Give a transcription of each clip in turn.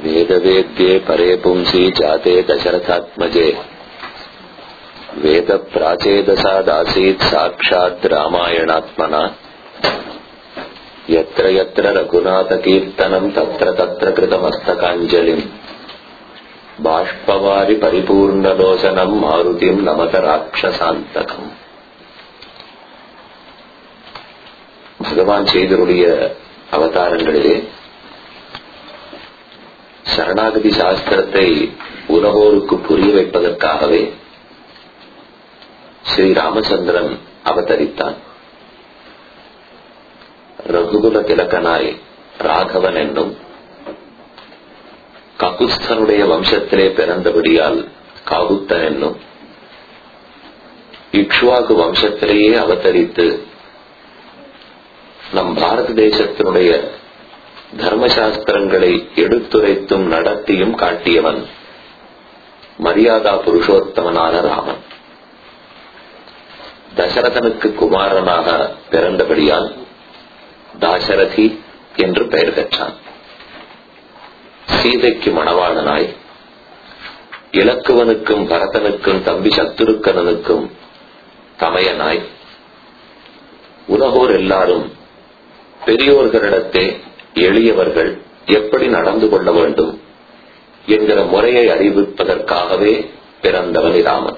वेदवेद्ये परे पुंसि जाते दशरथात्मजे वेदप्राचेदसादासीत् साक्षात् रामायणात्मना यत्र यत्र रघुनाथकीर्तनम् तत्र तत्र कृतमस्तकाञ्जलिम् बाष्पवारि परिपूर्णलोचनम् मारुतिम् नमत ராட்சசாந்தகம் பகவான் செய்தருடைய அவதாரங்களிலே சரணாகதி சாஸ்திரத்தை உலகோருக்கு புரிய வைப்பதற்காகவே ஸ்ரீ ராமச்சந்திரன் அவதரித்தான் ரகுகுல திலக்கனாய் ராகவன் என்னும் ககுஸ்தனுடைய வம்சத்திலே பிறந்தபடியால் காகுத்தன் என்னும் இக்ஷ்வாகு வம்சத்திலேயே அவதரித்து நம் பாரத தேசத்தினுடைய தர்மசாஸ்திரங்களை எடுத்துரைத்தும் நடத்தியும் காட்டியவன் மரியாதா புருஷோத்தமனான ராமன் தசரதனுக்கு குமாரனாக பிறந்தபடியால் தாசரதி என்று பெயர் பெற்றான் சீதைக்கு மணவாளனாய் இலக்குவனுக்கும் பரதனுக்கும் தம்பி சத்துருக்கனனுக்கும் தமையனாய் உலகோர் எல்லாரும் பெரியோர்களிடத்தே எளியவர்கள் எப்படி நடந்து கொள்ள வேண்டும் என்கிற முறையை அறிவிப்பதற்காகவே பிறந்தவன் ராமன்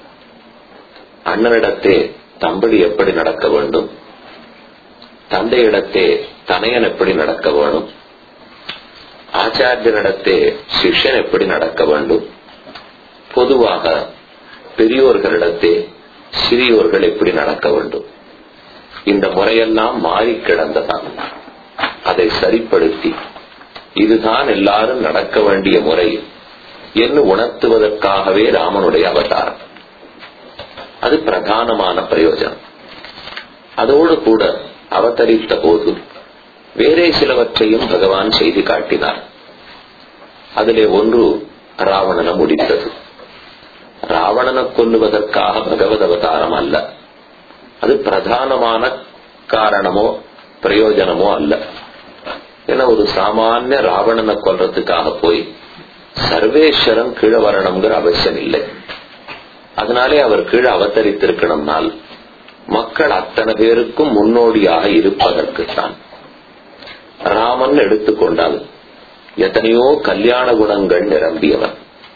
அண்ணனிடத்தே தம்படி எப்படி நடக்க வேண்டும் தந்தையிடத்தே தனையன் எப்படி நடக்க வேணும் ஆச்சாரியனிடத்தே சிஷ்யன் எப்படி நடக்க வேண்டும் பொதுவாக பெரியோர்களிடத்தே சிறியோர்கள் எப்படி நடக்க வேண்டும் இந்த முறையெல்லாம் மாறி கிடந்ததான் அதை சரிப்படுத்தி இதுதான் எல்லாரும் நடக்க வேண்டிய முறை என்று உணர்த்துவதற்காகவே ராமனுடைய அவதாரம் அது பிரதானமான பிரயோஜனம் அதோடு கூட அவதரித்த போது வேறே சிலவற்றையும் பகவான் செய்து காட்டினார் அதிலே ஒன்று ராவணனை முடித்தது ராவணனை கொல்லுவதற்காக பகவத் அவதாரம் அல்ல அது பிரதானமான காரணமோ பிரயோஜனமோ அல்ல ஏன்னா ஒரு சாமானிய ராவணனை கொல்றதுக்காக போய் சர்வேஸ்வரன் கீழே வரணுங்கிற அவசியம் இல்லை அதனாலே அவர் கீழே அவதரித்திருக்கணும்னால் மக்கள் அத்தனை பேருக்கும் முன்னோடியாக இருப்பதற்குத்தான் ராமன் எடுத்துக்கொண்டால் எத்தனையோ கல்யாண குணங்கள் நிரம்பியவர்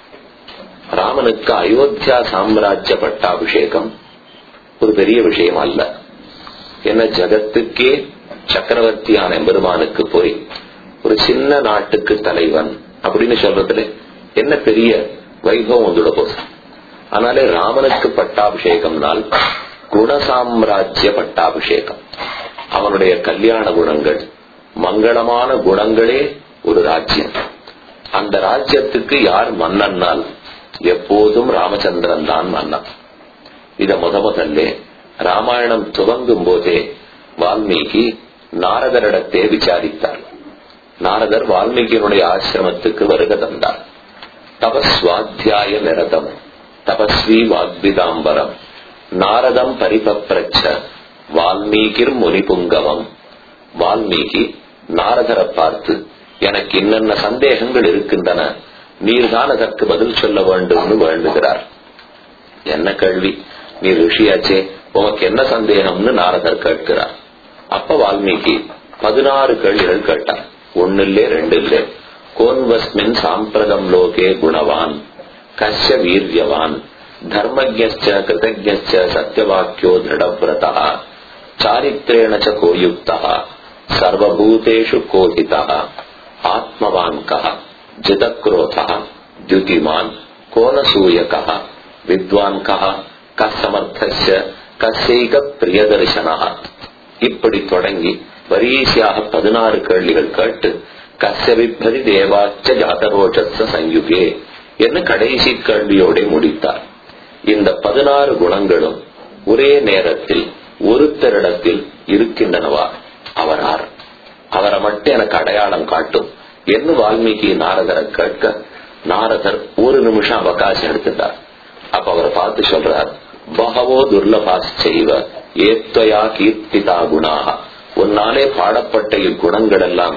ராமனுக்கு அயோத்தியா சாம்ராஜ்ய பட்டாபிஷேகம் ஒரு பெரிய விஷயம் அல்ல என்ன ஜகத்துக்கே சக்கரவர்த்தியான பெருமானுக்கு போய் ஒரு சின்ன நாட்டுக்கு தலைவன் அப்படின்னு சொல்றதுல என்ன பெரிய வைபவம் வந்துட போகுது ஆனாலே ராமனுக்கு பட்டாபிஷேகம்னால் குணசாம்ராஜ்ய பட்டாபிஷேகம் அவனுடைய கல்யாண குணங்கள் மங்களமான குணங்களே ஒரு ராஜ்யம் அந்த ராஜ்யத்துக்கு யார் மன்னன்னால் எப்போதும் ராமச்சந்திரன் தான் மன்னன் இத முத முதல்ல ராமாயணம் துவங்கும் போதே வால்மீகி நாரதரிடத்தே விசாரித்தார் நாரதர் வால்மீகியினுடைய ஆசிரமத்துக்கு வருக தந்தார் தபஸ்வாத்தியாய நிரதம் தபஸ்வி வாக்பிதாம்பரம் நாரதம் பரிபப்ரச்ச வால்மீகிர் முனிபுங்கவம் வால்மீகி நாரதரை பார்த்து எனக்கு இன்னென்ன சந்தேகங்கள் இருக்கின்றன நீர்தான் அதற்கு பதில் சொல்ல வேண்டும்னு வேண்டுகிறார் என்ன கேள்வி நீ ரிஷியாச்சே உனக்கு என்ன சந்தேகம்னு நாரதர் கேட்கிறார் அப்ப வால்மீகி பதினாறு கேள்விகள் கேட்டார் ஒன்னு இல்லே ரெண்டு இல்லே கோன்வஸ்மின் சாம்பிரதம் லோகே குணவான் கஷ்ய வீரியவான் தர்மஜ்ய கிருதஜ்ய சத்தியவாக்கியோ திருடவிரதா சாரித்ரேண ச கோயுக்தா சர்வபூதேஷு கோஹிதா ஆத்மவான் கஹ ஜிதக்ரோதா द्युतिमान् कोनसूयकः வித்வான் கஹ கசமர்த்தஸ்ய கசைக பிரியதர்சனா இப்படி தொடங்கி வரிசையாக பதினாறு கேள்விகள் கேட்டு கஸ்ய விப்பதி தேவாச்ச ஜாதரோஷத்த சயுகே என்று கடைசி கேள்வியோட முடித்தார் இந்த பதினாறு குணங்களும் ஒரே நேரத்தில் ஒருத்தரிடத்தில் இருக்கின்றனவா அவரார் அவரை மட்டும் எனக்கு அடையாளம் காட்டும் என்று வால்மீகி நாரதரை கேட்க நாரதர் ஒரு நிமிஷம் அவகாசம் எடுத்துட்டார் அப்ப அவரை பார்த்து சொல்றார் பகவோ துர்லபாஸ் செய்வ ஏத்வயா கீர்த்திதா குணாக உன்னாலே பாடப்பட்ட இக்குணங்கள் எல்லாம்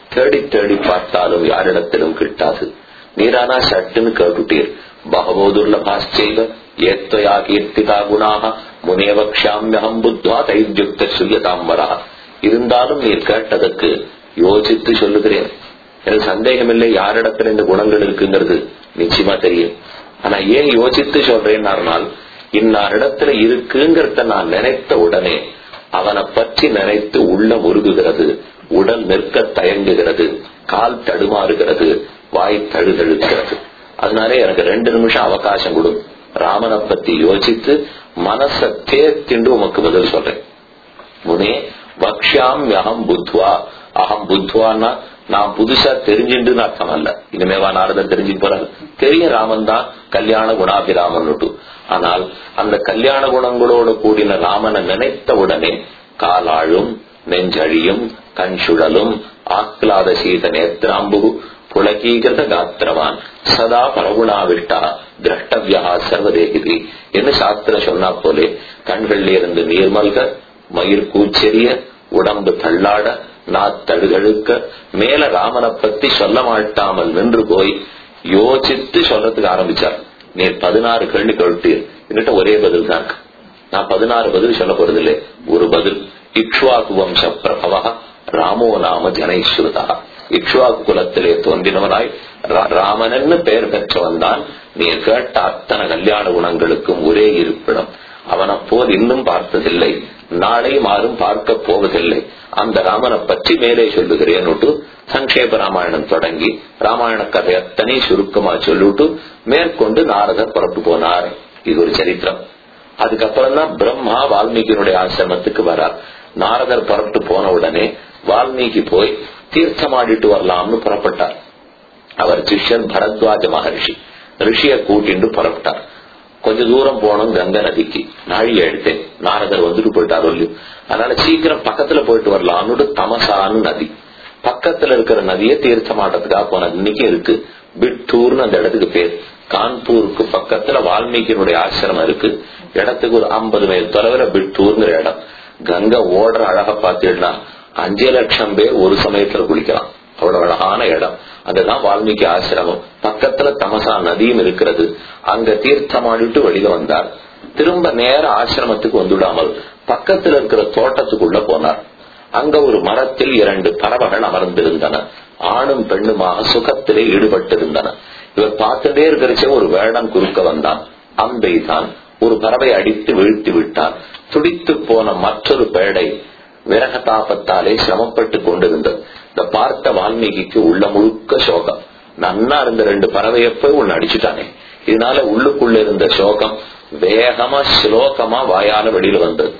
தேடி தேடி பார்த்தாலும் யாரிடத்திலும் கிட்டாது நீரானா சட்டுன்னு கேட்டுட்டீர் பகவோ துர்லபாச்சைவ ஏத்வயா கீர்த்திகா குணாக முனேவக்ஷாமியகம் புத்வா தைத்யுக்த சுயதாம்பரா இருந்தாலும் நீர் கேட்டதற்கு யோசித்து சொல்லுகிறேன் எனக்கு சந்தேகமில்லை யாரிடத்துல இந்த குணங்கள் இருக்குங்கிறது நிச்சயமா தெரியும் ஆனா ஏன் யோசித்து சொல்றேன்னாருனால் இன்னாரிடத்துல இருக்குங்கிறத நான் நினைத்த உடனே அவனை பற்றி நினைத்து உள்ள முருகுகிறது உடல் நிற்க தயங்குகிறது கால் தடுமாறுகிறது வாய் தழுதழுக்கிறது அதனாலே எனக்கு ரெண்டு நிமிஷம் அவகாசம் கொடு ராமனை பத்தி யோசித்து மனச தேர்த்திண்டு உமக்கு பதில் சொல்றேன் முனே வக்ஷாம் அகம் புத்வா அகம் புத்வான்னா நான் புதுசா தெரிஞ்சுட்டுன்னு அர்த்தம் அல்ல இனிமேவா நாரதர் தெரிஞ்சுட்டு போறாரு தெரியும் ராமன் தான் கல்யாண குணாபிராமன் ஆனால் அந்த கல்யாண குணங்களோட கூடின ராமனை நினைத்த உடனே காலாழும் நெஞ்சழியும் கண் சுழலும் ஆக்லாத சீத நேத்ராம்பு புலகீகிருத காத்திரவான் சதா பரகுணாவிட்டா திரஷ்டவியா சர்வதேகிதி என்று சாஸ்திரம் சொன்னா போலே கண்கள்ல இருந்து நீர்மல்க மயிர் கூச்செறிய உடம்பு தள்ளாட நாத்தழுகழுக்க மேல ராமனை பத்தி சொல்ல மாட்டாமல் நின்று போய் யோசித்து சொல்றதுக்கு ஆரம்பிச்சார் நீர் பதினாறு கேள்வி கேட்டீர் என்கிட்ட ஒரே பதில் தான் இருக்கு நான் பதினாறு பதில் சொல்ல போறதில்லை ஒரு பதில் இக்ஷ்வாகு வம்ச பிரபவா ராமோ நாம ஜனைஸ்ருதா இக்ஷ்வாகு குலத்திலே தோன்றினவனாய் ராமனன்னு பெயர் பெற்றவன் தான் நீர் கேட்ட அத்தனை கல்யாண குணங்களுக்கும் ஒரே இருப்பிடம் அவனை போல் இன்னும் பார்த்ததில்லை நாளை மாறும் பார்க்க போவதில்லை அந்த ராமனை பற்றி மேலே சொல்லுகிறேன் சங்கேப ராமாயணம் தொடங்கி ராமாயண கதை அத்தனை சுருக்கமா சொல்லிட்டு மேற்கொண்டு நாரதர் புறப்பு போனார் இது ஒரு சரித்திரம் அதுக்கப்புறம் தான் பிரம்மா வால்மீகியினுடைய ஆசிரமத்துக்கு வரார் நாரதர் புறப்பட்டு போன உடனே வால்மீகி போய் தீர்த்தமாடிட்டு வரலாம்னு புறப்பட்டார் அவர் சிஷ்யன் பரத்வாஜ மகர்ஷி ரிஷிய கூட்டிண்டு புறப்பட்டார் கொஞ்ச தூரம் போனோம் கங்கை நதிக்கு நாழிய எடுத்தேன் நாரதர் வந்துட்டு போயிட்டார் இல்லையோ அதனால சீக்கிரம் பக்கத்துல போயிட்டு வரலாம்னு தமசான்னு நதி பக்கத்துல இருக்கிற நதியை தீர்த்தமாட்டத்துக்காக போனது இன்னைக்கு இருக்கு பிட்டூர்னு அந்த இடத்துக்கு பேர் கான்பூருக்கு பக்கத்துல வால்மீகியினுடைய ஆசிரமம் இருக்கு இடத்துக்கு ஒரு ஐம்பது மைல் தொலைவில் பிட்டூர்ங்கிற இடம் கங்கை ஓடுற அழக பார்த்தீங்கன்னா அஞ்சு லட்சம் பேர் ஒரு சமயத்துல குளிக்கலாம் அவ்வளவு அழகான இடம் அதுதான் வால்மீகி ஆசிரமம் பக்கத்துல தமசா நதியும் இருக்கிறது அங்க தீர்த்தமாடிட்டு வெளியில வந்தார் திரும்ப நேர ஆசிரமத்துக்கு வந்துடாமல் பக்கத்துல இருக்கிற தோட்டத்துக்குள்ள போனார் அங்க ஒரு மரத்தில் இரண்டு பறவைகள் அமர்ந்திருந்தன ஆணும் பெண்ணுமாக சுகத்திலே ஈடுபட்டிருந்தன இவர் பார்த்துட்டே இருக்கிறச்சே ஒரு வேடம் குறுக்க வந்தான் அம்பை தான் ஒரு பறவை அடித்து வீழ்த்தி விட்டான் துடித்து போன மற்றொரு பேடை விரகதாபத்தாலே சிரமப்பட்டு கொண்டிருந்தது இந்த பார்த்த வால்மீகிக்கு உள்ள முழுக்க சோகம் நன்னா இருந்த ரெண்டு பறவைய போய் ஒன்னு அடிச்சுட்டானே இதனால உள்ளுக்குள்ள இருந்த சோகம் வேகமா ஸ்லோகமா வாயால வெளியில வந்தது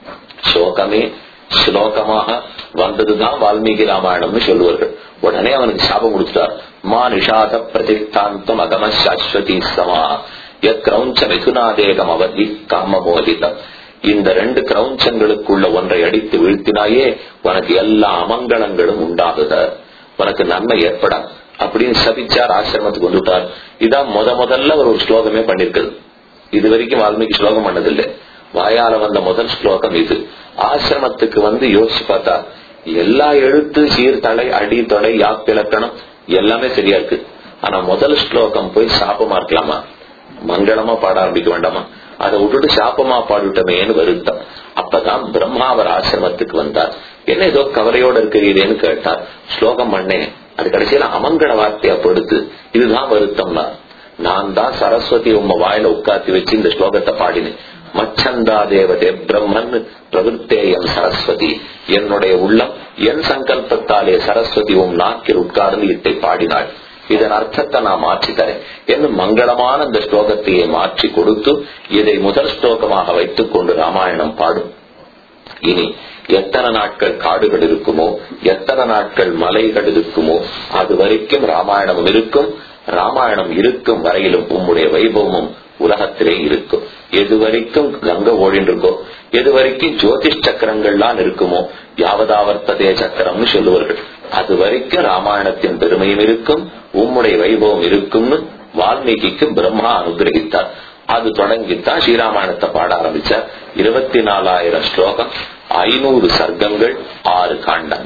சோகமே ஸ்லோகமாக வந்ததுதான் வால்மீகி ராமாயணம்னு சொல்லுவார்கள் உடனே அவனுக்கு சாபம் கொடுத்துட்டார் மா நிஷாத பிரதிஷ்டாந்தம் அகம சாஸ்வதி சமா கிரௌஞ்ச மிகுநாதேகம் அவதி காம மோதிதம் இந்த ரெண்டு கிரௌஞ்சங்களுக்குள்ள ஒன்றை அடித்து வீழ்த்தினாயே உனக்கு எல்லா அமங்கலங்களும் உண்டாகுத உனக்கு நன்மை ஏற்படா அப்படின்னு சபிச்சார் ஆசிரமத்துக்கு வந்துட்டார் இதான் முத முதல்ல ஒரு ஸ்லோகமே பண்ணிருக்குது இது வரைக்கும் வால்மீகி ஸ்லோகம் பண்ணதில்லை வாயால வந்த முதல் ஸ்லோகம் இது ஆசிரமத்துக்கு வந்து யோசிச்சு பார்த்தா எல்லா எழுத்து சீர்தலை அடி தொடை யாப்பிலக்கணம் எல்லாமே சரியா இருக்கு ஆனா முதல் ஸ்லோகம் போய் சாப்பமா இருக்கலாமா மங்களமா பாட ஆரம்பிக்க வேண்டாமா அதை விட்டுட்டு சாப்பமா பாடிட்டமேன்னு வருத்தம் அப்பதான் பிரம்மா அவர் ஆசிரமத்துக்கு வந்தார் என்ன ஏதோ கவலையோட இருக்கிறீரேன்னு கேட்டார் ஸ்லோகம் பண்ணேன் அது கடைசியில அமங்கட வார்த்தையா படுத்து இதுதான் வருத்தம்னா நான் தான் சரஸ்வதி உம்ம வாயில உட்காத்தி வச்சு இந்த ஸ்லோகத்தை பாடினேன் மச்சந்தா தேவதே பிரம்மன் பிரவருத்தேயம் சரஸ்வதி என்னுடைய உள்ளம் என் சங்கல்பத்தாலே சரஸ்வதி உம் நாக்கில் உட்கார்ந்து இத்தை பாடினாள் இதன் அர்த்தத்தை நான் மாற்றி தரேன் என்று மங்களமான இந்த ஸ்லோகத்தையே மாற்றி கொடுத்து இதை முதல் ஸ்லோகமாக வைத்துக் கொண்டு ராமாயணம் பாடும் இனி எத்தனை நாட்கள் காடுகள் இருக்குமோ எத்தனை நாட்கள் மலைகள் இருக்குமோ அது வரைக்கும் ராமாயணம் இருக்கும் ராமாயணம் இருக்கும் வரையிலும் உம்முடைய வைபவமும் உலகத்திலே இருக்கும் எது வரைக்கும் கங்க ஓடின்றிருக்கோ எது வரைக்கும் ஜோதிஷ் சக்கரங்கள்லாம் இருக்குமோ யாவதாவர்த்ததே சக்கரம்னு சொல்லுவார்கள் அது வரைக்கும் ராமாயணத்தின் பெருமையும் இருக்கும் உம்முடைய வைபவம் இருக்கும்னு வால்மீகிக்கு பிரம்மா அனுகிரகித்தார் அது தொடங்கித்தான் ஸ்ரீராமாயணத்தை பாட ஆரம்பிச்சார் இருபத்தி நாலாயிரம் ஸ்லோகம் ஐநூறு சர்க்கங்கள் ஆறு காண்டங்கள்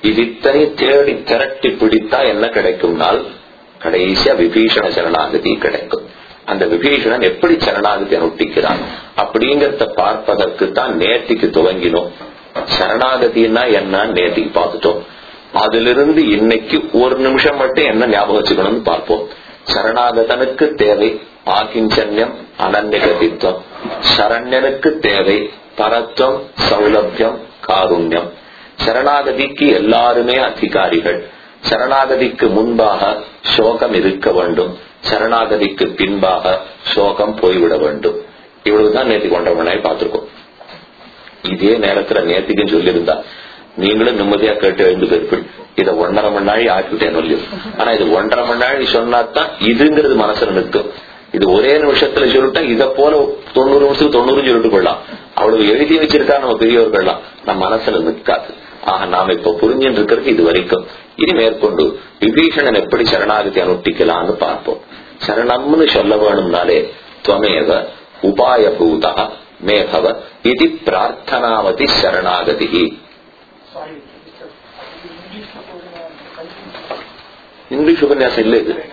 இது இத்தனை தேடி திரட்டி பிடித்தா என்ன கிடைக்கும்னால் கடைசியா விபீஷண சரணாகதி கிடைக்கும் அந்த விபீஷணன் எப்படி சரணாகதி அனுஷ்டிக்கிறான் அப்படிங்கறத பார்ப்பதற்கு தான் நேர்த்திக்கு துவங்கினோம் சரணாகதினா என்னன்னு நேர்த்திக்கு பார்த்துட்டோம் அதிலிருந்து இன்னைக்கு ஒரு நிமிஷம் மட்டும் என்ன ஞாபகம் வச்சுக்கணும்னு பார்ப்போம் சரணாகதனுக்கு தேவை ஆகிஞ்சன்யம் அனன்யகதித்வம் சரண்யனுக்கு தேவை பரத்வம் சௌலபியம் காருண்யம் சரணாகதிக்கு எல்லாருமே அதிகாரிகள் சரணாகதிக்கு முன்பாக சோகம் இருக்க வேண்டும் சரணாகதிக்கு பின்பாக சோகம் போய்விட வேண்டும் இவ்வளவுதான் நேத்தி கொண்டவனாய் பார்த்திருக்கோம் இதே நேரத்துல நேத்திக்கும் சொல்லியிருந்தா நீங்களும் நிம்மதியா கேட்டு எழுந்து போயிருப்பீள் இதை ஒன்றரை மணி நாள் ஆக்கிவிட்டேன் சொல்லியும் ஆனா இது ஒன்றரை மணி நாள் சொன்னாதான் இதுங்கிறது மனசுல நிற்கும் இது ஒரே நிமிஷத்துல சொல்லிட்டா இத போல தொண்ணூறு நிமிஷத்துக்கு தொண்ணூறு சொல்லிட்டு கொள்ளலாம் அவ்வளவு எழுதி வச்சிருக்கா நம்ம பெரியவர்கள்லாம் நம்ம மனசுல நிற்காது ஆக நாம இப்ப புரிஞ்சுட்டு இருக்கிறது இது வரைக்கும் இனி மேற்கொண்டு விபீஷணன் எப்படி சரணாகதி அனுஷ்டிக்கலாம்னு பார்ப்போம் சரணம்னு சொல்ல வேணும்னாலே துவமேவ உபாயபூதா மேகவ இது பிரார்த்தனாவதி சரணாகதி சாரி இங்கிலீஷ் உபன்யாசம் இல்லை இது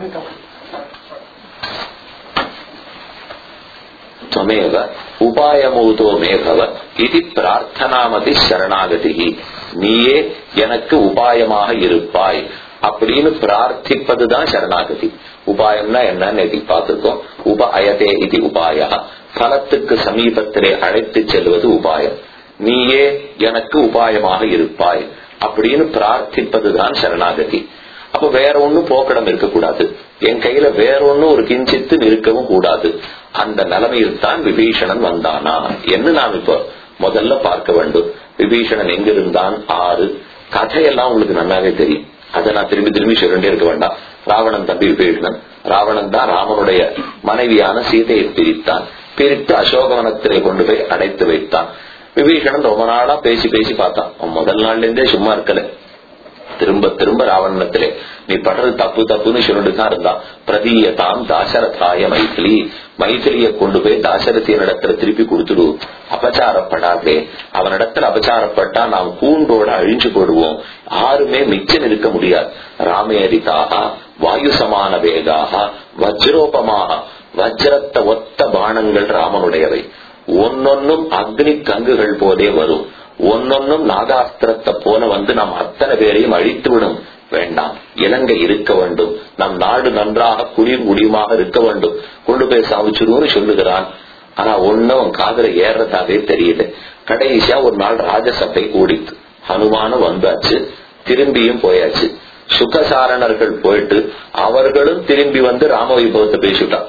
துவமேவ உபாயமூதோ மேகவ இது பிரார்த்தனாமதி சரணாகதி நீயே எனக்கு உபாயமாக இருப்பாய் அப்படின்னு பிரார்த்திப்பதுதான் சரணாகதி உபாயம்னா என்னன்னு எதி பார்த்திருக்கோம் உப அயதே இது உபாய பலத்துக்கு சமீபத்திலே அழைத்து செல்வது உபாயம் நீயே எனக்கு உபாயமாக இருப்பாய் அப்படின்னு பிரார்த்திப்பதுதான் சரணாகதி அப்ப வேற ஒண்ணும் போக்கடம் இருக்கக்கூடாது என் கையில வேற ஒண்ணும் ஒரு கிஞ்சித்து நிற்கவும் கூடாது அந்த நிலைமையில் தான் விபீஷணன் வந்தானா என்று நாம் இப்போ முதல்ல பார்க்க வேண்டும் விபீஷணன் எங்கிருந்தான் ஆறு கதையெல்லாம் உங்களுக்கு நல்லாவே தெரியும் அதை நான் திரும்பி திரும்பி சொல்லிட்டே இருக்க வேண்டாம் ராவணன் தம்பி விபீஷணன் ராவணன் தான் ராமனுடைய மனைவியான சீதையை பிரித்தான் பிரித்து அசோகவனத்திலே கொண்டு போய் அடைத்து வைத்தான் விபீஷணன் ரொம்ப நாளா பேசி பேசி பார்த்தான் அவன் முதல் நாள்ல இருந்தே சும்மா இருக்கல திரும்ப திரும்ப ராவணத்திலே நீ படுறது தப்பு தப்புன்னு சொல்லிட்டு தான் இருந்தான் பிரதீயதாம் தாசரதாய மைதிலி மைதிலிய கொண்டு போய் தாசரதியின் இடத்துல திருப்பி கொடுத்துடு அபச்சாரப்படாதே அவனிடத்துல அபச்சாரப்பட்டா நாம் கூண்டோட அழிஞ்சு போடுவோம் யாருமே மிச்சம் இருக்க முடியாது ராமேரிதாக வாயு சமான வேகாக வஜ்ரோபமாக வஜ்ரத்த ஒத்த பானங்கள் ராமனுடையவை ஒன்னொன்னும் அக்னி கங்குகள் போதே வரும் ஒன்னொன்னும் நாகாஸ்திரத்தை போல வந்து நாம் அத்தனை பேரையும் அழித்து விடும் வேண்டாம் இலங்கை இருக்க வேண்டும் நம் நாடு நன்றாக குடியும் குடியுமாக இருக்க வேண்டும் கொண்டு போய் சாவிச்சிருவோம்னு சொல்லுகிறான் ஆனா ஒன்னும் காதல ஏறதாவே தெரியல கடைசியா ஒரு நாள் ராஜசபை கூடித்து ஹனுமானும் வந்தாச்சு திரும்பியும் போயாச்சு சுகசாரணர்கள் போயிட்டு அவர்களும் திரும்பி வந்து ராம வைபவத்தை பேசிட்டான்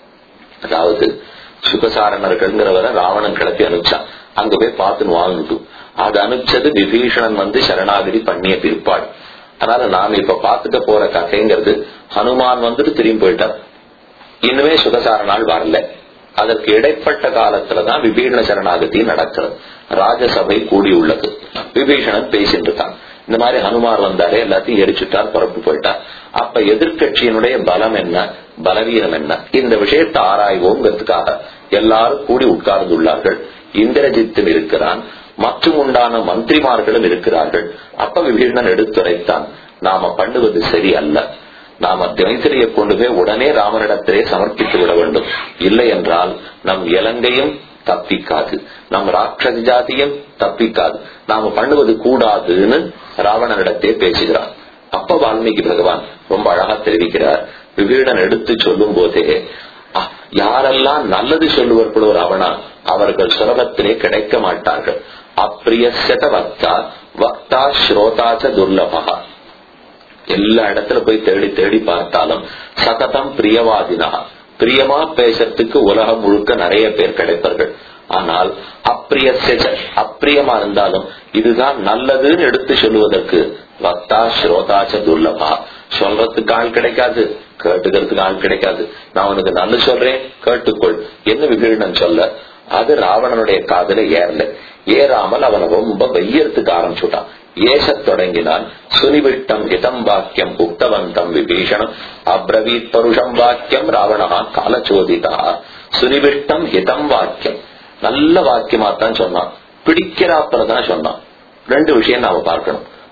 அதாவது சுகசாரணர்கள்ங்கிறவரை ராவணன் கிளப்பி அனுப்பிச்சான் அங்க போய் பார்த்துன்னு வாங்கிட்டு அது அனுப்பிச்சது விபீஷணன் வந்து சரணாகதி பண்ணிய பிற்பாடு அதனால நாம இப்ப பாத்துக்க போற கதைங்கிறது ஹனுமான் வந்துட்டு திரும்பி போயிட்டார் இன்னுமே சுகசாரநாள் வரல அதற்கு இடைப்பட்ட காலத்துலதான் விபீஷண சரணாகதி நடக்கிறது ராஜசபை கூடி உள்ளது விபீஷணன் பேசிட்டு இருக்கான் இந்த மாதிரி ஹனுமார் வந்தாரே எல்லாத்தையும் எரிச்சுட்டார் புறப்பு போயிட்டார் அப்ப எதிர்கட்சியினுடைய பலம் என்ன பலவீனம் என்ன இந்த விஷயத்தை ஆராய்வோங்கிறதுக்காக எல்லாரும் கூடி உட்கார்ந்துள்ளார்கள் இந்திரஜித்தும் இருக்கிறான் மற்றும் உண்டான மந்திரிமார்களும் இருக்கிறார்கள் அப்ப விபீஷணன் எடுத்துரைத்தான் நாம பண்ணுவது சரி அல்ல நாம மைத்திரியை கொண்டு போய் உடனே ராமனிடத்திலே சமர்ப்பித்து விட வேண்டும் இல்லை என்றால் நம் இலங்கையும் தப்பிக்காது நம் ராட்சச ஜாதியும் தப்பிக்காது நாம பண்ணுவது கூடாதுன்னு ராவணனிடத்தே பேசுகிறார் அப்ப வால்மீகி பகவான் ரொம்ப அழகா தெரிவிக்கிறார் விபீடன் எடுத்து சொல்லும் போதே யாரெல்லாம் நல்லது சொல்லுவார்களோ ராவணா அவர்கள் சுலபத்திலே கிடைக்க மாட்டார்கள் அப்பிரியசத வக்தா வக்தா ஸ்ரோதாச்ச துர்லபா எல்லா இடத்துல போய் தேடி தேடி பார்த்தாலும் சததம் பிரியவாதினா பிரியமா பேசுறதுக்கு உலகம் முழுக்க நிறைய பேர் கிடைப்பார்கள் ஆனால் அப்பிரிய அப்பிரியமா இருந்தாலும் இதுதான் நல்லதுன்னு எடுத்து சொல்லுவதற்கு வக்தா ஸ்ரோதாச்ச துர்லபா சொல்றதுக்கு ஆள் கிடைக்காது கேட்டுக்கிறதுக்கு ஆள் கிடைக்காது நான் உனக்கு நல்ல சொல்றேன் கேட்டுக்கொள் என்ன விபீடனம் சொல்ல அது ராவணனுடைய காதல ஏறல ஏறாமல் அவனை ரொம்ப வெய்யறதுக்கு ஆரம்பிச்சுட்டான் ஏசத் தொடங்கினான் சுனிவிட்டம் ஹிதம் வாக்கியம் உக்தவந்தம் விபீஷணம் அப்ரவீத் பருஷம் வாக்கியம் ராவணா காலச்சோதிதா சுனிவிட்டம் ஹிதம் வாக்கியம் நல்ல வாக்கியமா தான் சொன்னான் பிடிக்கிறாப்பல தான் சொன்னான் ரெண்டு விஷயம் நாம பார்க்கணும்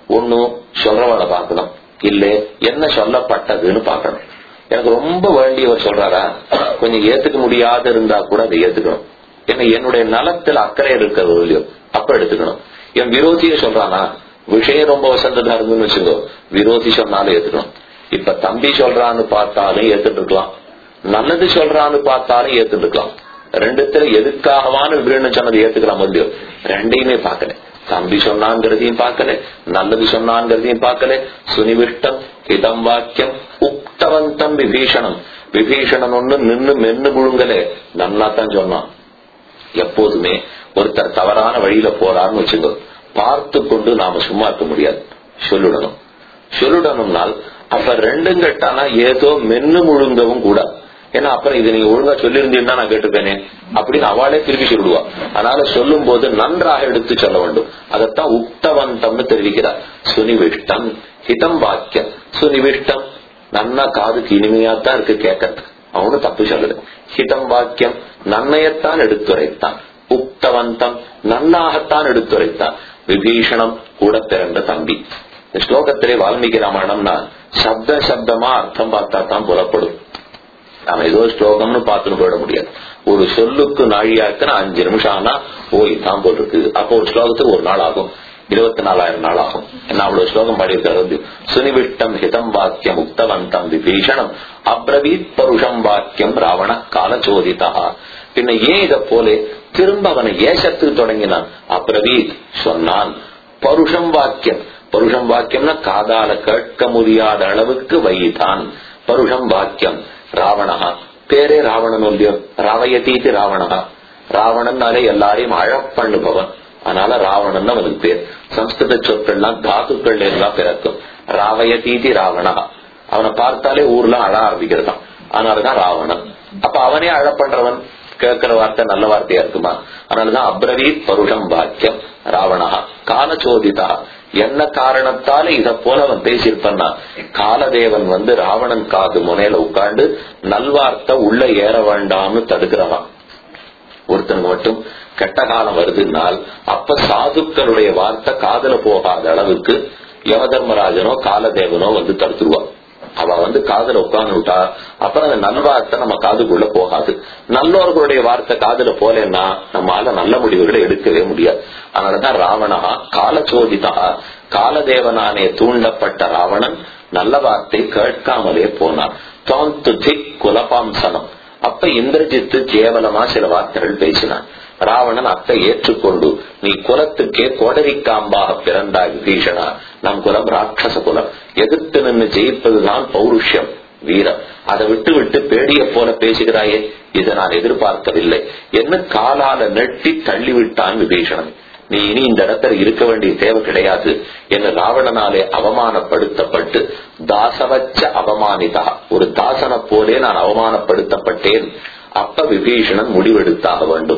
ஒன்னும் சொல்றவளை பார்க்கணும் இல்ல என்ன சொல்லப்பட்டதுன்னு பார்க்கணும் எனக்கு ரொம்ப வேண்டியவர் சொல்றாரா கொஞ்சம் ஏத்துக்க முடியாத இருந்தா கூட அதை ஏத்துக்கணும் ஏன்னா என்னுடைய நலத்தில் அக்கறை இருக்கிறது இல்லையோ அப்ப எடுத்துக்கணும் என் விரோதிய சொல்றானா விஷயம் ரொம்ப வசந்ததா இருந்துன்னு வச்சுக்கோ விரோதி சொன்னாலும் ஏத்துக்கணும் இப்ப தம்பி சொல்றான்னு பார்த்தாலும் ஏத்துட்டு இருக்கலாம் நல்லது சொல்றான்னு பார்த்தாலும் ஏத்துட்டு இருக்கலாம் ரெண்டுத்துல எதுக்காகவான விபரீதம் சொன்னது ஏத்துக்கலாம் இல்லையோ ரெண்டையுமே பார்க்கல தம்பி சொன்னாங்கிறதையும் பார்க்கல நல்லது சொன்னாங்கிறதையும் பார்க்கல சுனிவிஷ்டம் இதம் வாக்கியம் உக்தவந்தம் விபீஷணம் விபீஷணன் ஒண்ணு நின்னு மென்னு முழுங்கலே நன்னா தான் சொன்னான் எப்போதுமே ஒருத்தர் தவறான வழியில போறாருன்னு வச்சுக்கோ பார்த்து கொண்டு நாம சும்மா இருக்க முடியாது சொல்லிடணும் சொல்லிடணும்னால் அப்ப ரெண்டும் கட்டானா ஏதோ மென்னு முழுங்கவும் கூட ஏன்னா அப்புறம் இது நீங்க ஒழுங்கா சொல்லியிருந்தீங்கன்னா நான் கேட்டுப்பேனே அப்படின்னு அவளே திருப்பி சொல்லுவா அதனால சொல்லும் போது நன்றாக எடுத்து சொல்ல வேண்டும் அதைத்தான் உக்தவந்தம்னு தெரிவிக்கிறார் சுனிவிஷ்டம் ஹிதம் வாக்கியம் சுனிவிஷ்டம் நன்னா காதுக்கு இனிமையாத்தான் இருக்கு கேட்கறதுக்கு அவனு தப்பு சொல்லல ஹிதம் வாக்கியம் நன்மையத்தான் எடுத்துரைத்தான் உக்தவந்தம் நன்னாகத்தான் எடுத்துரைத்தான் விபீஷணம் கூட பிறந்த தம்பி இந்த ஸ்லோகத்திலே வால்மீகி ராமாயணம்னா சப்த சப்தமா அர்த்தம் பார்த்தா தான் புலப்படும் நாம ஏதோ ஸ்லோகம்னு பார்த்துன்னு போயிட முடியாது ஒரு சொல்லுக்கு நாழியாக்குன்னா அஞ்சு நிமிஷம் ஆனா ஓ இதான் போல் இருக்கு அப்போ ஒரு ஸ்லோகத்துக்கு ஒரு நாள் ஆகும் இருபத்தி நாலாயிரம் நாள் ஆகும் என்ன அவ்வளவு ஸ்லோகம் பாடியிருக்கிறது சுனிவிட்டம் ஹிதம் வாக்கியம் உக்தவந்தம் விபீஷணம் அப்ரவீத் பருஷம் வாக்கியம் ராவண காலச்சோதிதா பின்ன ஏன் இத போல திரும்ப அவனை ஏசத்துக்கு தொடங்கினான் அப்ரவீத் சொன்னான் பருஷம் வாக்கியம் பருஷம் வாக்கியம்னா காதால கேட்க முடியாத அளவுக்கு வைத்தான் பருஷம் வாக்கியம் ராவணா பேரே ராவணன் இல்லையோ ராவயதீதி ராவணா ராவணன்னாலே எல்லாரையும் அழப்பண்ணுபவன் அதனால ராவணன் அவனுக்கு பேர் சம்ஸ்கிருத சொற்கள்லாம் தாத்துக்கள் எல்லாம் பிறக்கும் ராவயதீதி ராவணா அவனை பார்த்தாலே ஊர்ல அழ ஆரம்பிக்கிறதான் அதனாலதான் ராவணன் அப்ப அவனே அழப்பண்றவன் கேட்கிற வார்த்தை நல்ல வார்த்தையா இருக்குமா அதனாலதான் அப்ரவீத் பருஷம் வாக்கியம் ராவணா காலச்சோதிதா என்ன காரணத்தால இத போல அவன் பேசியிருப்பான்னா காலதேவன் வந்து ராவணன் காது முனையில உட்கார்ந்து நல்வார்த்தை உள்ள ஏற வேண்டாம்னு தடுக்கிறவன் ஒருத்தனுக்கு மட்டும் கெட்ட காலம் வருதுன்னால் அப்ப சாதுக்களுடைய வார்த்தை காதல போகாத அளவுக்கு யமதர்மராஜனோ காலதேவனோ வந்து தடுத்துருவான் அவ வந்து காதல உட்கார்ந்து விட்டா அப்புறம் அந்த நல்வார்த்தை நம்ம காதுக்குள்ள போகாது நல்லோர்களுடைய வார்த்தை காதுல போலன்னா நம்மால நல்ல முடிவுகளை எடுக்கவே முடியாது அதனாலதான் ராவணா காலச்சோதிதா காலதேவனானே தூண்டப்பட்ட ராவணன் நல்ல வார்த்தை கேட்காமலே போனான் தாந்து திக் குலபாம்சனம் அப்ப இந்திரஜித்து கேவலமா சில வார்த்தைகள் பேசினான் ராவணன் அத்தை ஏற்றுக்கொண்டு நீ குலத்துக்கே கோடரிக்காம்பாக பிறந்தாய் விபீஷணா நம் குலம் ராட்சச குலம் எதிர்த்து நின்று ஜெயிப்பதுதான் பௌருஷ்யம் வீரம் அதை விட்டு விட்டு பேடிய போல பேசுகிறாயே இதை நான் எதிர்பார்க்கவில்லை என்ன காலால நெட்டி தள்ளிவிட்டான் விபீஷணன் நீ இனி இந்த இடத்துல இருக்க வேண்டிய தேவை கிடையாது என்று ராவணனாலே அவமானப்படுத்தப்பட்டு தாசவச்ச அவமானிதா ஒரு தாசனை போலே நான் அவமானப்படுத்தப்பட்டேன் அப்ப விபீஷணன் முடிவெடுத்தாக வேண்டும்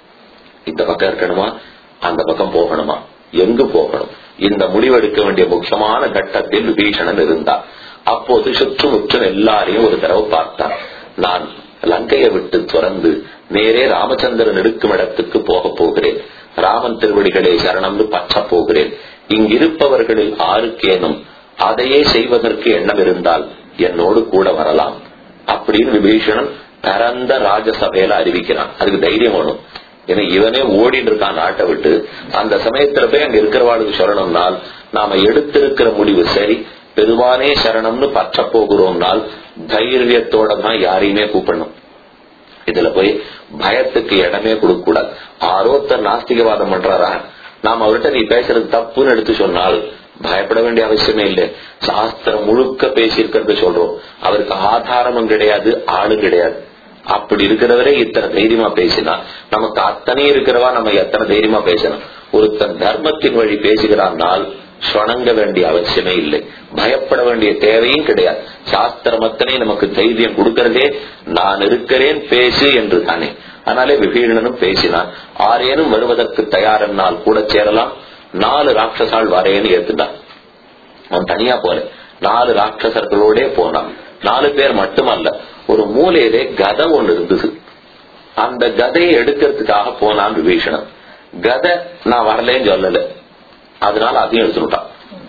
இந்த பக்கம் இருக்கணுமா அந்த பக்கம் போகணுமா எங்கு போகணும் இந்த முடிவெடுக்க வேண்டிய முக்கியமான கட்டத்தில் விபீஷணன் இருந்தார் அப்போது சுற்றுமுற்றும் எல்லாரையும் ஒரு தடவை பார்த்தார் நான் லங்கையை விட்டு துறந்து நேரே ராமச்சந்திரன் இருக்கும் இடத்துக்கு போக போகிறேன் ராமன் திருவடிகளே சரணம்னு பற்ற போகிறேன் இங்கிருப்பவர்களில் ஆருக்கேனும் அதையே செய்வதற்கு எண்ணம் இருந்தால் என்னோடு கூட வரலாம் அப்படின்னு விபீஷணன் பரந்த ராஜசபையில அறிவிக்கிறான் அதுக்கு தைரியம் வேணும் ஏன்னா இவனே ஓடிட்டு இருக்கான் நாட்டை விட்டு அந்த சமயத்துல போய் அங்க இருக்கிறவாளுக்கு சொல்லணும்னால் நாம எடுத்திருக்கிற முடிவு சரி பெருமானே சரணம்னு பற்ற போகிறோம்னால் தைரியத்தோட தான் யாரையுமே கூப்பிடணும் இதுல போய் பயத்துக்கு இடமே கொடுக்க கூடாது ஆரோத்தர் நாஸ்திகவாதம் பண்றாரா நாம அவர்கிட்ட நீ பேசுறது தப்புன்னு எடுத்து சொன்னால் பயப்பட வேண்டிய அவசியமே இல்லை சாஸ்திரம் முழுக்க பேசியிருக்கிறது சொல்றோம் அவருக்கு ஆதாரமும் கிடையாது ஆளும் கிடையாது அப்படி இருக்கிறவரே இத்தனை தைரியமா பேசினா நமக்கு அத்தனை இருக்கிறவா நம்ம எத்தனை தைரியமா பேசணும் ஒருத்தன் தர்மத்தின் வழி பேசுகிறான்னால் சொணங்க வேண்டிய அவசியமே இல்லை பயப்பட வேண்டிய தேவையும் கிடையாது சாஸ்திரம் அத்தனை நமக்கு தைரியம் கொடுக்கிறதே நான் இருக்கிறேன் பேசு என்று தானே அதனாலே விபீடனும் பேசினான் ஆரேனும் வருவதற்கு தயாரென்னால் கூட சேரலாம் நாலு ராட்சசால் வரேன்னு ஏத்துட்டான் அவன் தனியா போல நாலு ராட்சசர்களோட போனான் நாலு பேர் மட்டுமல்ல ஒரு மூலையிலே கதை ஒண்ணு இருந்தது அந்த கதையை எடுக்கிறதுக்காக போனான் விபீஷணன் கதை நான் வரலன்னு சொல்லல அதனால அதையும் எடுத்துட்டான்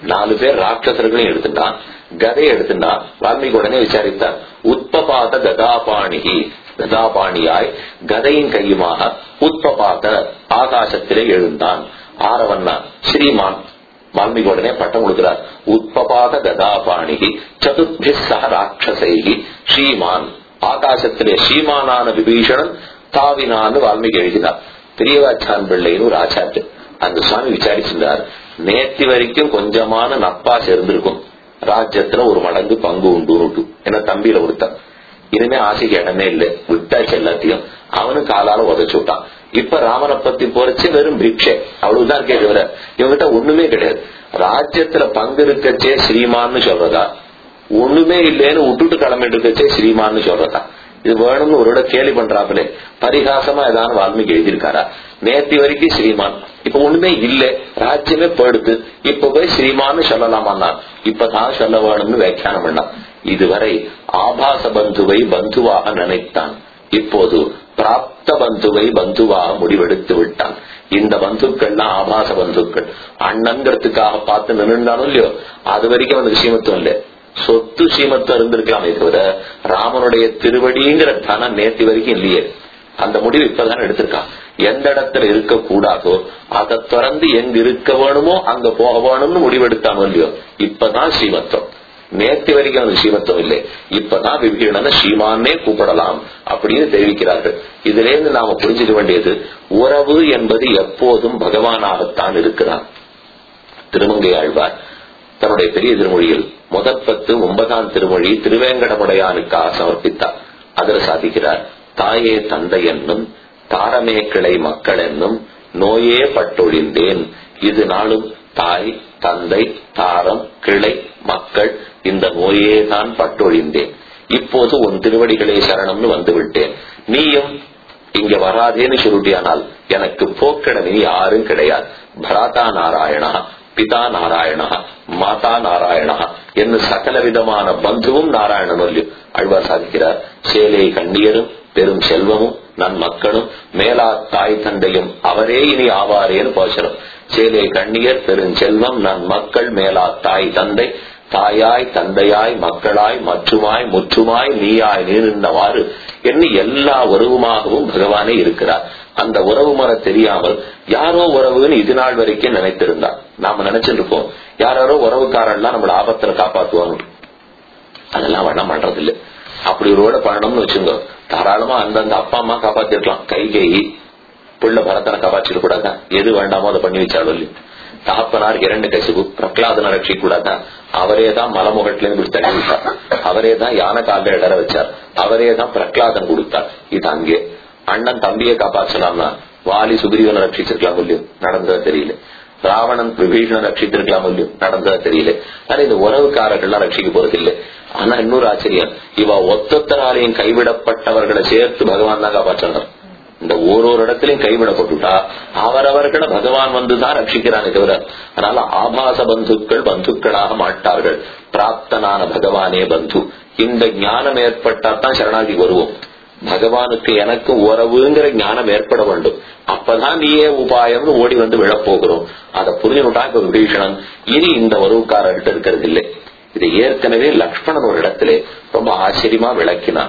நாலு பேர் ராட்சசர்களையும் எடுத்துட்டான் கதையை எடுத்துட்டான் வால்மீகி உடனே விசாரித்தார் உத்பபாத கதாபாணிகி கதாபாணியாய் கதையின் கையுமாக உத்பபாத ஆகாசத்திலே எழுந்தான் ஆரவன்னா ஸ்ரீமான் வால்மீகி உடனே பட்டம் கொடுக்கிறார் உத்பபாத கதாபாணிகி சதுர்பி சக ராட்சசைகி ஸ்ரீமான் ஆகாசத்திலே ஸ்ரீமானான விபீஷணன் தாவினான்னு வால்மீகி எழுதினார் பெரியவாச்சான் பிள்ளைன்னு ஒரு ஆச்சாரியர் அந்த சுவாமி விசாரிச்சிருந்தார் நேத்தி வரைக்கும் கொஞ்சமான நப்பாசு இருந்திருக்கும் ராஜ்யத்துல ஒரு மடங்கு பங்கு உண்டு என்ன தம்பியில ஒருத்தன் இனிமே ஆசைக்கு இடமே இல்லை விட்டாச்சு எல்லாத்தையும் அவனும் காலால உதச்சு விட்டான் இப்ப ராமனை பத்தி போறச்சு வெறும் பிக்ஷை அவ்வளவுதான் இருக்கே தவிர இவங்கிட்ட ஒண்ணுமே கிடையாது ராஜ்யத்துல பங்கு இருக்கச்சே ஸ்ரீமான்னு சொல்றதா ஒண்ணுமே இல்லைன்னு விட்டுட்டு கிளம்பிட்டு இருக்கச்சே ஸ்ரீமான்னு சொல்றதா இது வேணும்னு ஒரு கேலி பண்றாப்புல பரிகாசமா ஏதாவது வால்மீகி எழுதியிருக்காரா நேத்தி வரைக்கும் ஸ்ரீமான் இப்ப ஒண்ணுமே இல்ல ராஜ்யமே போயிடுத்து இப்ப போய் ஸ்ரீமான்னு சொல்லலாமான்னா இப்பதான் சொல்ல வேணும்னு வியாக்கியானம் பண்ணான் இதுவரை ஆபாச பந்துவை பந்துவாக நினைத்தான் இப்போது பிராப்த பந்துவை பந்துவாக முடிவெடுத்து விட்டான் இந்த பந்துக்கள்லாம் ஆபாச பந்துக்கள் அண்ணங்கிறதுக்காக பார்த்து நின்றுட்டாலும் இல்லையோ அது வரைக்கும் அவனுக்கு சீமத்துவம் இல்லை சொத்து சீமத்துவம் இருந்திருக்கலாமே தவிர ராமனுடைய திருவடிங்கிற தனம் நேத்தி வரைக்கும் இல்லையே அந்த முடிவு இப்பதான் எடுத்திருக்கான் எந்த இடத்துல இருக்க கூடாதோ அதை திறந்து எங்க இருக்க வேணுமோ அங்க போக வேணும்னு முடிவெடுத்தான் இல்லையோ இப்பதான் ஸ்ரீமத்துவம் நேற்று வரைக்கும் அந்த ஸ்ரீமத்துவம் இல்லை இப்பதான் விபீடன ஸ்ரீமானே கூப்பிடலாம் அப்படின்னு தெரிவிக்கிறார்கள் இதுல இருந்து நாம புரிஞ்சுக்க வேண்டியது உறவு என்பது எப்போதும் பகவானாகத்தான் இருக்கிறான் திருமங்கை ஆழ்வார் தன்னுடைய பெரிய திருமொழியில் முதற் பத்து ஒன்பதாம் திருமொழி திருவேங்கடமுடையானுக்காக சமர்ப்பித்தார் அதில் சாதிக்கிறார் தாயே தந்தை என்னும் தாரமே கிளை மக்கள் என்னும் நோயே பட்டொழிந்தேன் இது நாளும் தாய் தந்தை தாரம் கிளை மக்கள் இந்த நோயே தான் பட்டொழிந்தேன் இப்போது உன் திருவடிகளே சரணம்னு வந்து விட்டேன் நீயும் இங்க வராதேன்னு சொல்லிட்டியானால் எனக்கு போக்கிடம் இனி யாரும் கிடையாது பராதா நாராயணா பிதா நாராயணா மாதா நாராயணா என்று சகல விதமான பந்துவும் நாராயணன் இல்லையோ அழ்வார் சாதிக்கிறார் சேலை கண்ணியரும் பெரும் செல்வமும் நன் மக்களும் மேலா தாய் தந்தையும் அவரே இனி ஆவாரேன்னு போச்சரும் சேலை கண்ணியர் பெருஞ்செல்வம் நன் மக்கள் மேலா தாய் தந்தை தாயாய் தந்தையாய் மக்களாய் மற்றுமாய் முற்றுமாய் நீயாய் நீர்ந்தவாறு என்று எல்லா உறவுமாகவும் பகவானே இருக்கிறார் அந்த உறவு மர தெரியாமல் யாரோ உறவுன்னு இது நாள் வரைக்கும் நினைத்திருந்தார் நாம நினைச்சிட்டு இருப்போம் யாரோ உறவுக்காரெல்லாம் நம்மள ஆபத்துல காப்பாத்துவாங்க அதெல்லாம் வேணாம் பண்றது இல்ல அப்படி ஒருவோட பண்ணணும்னு வச்சுங்க தாராளமா அந்தந்த அப்பா அம்மா காப்பாத்திருக்கலாம் கை கை பிள்ளை பரத்தனை காப்பாற்றிட கூடாதா எது வேண்டாமோ அதை பண்ணி வச்சாலும் இல்லையா தகப்பனார் இரண்டு கசிவு பிரகலாதனை ரட்சிக்க கூடாதா அவரே தான் மலமுகட்டில இருந்து தள்ளி விட்டார் அவரே தான் யானை கால இடர வச்சார் அவரே தான் பிரகலாதன் கொடுத்தார் இது அங்கே அண்ணன் தம்பியை காப்பாற்றலாம்னா வாலி சுக்ரீவனை ரட்சிச்சிருக்கலாம் இல்லையோ நடந்ததா தெரியல ராவணன் விபீஷணன் ரட்சித்திருக்கலாம் இல்லையோ நடந்ததா தெரியல ஆனா இந்த உறவுக்காரர்கள்லாம் ரட்சிக்க போறது இல்லை ஆனா இன்னொரு ஆச்சரியம் இவ ஒத்தொத்தராலையும் கைவிடப்பட்டவர்களை சேர்த்து பகவான் தான் காப்பாற்றணும் இந்த ஒரு ஒரு இடத்திலையும் கைவிடப்பட்டுட்டா அவரவர்களை பகவான் வந்துதான் ரட்சிக்கிறானே தவிர அதனால ஆபாச பந்துக்கள் பந்துக்களாக மாட்டார்கள் பிராப்தனான பகவானே பந்து இந்த ஞானம் ஏற்பட்டா தான் சரணாகி வருவோம் பகவானுக்கு எனக்கு உறவுங்கிற ஞானம் ஏற்பட வேண்டும் அப்பதான் நீயே உபாயம்னு ஓடி வந்து விழப்போகிறோம் அதை புரிஞ்சுட்டா இப்ப விபீஷணன் இனி இந்த உறவுக்காரர்கிட்ட இருக்கிறது இல்லை இதை ஏற்கனவே லக்ஷ்மணன் ஒரு இடத்திலே ரொம்ப ஆச்சரியமா விளக்கினான்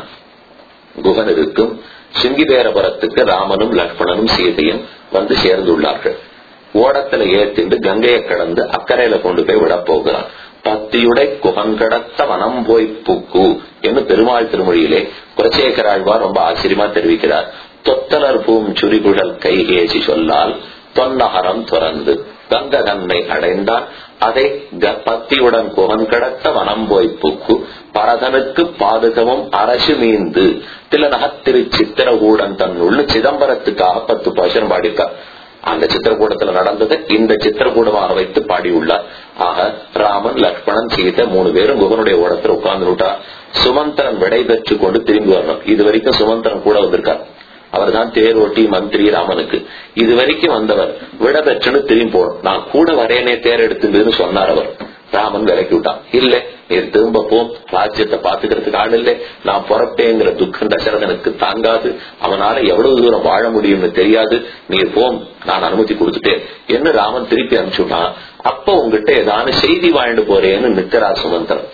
குகன் இருக்கும் சிங்கிபேரபுரத்துக்கு ராமனும் லக்ஷ்மணனும் சீதையும் வந்து சேர்ந்துள்ளார்கள் ஓடத்துல ஏத்திண்டு கங்கையை கடந்து அக்கறையில கொண்டு போய் விட போகிறான் பத்தியுடை குகன் கடத்த வனம் போய் பூக்கு என்று பெருமாள் திருமொழியிலே குலசேகராழ்வார் ரொம்ப ஆச்சரியமா தெரிவிக்கிறார் தொத்தலர் பூம் சுரிகுழல் கைகேசி சொல்லால் தொன்னகரம் துறந்து கங்க கண்ணை அடைந்தான் அதை பத்தியுடன் குகன் கடத்த வனம் போய் புக்கு பரதனுக்கு பாதுகமும் அரசு மீந்து திலநகத்திரு சித்திரகூடன் தன்னுள்ள சிதம்பரத்துக்காக பத்து பசன் பாடியிருக்கார் அந்த சித்திரக்கூடத்துல நடந்ததை இந்த சித்திரக்கூடமாக வைத்து பாடியுள்ளார் ஆக ராமன் லக்ஷ்மணன் சீதை மூணு பேரும் குகனுடைய ஓடத்துல உட்கார்ந்து விட்டா சுமந்திரன் விடை பெற்று கொண்டு திரும்பி வரணும் இது வரைக்கும் சுமந்திரன் கூட வந்திருக்கார் அவர் தான் தேர் ஓட்டி மந்திரி ராமனுக்கு இது வரைக்கும் வந்தவர் விட பெற்றுன்னு திரும்பி போகணும் நான் கூட வரேனே தேர் எடுத்துன்னு சொன்னார் அவர் ராமன் விலக்கி விட்டான் இல்ல நீர் திரும்ப போம் ராஜ்யத்தை பாத்துக்கிறதுக்கு ஆள் இல்லை நான் புறப்பேங்கிற துக்கம் தசரதனுக்கு தாங்காது அவனால எவ்வளவு தூரம் வாழ முடியும்னு தெரியாது நீர் போம் நான் அனுமதி கொடுத்துட்டேன் என்ன ராமன் திருப்பி அனுப்பிச்சுட்டான் அப்ப உங்ககிட்ட ஏதான செய்தி வாழ்ந்து போறேன்னு நிக்கிறா சுமந்திரன்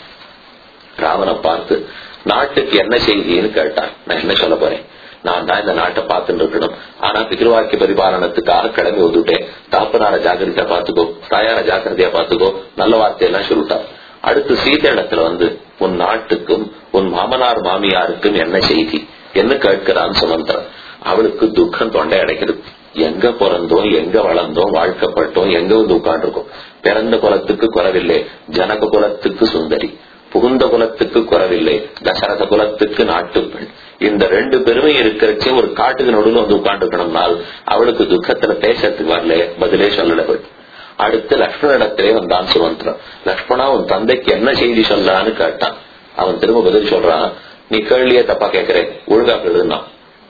ராமனை பார்த்து நாட்டுக்கு என்ன செய்தின்னு கேட்டான் நான் என்ன சொல்ல போறேன் நான் தான் இந்த நாட்டை பார்த்துட்டு இருக்கணும் ஆனா பிதிருவாக்கிய பரிபாலனத்துக்காக கிளம்பி வந்துட்டேன் தாப்பனார ஜாக்கிரதையா பாத்துக்கோ தாயார ஜாக்கிரதையா பாத்துக்கோ நல்ல வார்த்தையெல்லாம் சொல்லிட்டான் அடுத்து சீத இடத்துல வந்து உன் நாட்டுக்கும் உன் மாமனார் மாமியாருக்கும் என்ன செய்தி என்ன கேட்கிறான் சுமந்திரன் அவளுக்கு துக்கம் தொண்டை அடைக்கிறது எங்க பிறந்தோம் எங்க வளர்ந்தோம் வாழ்க்கப்பட்டோம் எங்க வந்து உட்காந்துருக்கோம் பிறந்த குலத்துக்கு குறவில்லை ஜனக குலத்துக்கு சுந்தரி புகுந்த குலத்துக்கு குறவில்லை தசரத குலத்துக்கு நாட்டு பெண் இந்த ரெண்டு பெருமை இருக்கிறச்சே ஒரு காட்டுக்கு நடுவில் வந்து உட்காந்துருக்கணும்னால் அவளுக்கு துக்கத்துல பேசறதுக்கு வரல பதிலே சொல்லல அடுத்து லக்ஷ்மணிடத்திலே வந்தான் சுமந்திரன் லக்ஷ்மணா உன் தந்தைக்கு என்ன செய்தி சொல்லான்னு கேட்டான் அவன் திரும்ப பதில் சொல்றான் நீ கேள்வியே தப்பா கேட்கிறேன் ஒழுங்கா எழுதுனான்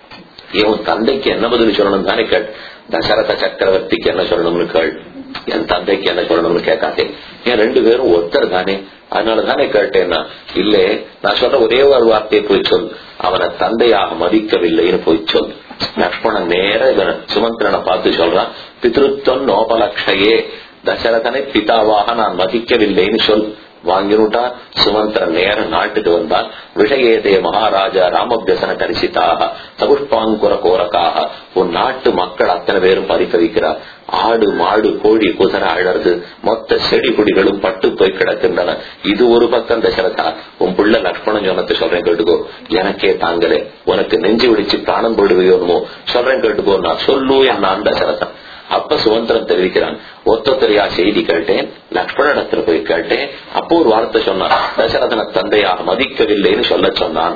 இவன் தந்தைக்கு என்ன பதில் சொல்லணும் தானே கேட் தசரத சக்கரவர்த்திக்கு என்ன சொல்லணும்னு கேள் என் தந்தைக்கு என்ன சொல்லணும்னு கேட்காதே ஏன் ரெண்டு பேரும் ஒருத்தர் தானே அதனால தானே கேட்டேன்னா இல்லே நான் சொல்ற ஒரே ஒரு வார்த்தையை போய் சொல் அவனை தந்தையாக மதிக்கவில்லைன்னு போய் சொல் லக்ஷ்மணன் நேர இவன் சுமந்திரனை பார்த்து சொல்றான் பித்ருத்வம் நோபலக்ஷையே தசரதனை பிதாவாக நான் மதிக்கவில்லைன்னு சொல் வாங்கினுட்டா சுமந்திரன் நேர நாட்டுக்கு வந்தான் விஷயேதே மகாராஜா ராமபியசன தரிசித்தாக சகுஷ்பாங்குர கோரக்காக உன் நாட்டு மக்கள் அத்தனை பேரும் பரிகரிக்கிறார் ஆடு மாடு கோழி குதிரை அழறது மொத்த செடி கொடிகளும் பட்டு போய் கிடக்கின்றன இது ஒரு பக்கம் தசரதா உன் புள்ள லக்ஷ்மணன் சொன்னத்தை சொல்றேன் கேட்டுக்கோ எனக்கே தாங்களே உனக்கு நெஞ்சு விடிச்சு பிராணம் போடுவையோனுமோ சொல்றேன் கேட்டுக்கோ நான் சொல்லு என்னான் தசரதன் அப்ப சுதந்திரம் தெரிவிக்கிறான் ஒத்தொத்தரையா செய்தி கேட்டேன் லக்ஷ்மணத்துல போய் கேட்டேன் அப்போ ஒரு வார்த்தை சொன்னான் தசரதன தந்தையாக மதிக்கவில்லைன்னு சொல்ல சொன்னான்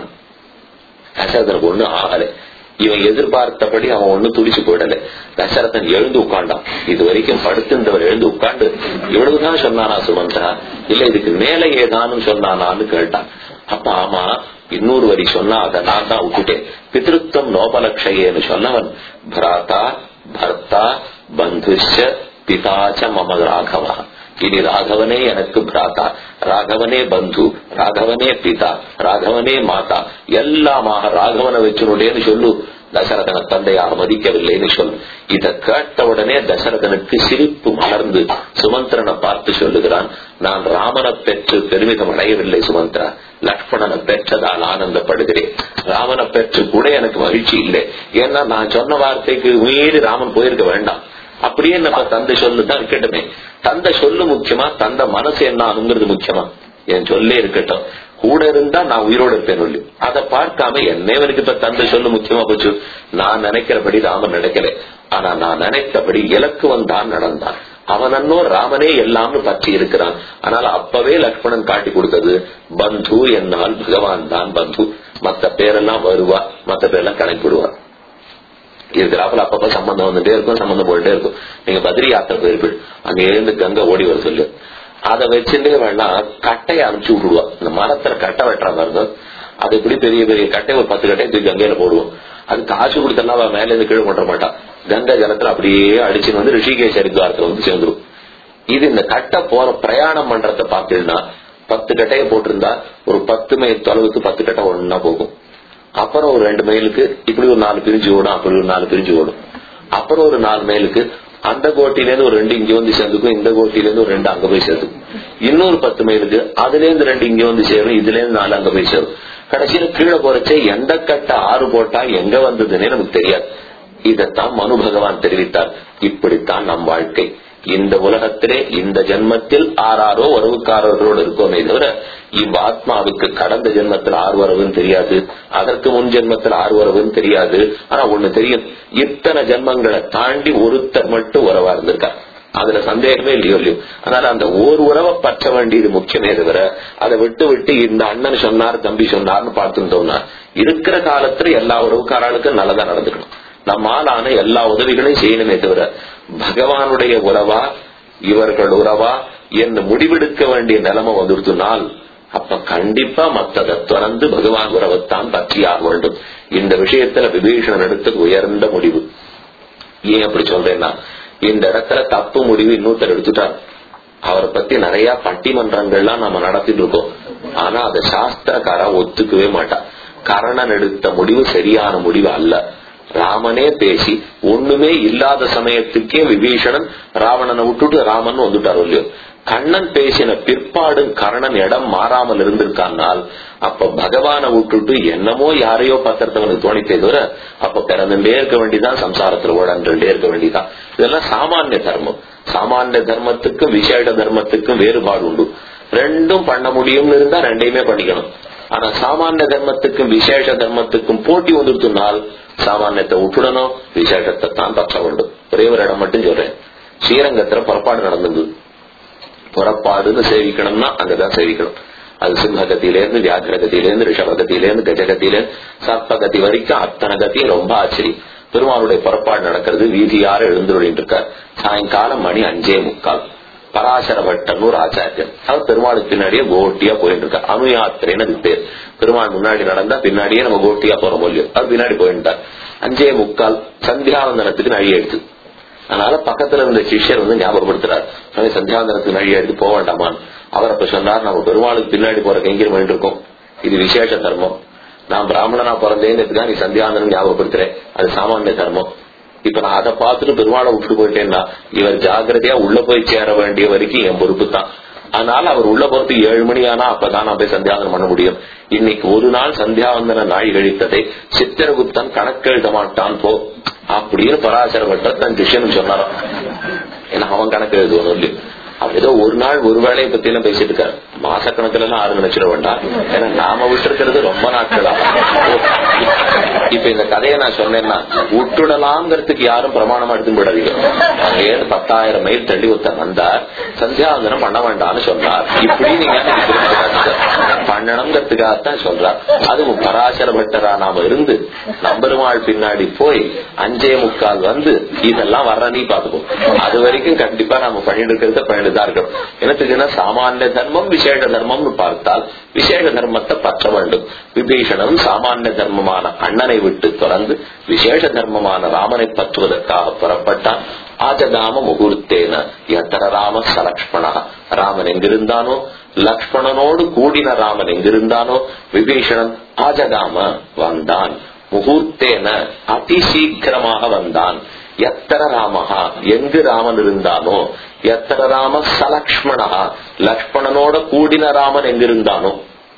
தசரதனுக்கு ஒண்ணு ஆகலை இவன் எதிர்பார்த்தபடி அவன் ஒண்ணு துடிச்சு போயிடல தசரதன் எழுந்து உட்காண்டான் இது வரைக்கும் படுத்திருந்தவர் எழுந்து உட்காந்து இவ்வளவுதான் சொன்னானா சுமந்திரா இல்ல இதுக்கு மேல ஏதானும் சொன்னானான்னு கேட்டான் அப்ப ஆமா இன்னொரு வரி சொன்னா அதை நான் தான் விட்டுட்டேன் பிதிருத்தம் நோபலக்ஷயேன்னு சொன்னவன் பராத்தா பர்த்தா பந்துஷ பிதாச்ச மம ராகவா இனி ராகவனே எனக்கு பிராத்தா ராகவனே பந்து ராகவனே பிதா ராகவனே மாதா எல்லாமாக ராகவனை வச்சுனுடேன்னு சொல்லு தசரதன தந்தையாக மதிக்கவில்லைன்னு சொல்லு இத கேட்ட உடனே தசரதனுக்கு சிரிப்பு மலர்ந்து சுமந்திரனை பார்த்து சொல்லுகிறான் நான் ராமனை பெற்று பெருமிதம் அடையவில்லை சுமந்திரா லக்ஷ்மணனை பெற்றதால் ஆனந்தப்படுகிறேன் ராமனை பெற்று கூட எனக்கு மகிழ்ச்சி இல்லை ஏன்னா நான் சொன்ன வார்த்தைக்கு மீறி ராமன் போயிருக்க வேண்டாம் அப்படியே நம்ம தந்தை சொல்லுதான் இருக்கட்டுமே தந்தை சொல்லு முக்கியமா தந்தை மனசு என்ன ஆகுங்கிறது முக்கியமா என் சொல்லே இருக்கட்டும் கூட இருந்தா நான் உயிரோட இருப்பேன் சொல்லி அதை பார்க்காம என்னவனுக்கு இப்ப தந்தை சொல்லு முக்கியமா போச்சு நான் நினைக்கிறபடி ராமன் நினைக்கல ஆனா நான் நினைத்தபடி இலக்குவன் தான் நடந்தான் அவனன்னோ ராமனே எல்லாம்னு பற்றி இருக்கிறான் ஆனால் அப்பவே லக்ஷ்மணன் காட்டி கொடுத்தது பந்து என்னால் பகவான் தான் பந்து மத்த பேரெல்லாம் வருவா மத்த பேரெல்லாம் கணக்கிடுவார் இருக்கிறாப்புல அப்பப்ப சம்பந்தம் வந்துட்டே இருக்கும் சம்பந்தம் போயிட்டே இருக்கும் நீங்க பத்ரி யாத்திரை போயிருப்பீங்க அங்க இருந்து கங்கை ஓடி வர சொல்லு அதை வச்சுட்டே வேணா கட்டையை அனுப்பிச்சு விடுவா இந்த மரத்துல கட்டை வெட்டுற பாருங்க அது இப்படி பெரிய பெரிய கட்டை ஒரு பத்து கட்டையை தூக்கி கங்கையில போடுவோம் அது காசு கொடுத்தெல்லாம் அவன் மேல இருந்து கீழே கொட்ட மாட்டான் கங்கை ஜலத்துல அப்படியே அடிச்சுன்னு வந்து ரிஷிகேஷ் ஹரித்வாரத்துல வந்து சேர்ந்துரும் இது இந்த கட்டை போற பிரயாணம் பண்றத பாத்தீங்கன்னா பத்து கட்டையை போட்டிருந்தா ஒரு பத்து மைல் தொலைவுக்கு பத்து கட்டை ஒன்னா போகும் அப்புறம் ஒரு ரெண்டு மைலுக்கு இப்படி ஒரு நாலு பிரிஞ்சு ஓடும் அப்படி ஒரு நாலு பிரிஞ்சு ஓடும் அப்புறம் ஒரு நாலு மைலுக்கு அந்த கோட்டில இருந்து ஒரு ரெண்டு இங்க வந்து சேர்ந்துக்கும் இந்த கோட்டில இருந்து ஒரு ரெண்டு அங்க போய் சேர்ந்துக்கும் இன்னொரு பத்து மைலுக்கு அதுல இருந்து ரெண்டு இங்க வந்து சேரும் இதுல இருந்து நாலு அங்க போய் சேரும் கடைசியில கீழே போறச்சே எந்த கட்ட ஆறு போட்டா எங்க வந்ததுன்னே நமக்கு தெரியாது இதத்தான் மனு பகவான் தெரிவித்தார் இப்படித்தான் நம் வாழ்க்கை இந்த உலகத்திலே இந்த ஜென்மத்தில் ஆறாரோ உறவுக்காரர்களோடு இருக்கோமே தவிர இவ் ஆத்மாவுக்கு கடந்த ஜென்மத்தில் ஆறு வரவுன்னு தெரியாது அதற்கு முன் ஜென்மத்தில் ஆறு வரவுன்னு தெரியாது ஆனா ஒண்ணு தெரியும் இத்தனை ஜென்மங்களை தாண்டி ஒருத்தர் மட்டும் உறவா இருந்திருக்கார் அதுல சந்தேகமே இல்லையோ இல்லையோ அதனால அந்த ஒரு உறவை பற்ற வேண்டியது முக்கியமே தவிர அதை விட்டு விட்டு இந்த அண்ணன் சொன்னார் தம்பி சொன்னார்னு பார்த்துட்டோம்னா இருக்கிற காலத்துல எல்லா உறவுக்காரர்களுக்கும் நல்லதா நடந்துக்கணும் நம்மாலான எல்லா உதவிகளையும் செய்யணுமே தவிர பகவானுடைய உறவா இவர்கள் உறவா என்று முடிவெடுக்க வேண்டிய நிலைமை வந்துடுத்துனால் அப்ப கண்டிப்பா மத்ததை திறந்து பகவான் உறவைத்தான் பற்றியாக வேண்டும் இந்த விஷயத்துல விபீஷணன் எடுத்தது உயர்ந்த முடிவு ஏன் அப்படி சொல்றேன்னா இந்த இடத்துல தப்பு முடிவு இன்னொருத்தர் எடுத்துட்டார் அவரை பத்தி நிறைய பட்டிமன்றங்கள்லாம் நம்ம நடத்திட்டு இருக்கோம் ஆனா அதை சாஸ்திரக்காரா ஒத்துக்கவே மாட்டா கரணன் எடுத்த முடிவு சரியான முடிவு அல்ல ராமனே பேசி ஒண்ணுமே இல்லாத சமயத்துக்கே விபீஷணன் ராவணனை விட்டுட்டு ராமன் வந்துட்டார் இல்லையோ கண்ணன் பேசின பிற்பாடு கர்ணன் இடம் மாறாமல் இருந்திருக்கானால் அப்ப பகவானை விட்டுட்டு என்னமோ யாரையோ பத்திரத்தவனுக்கு தோணித்தே தவிர அப்ப பிறந்துட்டே இருக்க வேண்டியதான் சம்சாரத்துல ஓடன்றுட்டே இருக்க வேண்டியதான் இதெல்லாம் சாமானிய தர்மம் சாமானிய தர்மத்துக்கும் விசேட தர்மத்துக்கும் வேறுபாடு உண்டு ரெண்டும் பண்ண முடியும்னு இருந்தா ரெண்டையுமே பண்ணிக்கணும் ஆனா சாமானிய தர்மத்துக்கும் விசேஷ தர்மத்துக்கும் போட்டி வந்துருத்துனால் சாமானியத்தை விட்டுடணும் விசேஷத்தை தான் பற்ற வேண்டும் ஒரே ஒரு இடம் மட்டும் சொல்றேன் ஸ்ரீரங்கத்துல புறப்பாடு நடந்தது புறப்பாடுன்னு சேவிக்கணும்னா அங்கதான் சேவிக்கணும் அது சிம்மகத்திலேருந்து வியாகிரகத்திலேருந்து ரிஷபகத்திலேருந்து கஜகத்திலேருந்து சர்ப்பகதி வரைக்கும் அத்தனை கத்தியும் ரொம்ப ஆச்சரியம் பெருமாளுடைய புறப்பாடு நடக்கிறது வீதியார எழுந்துருளிட்டு இருக்கார் சாயங்காலம் மணி அஞ்சே முக்கால் பராசர பட்டன் ஒரு ஆச்சாரியன் அவர் பெருமாளுக்கு பின்னாடியே கோட்டியா போயிட்டு இருக்கார் அனுயாத்திரைன்னு அது பேர் பெருமாள் முன்னாடி நடந்தா பின்னாடியே நம்ம கோட்டியா போற மூலியம் அவர் பின்னாடி போயிட்டார் அஞ்சே முக்கால் சந்தியாவந்தனத்துக்கு நழி எடுத்து அதனால பக்கத்துல இருந்த சிஷ்யர் வந்து ஞாபகப்படுத்துறார் சுவாமி சந்தியாவந்தனத்துக்கு நழி எடுத்து போக வேண்டாமான் அவர் அப்ப சொன்னார் நம்ம பெருமாளுக்கு பின்னாடி போற கைங்கர் பண்ணிட்டு இருக்கோம் இது விசேஷ தர்மம் நான் பிராமணனா பிறந்தேங்கிறதுக்காக நீ சந்தியாவந்தனம் ஞாபகப்படுத்துறேன் அது சாமானிய தர்மம் இப்ப நான் அதை பார்த்துட்டு பெருமாளை விட்டுட்டு போயிட்டேன்னா இவர் ஜாகிரதையா உள்ள போய் சேர வேண்டிய வரைக்கும் என் பொறுப்பு தான் அதனால அவர் உள்ள போறது ஏழு மணி ஆனா அப்பதான் நான் போய் சந்தியாவந்தனம் பண்ண முடியும் இன்னைக்கு ஒரு நாள் சந்தியாவந்தன நாள் கழித்ததை சித்திரகுப்தன் கணக்கெழுத மாட்டான் போ அப்படின்னு பராசர பட்டர் தன் சிஷ்யனும் சொன்னாராம் ஏன்னா அவன் கணக்கு எழுதுவான் இல்லையோ அவர் ஏதோ ஒரு நாள் ஒரு வேலையை பத்தி எல்லாம் பேசிட்டு இருக்காரு மாசக்கணக்கில் எல்லாம் ஆறு நினைச்சிட வேண்டாம் ஏன்னா நாம விட்டுருக்கிறது ரொம்ப நாட்களா இப்ப இந்த கதையை நான் சொன்னேன்னா விட்டுடலாங்கிறதுக்கு யாரும் பிரமாணமா எடுத்து விடாதீங்க அங்க ஏழு பத்தாயிரம் மைல் தள்ளி ஒருத்தர் வந்தார் சந்தியாவந்தனம் பண்ண வேண்டாம்னு சொன்னார் இப்படி நீங்க பண்ணணுங்கிறதுக்காகத்தான் சொல்றார் அதுவும் பராசர பட்டரா நாம இருந்து நம்பெருமாள் பின்னாடி போய் அஞ்சே முக்கால் வந்து இதெல்லாம் வர்ற நீ பாத்துக்கோ அது வரைக்கும் கண்டிப்பா நம்ம பண்ணிட்டு இருக்கிறத பண்ணிட்டு தான் இருக்கணும் என்னத்துக்குன்னா சாமானிய தர்மம் விசேஷ தர்மம்னு பார்த்தால் விசேஷ தர்மத்தை பற்ற வேண்டும் விபீஷணன் சாமானிய தர்மமான அண்ணனை விட்டு தொடர்ந்து விசேஷ தர்மமான ராமனை பற்றுவதற்காக புறப்பட்டான் ஆஜகாம முகூர்த்தேன எத்தர ராம சலக்ஷ்மணா ராமன் எங்கிருந்தானோ லக்ஷ்மணனோடு கூடின ராமன் எங்கிருந்தானோ விபீஷணன் ஆஜகாம வந்தான் முகூர்த்தேன அதி சீக்கிரமாக வந்தான் எத்தர ராமஹா எங்கு ராமன் இருந்தானோ எத்தர ராம சலக்ஷ்மணா லக்ஷ்மணனோட கூடின ராமன் எங்கிருந்தானோ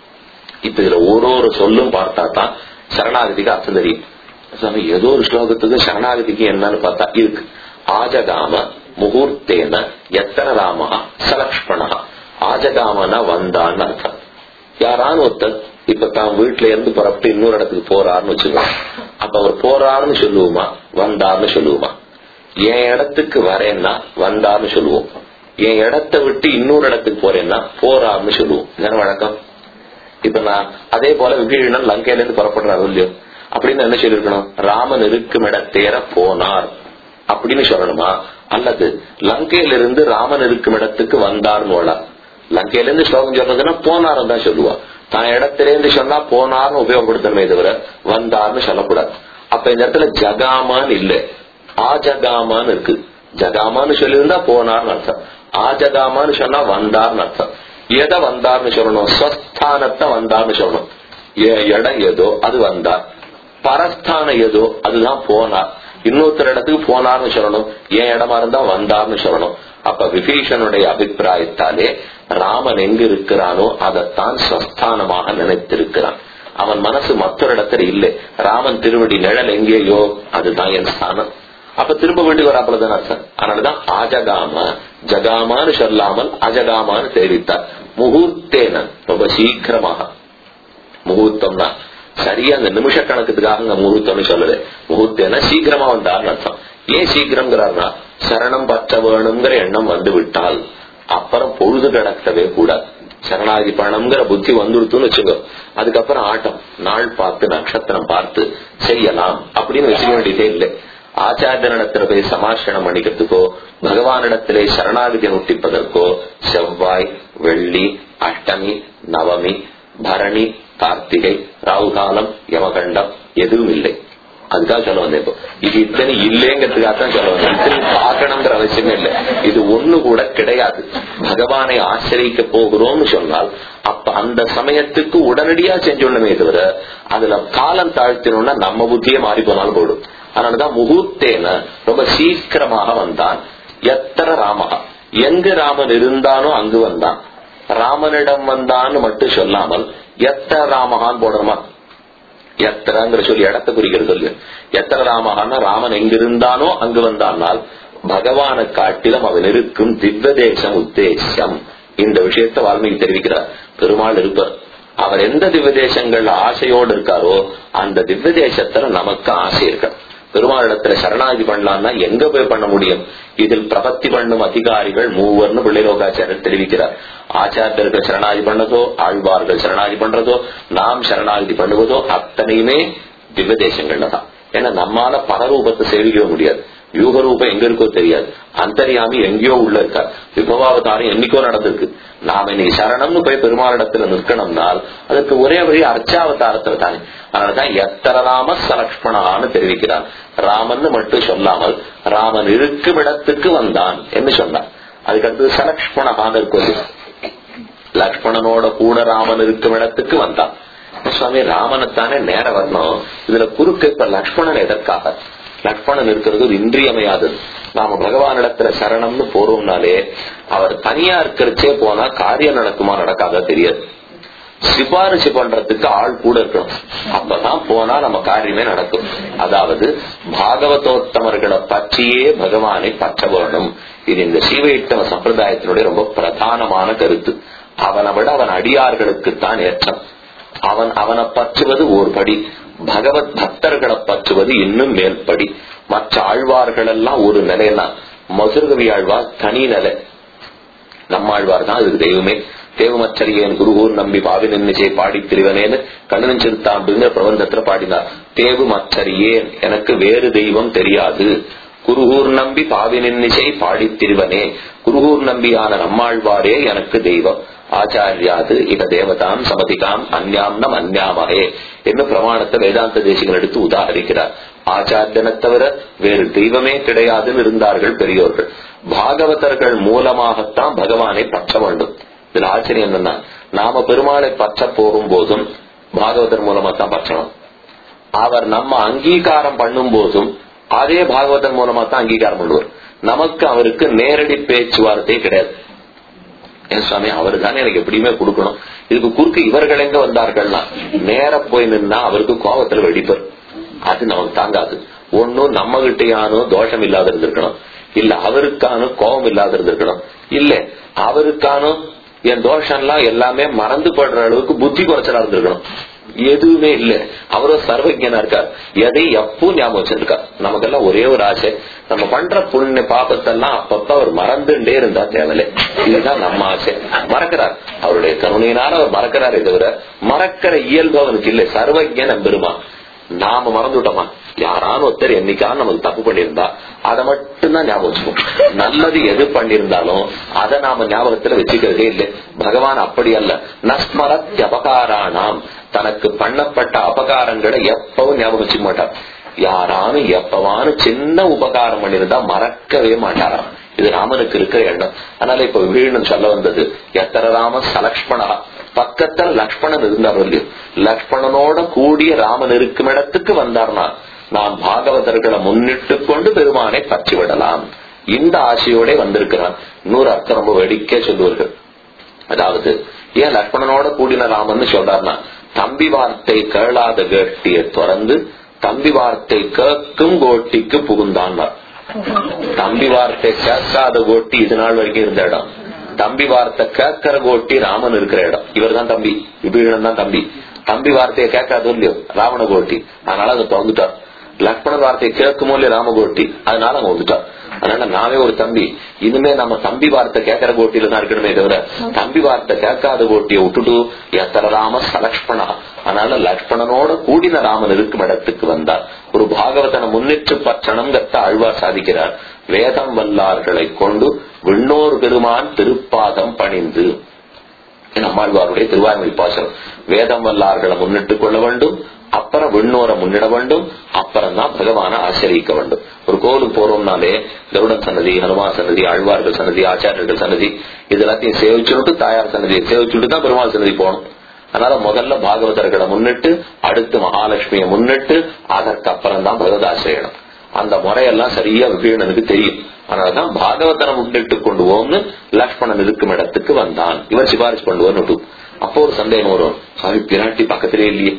இப்ப இதுல ஒரு ஒரு சொல்லும் பார்த்தா தான் சரணாகதிக்கு அர்த்தம் தெரியும் சாமி ஏதோ ஒரு ஸ்லோகத்துக்கு சரணாகதிக்கு என்னன்னு பார்த்தா இருக்கு ஆஜகாம முகூர்த்தேன எத்தன ராமஹா சலக்ஷ்மணா ஆஜகாமனா வந்தான்னு அர்த்தம் யாரான்னு ஒருத்தர் இப்ப தான் வீட்டுல இருந்து புறப்பட்டு இன்னொரு இடத்துக்கு போறாருன்னு வச்சுக்கோங்க அப்ப அவர் போறாருன்னு சொல்லுவோமா வந்தார்னு சொல்லுவோமா என் இடத்துக்கு வரேன்னா வந்தார்னு சொல்லுவோம் என் இடத்தை விட்டு இன்னொரு இடத்துக்கு போறேன்னா போறாருன்னு சொல்லுவோம் இதான வழக்கம் இப்ப நான் அதே போல விபீஷணன் லங்கையில இருந்து புறப்படுறாரு இல்லையோ அப்படின்னு என்ன சொல்லிருக்கணும் ராமன் இருக்கும் இடத்தேர போனார் அப்படின்னு சொல்லணுமா அல்லது லங்கையிலிருந்து ராமன் இருக்கும் இடத்துக்கு வந்தார்னு லங்கையில இருந்து ஸ்லோகம் சொல்றதுன்னா போனார்னு தான் சொல்லுவா தான் இடத்துல இருந்து சொன்னா போனார்னு உபயோகப்படுத்தணுமே தவிர வந்தார்னு சொல்லக்கூடாது அப்ப இந்த இடத்துல ஜகாமான்னு இல்ல ஆஜகாமான்னு இருக்கு ஜகாமான்னு சொல்லியிருந்தா போனார்னு அர்த்தம் ஆஜகாமான்னு சொன்னா வந்தார்னு அர்த்தம் எதை வந்தார்னு சொல்லணும் ஸ்வஸ்தானத்தை வந்தார்னு சொல்லணும் இடம் ஏதோ அது வந்தார் பரஸ்தானம் ஏதோ அதுதான் போனார் இன்னொருத்தர் இடத்துக்கு போனார்னு சொல்லணும் என் இடமா இருந்தா வந்தார்னு சொல்லணும் அப்ப விபீஷனுடைய அபிப்பிராயத்தாலே ராமன் எங்க இருக்கிறானோ அதைத்தான் ஸ்வஸ்தானமாக நினைத்திருக்கிறான் அவன் மனசு மற்றொரு இடத்துல இல்லை ராமன் திருவடி நிழல் எங்கேயோ அதுதான் என் ஸ்தானம் அப்ப திரும்ப வீட்டுக்கு வராப்புல தான் அர்த்தம் அதனாலதான் ஆஜகாம ஜகாமான்னு சொல்லாமல் அஜகாமான்னு தெரிவித்தார் முகூர்த்தேன ரொம்ப சீக்கிரமாக முகூர்த்தம்னா சரியா அந்த நிமிஷ கணக்குக்காக அங்க முகூர்த்தம்னு சொல்லல முகூர்த்தேன சீக்கிரமா வந்தார்னு அர்த்தம் ஏன் சீக்கிரம்ங்கிறார்னா சரணம் பற்ற வேணுங்கிற எண்ணம் வந்து விட்டால் அப்புறம் பொழுது கிடக்கவே கூடாது சரணாகி பணம்ங்கிற புத்தி வந்துடுத்துன்னு வச்சுக்கோ அதுக்கப்புறம் ஆட்டம் நாள் பார்த்து நட்சத்திரம் பார்த்து செய்யலாம் அப்படின்னு வச்சுக்க வேண்டியதே இல்லை ஆச்சாரியனிடத்துல போய் சமாஷணம் பண்ணிக்கிறதுக்கோ பகவானிடத்திலே சரணாகதி நுட்டிப்பதற்கோ செவ்வாய் வெள்ளி அஷ்டமி நவமி பரணி கார்த்திகை ராகுகாலம் யமகண்டம் எதுவும் இல்லை அதுக்காக சொல்ல வந்தேன் இப்போ இது இத்தனை இல்லைங்கிறதுக்காக தான் சொல்ல வந்தேன் இத்தனை பார்க்கணுங்கிற அவசியமே இல்லை இது ஒண்ணு கூட கிடையாது பகவானை ஆசிரியிக்க போகிறோம்னு சொன்னால் அப்ப அந்த சமயத்துக்கு உடனடியா செஞ்சோண்ணுமே தவிர அதுல காலம் தாழ்த்தினோம்னா நம்ம புத்தியே மாறி போனாலும் போடும் அதனாலதான் முகூர்த்தேன ரொம்ப சீக்கிரமாக வந்தான் எத்தனை ராமகா எங்கு ராமன் இருந்தானோ அங்கு வந்தான் ராமனிடம் வந்தான்னு மட்டும் சொல்லாமல் எத்தனை ராமகான் போடணுமா எத்தனைங்கிற சொல்லி இடத்தை குறிக்கிறது சொல்லு எத்தனை ராமகான்னா ராமன் எங்கிருந்தானோ அங்கு வந்தானால் பகவானை காட்டிலும் அவன் இருக்கும் திவ்வதேசம் உத்தேசம் இந்த விஷயத்தை வால்மீகி தெரிவிக்கிறார் பெருமாள் இருப்பார் அவர் எந்த திவ்வதேசங்கள்ல ஆசையோடு இருக்காரோ அந்த திவ்வதேசத்துல நமக்கு ஆசை இருக்க பெருமாளிடத்துல சரணாகதி பண்ணலாம்னா எங்க போய் பண்ண முடியும் இதில் பிரபத்தி பண்ணும் அதிகாரிகள் மூவர்னு பிள்ளைலோகாச்சாரியர் தெரிவிக்கிறார் ஆச்சாரியர்கள் சரணாகதி பண்ணதோ ஆழ்வார்கள் சரணாகதி பண்றதோ நாம் சரணாகதி பண்ணுவதோ அத்தனையுமே திவ்ய தேசங்கள்ல தான் ஏன்னா நம்மால பரரூபத்தை சேவிக்க முடியாது வியூக ரூபம் எங்க இருக்கோ தெரியாது அந்தரியாமி எங்கேயோ உள்ள இருக்கா விபவாவதாரம் என்னைக்கோ நடந்திருக்கு நாம இன்னைக்கு சரணம்னு போய் பெருமாளிடத்துல நிற்கணும்னால் அதற்கு ஒரே வழி அர்ச்சாவதாரத்துல தானே அதனாலதான் எத்தர ராம சலக்ஷ்மணான்னு தெரிவிக்கிறான் ராமன் மட்டும் சொல்லாமல் ராமன் இருக்கும் இடத்துக்கு வந்தான் என்று சொன்னான் அதுக்கடுத்து சலக்ஷ்மணகான்னு இருக்கும் லக்ஷ்மணனோட கூட ராமன் இருக்கும் இடத்துக்கு வந்தான் சுவாமி ராமனைத்தானே நேர வரணும் இதுல குறுக்க இப்ப லக்ஷ்மணன் எதற்காக லக்ஷ்மணன் இருக்கிறது ஒரு இன்றியமையாதது நாம பகவானிடத்துல சரணம்னு போறோம்னாலே அவர் தனியா இருக்கிறச்சே போனா காரியம் நடக்குமா நடக்காதா தெரியாது சிபாரிசு பண்றதுக்கு ஆள் கூட இருக்கணும் அப்பதான் போனா நம்ம காரியமே நடக்கும் அதாவது பாகவதோத்தமர்களை பற்றியே பகவானை பற்ற வேணும் இது இந்த சீவைத்தவ சம்பிரதாயத்தினுடைய ரொம்ப பிரதானமான கருத்து அவனை விட அவன் அடியார்களுக்கு தான் ஏற்றம் அவன் அவனை பற்றுவது ஒரு படி பகவத் பக்தர்களை பற்றுவது இன்னும் மேல்படி மற்ற ஆழ்வார்கள் எல்லாம் ஒரு நிலைனா மதுரகவி ஆழ்வார் தனி நிலை நம்மாழ்வார் தான் அதுக்கு தெய்வமே தேவமச்சரியன் குருகூர் நம்பி பாவி நின்னிச்சை பாடி திரிவனேன்னு கண்ணன் சிறுத்தாண்டுங்கிற பிரபந்தத்துல பாடினார் தேவு மச்சரியேன் எனக்கு வேறு தெய்வம் தெரியாது குருகூர் நம்பி பாவி நின்னிசை பாடி திரிவனே குருகூர் நம்பியான நம்மாழ்வாரே எனக்கு தெய்வம் ஆச்சாரியாது இக தேவதாம் சமதிகாம் அந்யாம் நம் அந்யாமகே என்று பிரமாணத்தை வேதாந்த தேசிகள் எடுத்து உதாகரிக்கிறார் ஆச்சாரியனை தவிர வேறு தெய்வமே கிடையாதுன்னு இருந்தார்கள் பெரியோர்கள் பாகவதர்கள் மூலமாகத்தான் பகவானை பற்ற வேண்டும் இதுல ஆச்சரியம் என்னன்னா நாம பெருமாளை பற்ற போகும் போதும் பாகவதர் மூலமா தான் பற்றணும் அவர் நம்ம அங்கீகாரம் பண்ணும் போதும் அதே பாகவதன் மூலமா தான் அங்கீகாரம் பண்ணுவார் நமக்கு அவருக்கு நேரடி பேச்சுவார்த்தை கிடையாது என் சுவாமி அவரு தானே எனக்கு எப்படியுமே கொடுக்கணும் இதுக்கு குறுக்கு இவர்கள் எங்க வந்தார்கள்னா நேர போய் நின்னா அவருக்கு கோபத்துல வெடிப்பர் அது நமக்கு தாங்காது ஒன்னும் நம்ம கிட்டையானோ தோஷம் இல்லாத இருந்திருக்கணும் இல்ல அவருக்கான கோபம் இல்லாத இருந்திருக்கணும் இல்ல அவருக்கான என் தோஷம் எல்லாம் எல்லாமே மறந்து படுற அளவுக்கு புத்தி குறைச்சலா இருந்திருக்கணும் எதுவுமே இல்ல அவரும் சர்வஜனா இருக்கார் எதை எப்போ ஞாபகம் வச்சிருக்கார் நமக்கெல்லாம் ஒரே ஒரு ஆசை நம்ம பண்ற புண்ணிய பாபத்தெல்லாம் அப்பப்ப அவர் மறந்துட்டே இருந்தா தேவையில்லை இதுதான் நம்ம ஆசை மறக்கிறார் அவருடைய கருணையினால அவர் மறக்கிறாரே தவிர மறக்கிற இயல்பு அவனுக்கு இல்லை சர்வஜன் பெருமா நாம மறந்துட்டோமா யாரான ஒருத்தர் என்னைக்கான நமக்கு தப்பு பண்ணியிருந்தா அதை மட்டும்தான் ஞாபகம் வச்சுக்கோம் நல்லது எது பண்ணியிருந்தாலும் அதை நாம ஞாபகத்துல வச்சுக்கிறதே இல்லை பகவான் அப்படி அல்ல நஸ்மரத் அபகாரானாம் தனக்கு பண்ணப்பட்ட அபகாரங்களை எப்பவும் ஞாபகம் வச்சுக்க மாட்டார் யாரானும் எப்பவானு சின்ன உபகாரம் பண்ணியிருந்தா மறக்கவே மாட்டாராம் இது ராமனுக்கு இருக்கிற எண்ணம் அதனால இப்ப வீழ்னு சொல்ல வந்தது எத்தர ராம சலக்ஷ்மணா பக்கத்துல லக்ஷ்மணன் இருந்தார் இல்லையோ லக்ஷ்மணனோட கூடிய ராமன் இருக்கும் இடத்துக்கு வந்தார்னா நாம் பாகவதர்களை முன்னிட்டு கொண்டு பெருமானை பற்றி விடலாம் இந்த ஆசையோட வந்திருக்கிறான் இன்னொரு அர்த்தம் ரொம்ப வெடிக்க சொல்லுவார்கள் அதாவது ஏன் லக்ஷ்மணனோட கூடின ராமன் சொல்றாருன்னா தம்பி வார்த்தை கேளாத கேட்டியை திறந்து தம்பி வார்த்தை கேட்கும் கோட்டிக்கு புகுந்தான் தம்பி வார்த்தை கேட்காத கோட்டி இது நாள் வரைக்கும் இருந்த இடம் தம்பி வார்த்தை கேட்கிற கோட்டி ராமன் இருக்கிற இடம் இவர் தான் தம்பி விபீஷணன் தான் தம்பி தம்பி வார்த்தையை கேட்காதோ இல்லையோ ராவண கோட்டி அதனால அதை வந்துட்டார் லக்ஷ்மணன் வார்த்தையை கேட்குமோ இல்லையோ ராமகோட்டி அதனால அங்க வந்துட்டார் அதனால நாமே ஒரு தம்பி இனிமே நம்ம தம்பி வார்த்தை கேட்கிற கோட்டியில தான் இருக்கணுமே தவிர தம்பி வார்த்தை கேட்காத கோட்டியை விட்டுட்டு எத்தனை ராம சலக்ஷ்மணா அதனால லக்ஷ்மணனோட கூடின ராமன் இருக்கும் இடத்துக்கு வந்தார் ஒரு பாகவதனை முன்னிட்டு பற்றணம்கத்த ஆழ்வார் சாதிக்கிறார் வேதம் வல்லார்களை கொண்டு விண்ணோர் பெருமான் திருப்பாதம் பணிந்து நம்மாழ்வாருடைய திருவாய்மொழி பாசனம் வேதம் வல்லார்களை முன்னிட்டுக் கொள்ள வேண்டும் அப்புறம் விண்ணோரை முன்னிட வேண்டும் அப்புறம் தான் பகவானை ஆசிரியிக்க வேண்டும் ஒரு கோவிலுக்கு போறோம்னாலே கருடன் சன்னதி ஹனுமான் சன்னதி ஆழ்வார்கள் சன்னதி ஆச்சாரியர்கள் சன்னதி இது எல்லாத்தையும் சேவிச்சுட்டு தாயார் சன்னதியை சேவிச்சுட்டு தான் பெருமாள் சன்னதி போகணும் அதனால முதல்ல பாகவதர்களை முன்னிட்டு அடுத்து மகாலட்சுமியை முன்னிட்டு அதற்கு அப்புறம் தான் பகவதாசிரியனம் அந்த முறையெல்லாம் சரியா விபீடனுக்கு தெரியும் அதனாலதான் பாகவதனை முன்னிட்டு கொண்டு போம்னு லக்ஷ்மணன் இருக்கும் இடத்துக்கு வந்தான் இவர் சிபாரிசு பண்ணுவோன்னு அப்போ ஒரு சந்தேகம் வரும் சாமி பிராட்டி பக்கத்திலே இல்லையே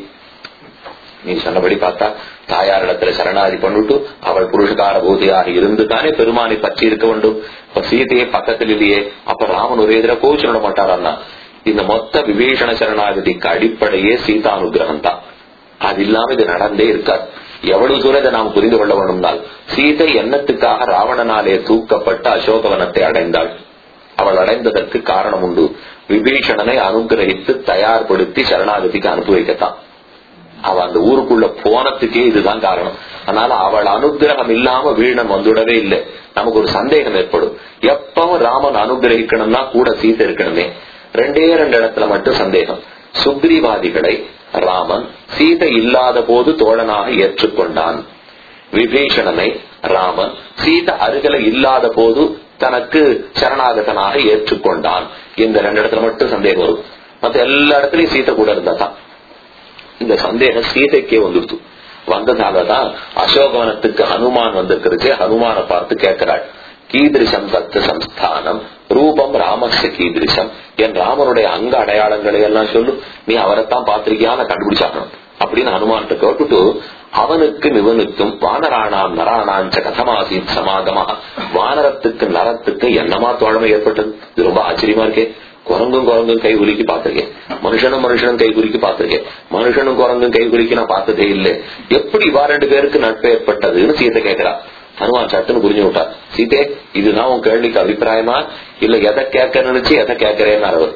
நீ சொன்னபடி பார்த்தா தாயாரிடத்துல சரணாதி பண்ணிட்டு அவள் புருஷகார பூதியாக இருந்து தானே பெருமானை பற்றி இருக்க வேண்டும் இப்ப சீதையை பக்கத்தில் இல்லையே அப்ப ராமன் ஒரே எதிர கோச்சு விட மாட்டாரா இந்த மொத்த விபீஷண சரணாகதிக்கு அடிப்படையே சீதா அனுகிரகம் தான் அது இல்லாம இது நடந்தே இருக்காது எவ்வளவு தூரம் இதை நாம் புரிந்து கொள்ள வேண்டும்னால் சீதை எண்ணத்துக்காக ராவணனாலே தூக்கப்பட்ட அசோகவனத்தை அடைந்தாள் அவள் அடைந்ததற்கு காரணம் உண்டு விபீஷணனை அனுகிரகித்து தயார்படுத்தி சரணாகதிக்கு அனுப்பி வைக்கத்தான் அவ அந்த ஊருக்குள்ள போனதுக்கே இதுதான் காரணம் அதனால அவள் அனுகிரகம் இல்லாம வீணன் வந்துடவே இல்லை நமக்கு ஒரு சந்தேகம் ஏற்படும் எப்பவும் ராமன் அனுகிரகிக்கணும்னா கூட சீதை இருக்கணுமே ரெண்டே ரெண்டு இடத்துல மட்டும் சந்தேகம் சுக்ரீவாதிகளை ராமன் சீதை இல்லாத போது தோழனாக ஏற்றுக்கொண்டான் விபீஷணனை ராமன் சீதை அருகில இல்லாத போது தனக்கு சரணாகதனாக ஏற்றுக்கொண்டான் இந்த ரெண்டு இடத்துல மட்டும் சந்தேகம் வரும் மத்த எல்லா இடத்துலயும் சீதை கூட இருந்தா தான் இந்த சந்தேகம் சீதைக்கே வந்துடுத்து வந்ததாலதான் அசோகவனத்துக்கு ஹனுமான் வந்திருக்கிறதே ஹனுமான பார்த்து கேட்கிறாள் கீதிருஷம் தத்து சம்ஸ்தானம் ரூபம் ராமஸ்ய கீதிருஷம் என் ராமனுடைய அங்க அடையாளங்களை எல்லாம் சொல்லு நீ அவரைத்தான் பாத்திருக்கியான கண்டுபிடிச்சாகணும் அப்படின்னு ஹனுமான்கிட்ட கேட்டுட்டு அவனுக்கும் இவனுக்கும் வானராணாம் நராணாஞ்ச கதமாசீத் சமாகமா வானரத்துக்கு நரத்துக்கு என்னமா தோழமை ஏற்பட்டது இது ரொம்ப ஆச்சரியமா இருக்கே குரங்கும் குரங்கும் கை குலுக்கி பார்த்திருக்கேன் மனுஷனும் மனுஷனும் கை குலுக்கி பார்த்திருக்கேன் மனுஷனும் குரங்கும் கை குலுக்கி நான் பார்த்ததே இல்லை எப்படி இவா ரெண்டு பேருக்கு நட்பு ஏற்பட்டதுன்னு சீத்தை கேட்கிறா ஹனுமான் சட்டுன்னு புரிஞ்சு விட்டார் சீதே இதுதான் உன் கேள்விக்கு அபிப்பிராயமா இல்ல எதை கேட்க நினைச்சு எதை கேட்கறேன்னு அவர்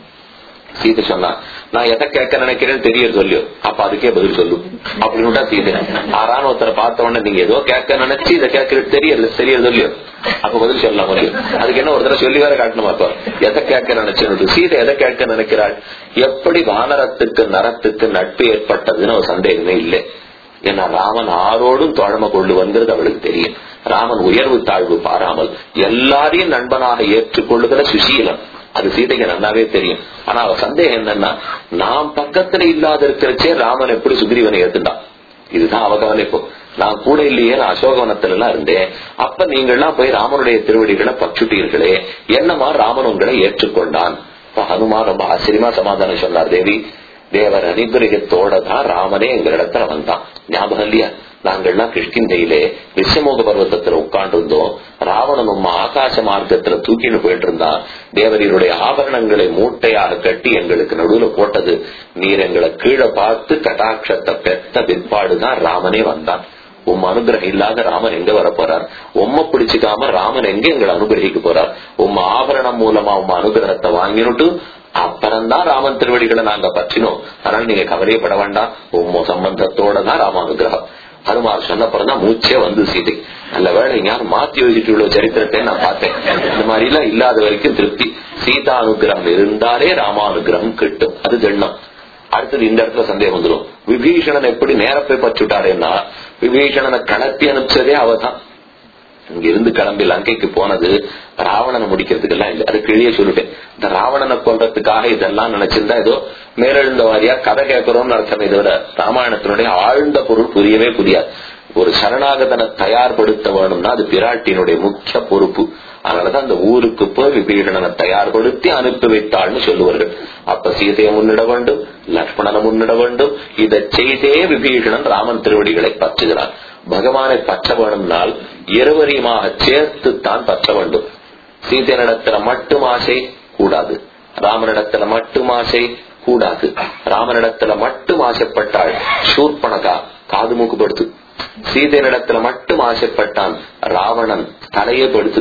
சீதை சொன்னா நான் எதை கேட்க நினைக்கிறேன்னு தெரிய சொல்லியோ அப்ப அதுக்கே பதில் சொல்லு அப்படின்னு சீதை ஆறான ஒருத்தரை பார்த்த உடனே நீங்க ஏதோ கேட்க நினைச்சு இதை கேட்கறது தெரியல தெரிய சொல்லியோ அப்ப பதில் சொல்லலாம் முடியும் அதுக்கு என்ன ஒரு தடவை சொல்லி வேற காட்டணுமா அப்ப எதை கேட்க நினைச்சு சீதை எதை கேட்க நினைக்கிறாள் எப்படி வானரத்துக்கு நரத்துக்கு நட்பு ஏற்பட்டதுன்னு ஒரு சந்தேகமே இல்லை ஏன்னா ராமன் ஆரோடும் தோழமை கொண்டு வந்தது அவளுக்கு தெரியும் ராமன் உயர்வு தாழ்வு பாராமல் எல்லாரையும் நண்பனாக ஏற்றுக்கொள்ளுகிற சுசீலம் அது சீதைக்கு நல்லாவே தெரியும் ஆனா அவ சந்தேகம் என்னன்னா நாம் பக்கத்துல இல்லாத இருக்கிறச்சே ராமன் எப்படி சுக்ரீவனை ஏத்துண்டான் இதுதான் அவ கவனிப்பு நான் கூட இல்லையே நான் அசோகவனத்துல எல்லாம் இருந்தேன் அப்ப நீங்கள்லாம் போய் ராமனுடைய திருவடிகளை பச்சுட்டீர்களே என்னமா ராமன் உங்களை ஏற்றுக்கொண்டான் இப்ப ஹனுமான் ரொம்ப ஆச்சரியமா சமாதானம் சொன்னார் தேவி தேவர் அனுகிரகத்தோட தான் ராமனே எங்க இடத்துல வந்தான் ஞாபகம் இல்லையா நாங்கள்லாம் கிருஷ்ணிந்தையிலே விஸ்வமோக பர்வத்தத்துல உட்கார்ந்து இருந்தோம் ராவணன் உம்மா ஆகாச மார்க்கத்துல தூக்கின்னு போயிட்டு இருந்தான் தேவரீருடைய ஆபரணங்களை மூட்டையாக கட்டி எங்களுக்கு நடுவுல போட்டது நீர் எங்களை கீழே பார்த்து கட்டாட்சத்தை பெத்த பிற்பாடுதான் ராமனே வந்தான் உம் அனுகிரகம் இல்லாத ராமன் எங்க வர போறார் உம்ம பிடிச்சுக்காம ராமன் எங்க எங்களை அனுகிரகிக்க போறார் உம்ம ஆபரணம் மூலமா உம்ம அனுகிரகத்தை வாங்கினுட்டு அப்புறம்தான் ராமன் திருவடிகளை நாங்க பற்றினோம் அதனால நீங்க கவலையப்பட வேண்டாம் உம்ம சம்பந்தத்தோட தான் ராமானுகிரகம் ஹனுமார் சொன்னப்புறம் தான் மூச்சே வந்து சீதை நல்ல வேலை யாரும் மாத்தி யோசிச்சுட்டு இவ்வளவு சரித்திரத்தை நான் பார்த்தேன் இந்த மாதிரி எல்லாம் இல்லாத வரைக்கும் திருப்தி சீதா அனுகிரகம் இருந்தாலே ராமானுகிரகம் கிட்டும் அது திண்ணம் அடுத்தது இந்த இடத்துல சந்தேகம் வந்துடும் விபீஷணன் எப்படி நேர போய் பச்சுட்டாருன்னா விபீஷணனை கடத்தி அனுப்பிச்சதே அவதான் இங்க இருந்து கிளம்பி லங்கைக்கு போனது ராவணனை முடிக்கிறதுக்கு எல்லாம் இல்ல அது கிழிய சொல்லிட்டேன் இந்த ராவணனை கொல்றதுக்காக இதெல்லாம் நினைச்சிருந்தா ஏதோ மேலெழுந்த வாரியா கதை கேட்கிறோம்னு அர்த்தம் இதை விட ராமாயணத்தினுடைய ஆழ்ந்த பொருள் புரியவே புரியாது ஒரு சரணாகதனை தயார்படுத்த வேணும்னா அது பிராட்டியினுடைய முக்கிய பொறுப்பு அதனாலதான் அந்த ஊருக்கு போய் விபீஷணனை தயார்படுத்தி அனுப்பி வைத்தாள்னு சொல்லுவார்கள் அப்ப சீதையை முன்னிட வேண்டும் லக்ஷ்மணனை முன்னிட வேண்டும் இதை செய்தே விபீஷணன் ராமன் திருவடிகளை பற்றுகிறான் பகவானை பற்ற வேணும்னால் இருவரையுமாக சேர்த்து தான் பற்ற வேண்டும் சீதையனிடத்துல மட்டும் ஆசை கூடாது ராமனிடத்துல மட்டும் ஆசை கூடாது ராமனிடத்துல மட்டும் ஆசைப்பட்டாள் சூர்பனகா காது மூக்கு படுத்து சீதையனிடத்துல மட்டும் ஆசைப்பட்டான் ராவணன் தலையை படுத்து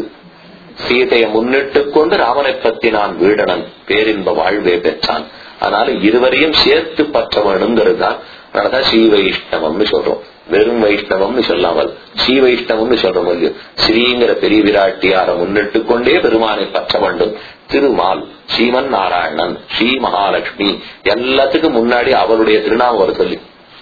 சீதையை முன்னிட்டு கொண்டு ராமனை பத்தி நான் வீடனன் பேரின்ப வாழ்வே பெற்றான் அதனால இருவரையும் சேர்த்து பற்ற வேணுங்கிறது தான் அதனாலதான் ஸ்ரீ வைஷ்ணவம்னு சொல்றோம் வெறும் வைஷ்ணவம்னு சொல்லாமல் ஸ்ரீ வைஷ்ணவம்னு சொல்றோம் இல்லையோ ஸ்ரீங்கிற பெரிய விராட்டியார முன்னிட்டு கொண்டே பெருமானை பற்ற வேண்டும் திருமால் ஸ்ரீமன் நாராயணன் ஸ்ரீ மகாலட்சுமி எல்லாத்துக்கும் முன்னாடி அவருடைய திருநாமம் வர சொல்லி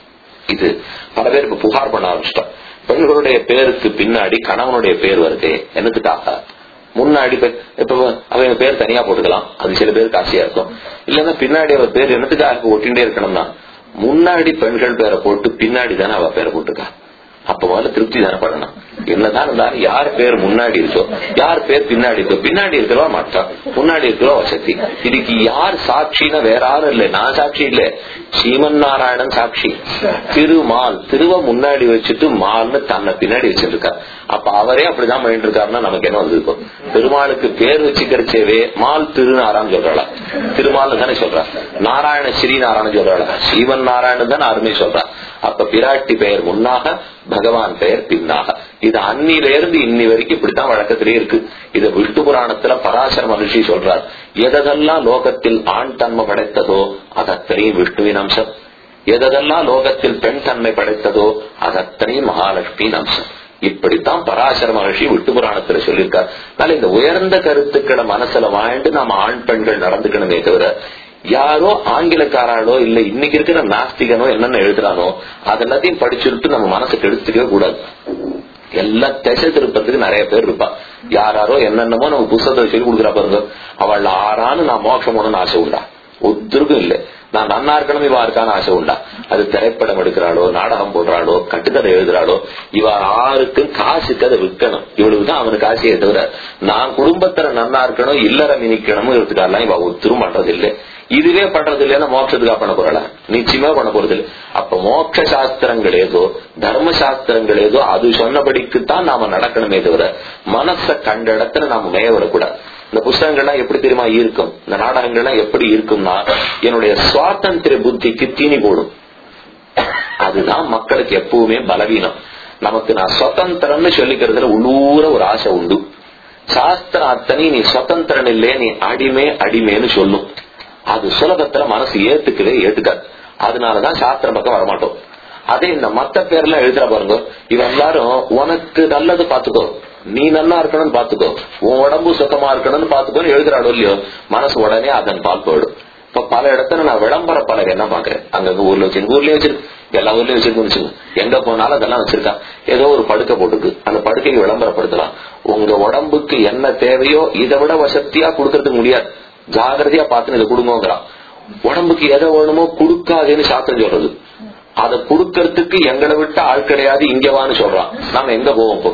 இது பல பேர் இப்ப புகார் பண்ண ஆரம்பிச்சிட்டோம் பெண்களுடைய பேருக்கு பின்னாடி கணவனுடைய பேர் வருது என்னத்துக்காக முன்னாடி பே- இப்ப அவங்க பேர் தனியா போட்டுக்கலாம் அது சில பேருக்கு ஆசையா இருக்கும் இல்லன்னா பின்னாடி அவ பேர் என்னத்துக்காக ஒட்டிண்டே இருக்கணும்னா முன்னாடி பெண்கள் பேரை போட்டு பின்னாடி தானே அவ பேரை போட்டுருக்கா அப்ப முதல்ல திருப்தி தானே பண்ணணும் என்னதான் இருந்தாலும் யார் பேர் முன்னாடி இருக்கோ யார் பேர் பின்னாடி இருக்கோ பின்னாடி இருக்கிறவா மாட்டான் முன்னாடி இருக்கிறவா வசதி இதுக்கு யார் சாட்சின்னா வேற யாரும் இல்ல நான் சாட்சி இல்ல சீமன் நாராயணன் சாட்சி திருமால் திருவ முன்னாடி வச்சுட்டு மால்னு தன்னை பின்னாடி வச்சிருக்கார் அப்ப அவரே அப்படிதான் பண்ணிட்டு இருக்காருன்னா நமக்கு என்ன வந்திருக்கும் பெருமாளுக்கு பேர் வச்சுக்கிறச்சேவே மால் திருநாரான்னு சொல்றாளா திருமால் தானே சொல்றா நாராயண ஸ்ரீ நாராயணன் சொல்றாளா சீவன் நாராயணன் தான் அருமை சொல்றா அப்ப பிராட்டி பெயர் முன்னாக பகவான் பெயர் பின்னாக இது அன்னில இருந்து இன்னி வரைக்கும் இப்படித்தான் வழக்கத்திலே இருக்கு இத விஷ்ணு புராணத்துல பராசர மகிழ்ச்சி சொல்றார் எதெல்லாம் லோகத்தில் ஆண் தன்மை படைத்ததோ அதத்தனையும் விஷ்ணுவின் அம்சம் எதெல்லாம் லோகத்தில் பெண் தன்மை படைத்ததோ அதத்தனையும் மகாலட்சுமியின் அம்சம் இப்படித்தான் பராசர மகர்ஷி விட்டு புராணத்துல சொல்லியிருக்கார் அதனால இந்த உயர்ந்த கருத்துக்களை மனசுல வாழ்ந்து நம்ம ஆண் பெண்கள் நடந்துக்கணுமே தவிர யாரோ ஆங்கிலக்காராளோ இல்ல இன்னைக்கு இருக்கிற நாஸ்திகனோ என்னென்ன எழுதுறானோ அதெல்லாத்தையும் படிச்சுட்டு நம்ம மனசை கெடுத்துக்கவே கூடாது எல்லாம் திசை திருப்பத்துக்கு நிறைய பேர் இருப்பா யாராரோ என்னென்னமோ நம்ம புத்தகத்தை சொல்லி கொடுக்குறா பாருங்க அவள் ஆறான்னு நான் மோட்சம் போகணும்னு ஆசை உண்டா ஒருத்தருக்கும் இல்ல நான் நன்னா இருக்கணும் இவா இருக்கான்னு ஆசை உண்டா அது திரைப்படம் எடுக்கிறாளோ நாடகம் போடுறாளோ கட்டுக்கதை எழுதுறாளோ இவ ஆறுக்கும் காசுக்கு அதை விற்கணும் இவளுக்கு தான் அவனுக்கு ஆசையை தவிர நான் குடும்பத்துல நன்னா இருக்கணும் இல்லற மினிக்கணும் இருக்கிறாள் இவ ஒருத்தரும் பண்றது இல்லை இதுவே பண்றது இல்லைன்னா மோட்சத்துக்கா பண்ண போறல நிச்சயமா பண்ண போறது இல்லை அப்ப மோட்ச சாஸ்திரங்கள் ஏதோ தர்ம சாஸ்திரங்கள் ஏதோ அது சொன்னபடிக்குத்தான் நாம நடக்கணுமே தவிர மனச கண்ட இடத்துல நாம மேய வரக்கூடாது இந்த புஸ்தகங்கள்லாம் எப்படி தெரியுமா இருக்கும் இந்த நாடகங்கள்லாம் எப்படி இருக்கும்னா என்னுடைய சுவாதந்திர புத்திக்கு தீனி போடும் அதுதான் மக்களுக்கு எப்பவுமே பலவீனம் நமக்கு நான் சுதந்திரம்னு சொல்லிக்கிறதுல உள்ளூர ஒரு ஆசை உண்டு சாஸ்திரம் அத்தனை நீ சுதந்திரன் இல்லையே நீ அடிமை அடிமைன்னு சொல்லும் அது சுலபத்துல மனசு ஏத்துக்கவே ஏத்துக்காது அதனாலதான் சாஸ்திரம் பக்கம் வரமாட்டோம் அதே இந்த மத்த பேர்லாம் எழுதுற பாருங்க இவன் எல்லாரும் உனக்கு நல்லது பாத்துக்கோ நீ நல்லா இருக்கணும்னு பாத்துக்கோ உன் உடம்பு சுத்தமா இருக்கணும்னு பாத்துக்கோன்னு எழுதுறாடோ இல்லையோ மனசு உடனே அதன் பால் போயிடும் இப்ப பல இடத்துல நான் விளம்பர பலகை என்ன பாக்குறேன் அங்க ஊர்ல வச்சு எங்க ஊர்லயே வச்சிருக்கு எல்லா ஊர்லயும் வச்சிருக்கோம் வச்சுக்கோங்க எங்க போனாலும் அதெல்லாம் வச்சிருக்கான் ஏதோ ஒரு படுக்கை போட்டுருக்கு அந்த படுக்கைக்கு விளம்பரப்படுத்தலாம் உங்க உடம்புக்கு என்ன தேவையோ இதை விட வசதியா கொடுக்கறதுக்கு முடியாது ஜாகிரதையா பார்த்து இதை கொடுங்கோங்கிறான் உடம்புக்கு எதை வேணுமோ கொடுக்காதேன்னு சாஸ்திரம் சொல்றது அதை கொடுக்கறதுக்கு எங்களை விட்ட ஆள் கிடையாது இங்க வான்னு சொல்றான் நாம எங்க போவோம் இப்போ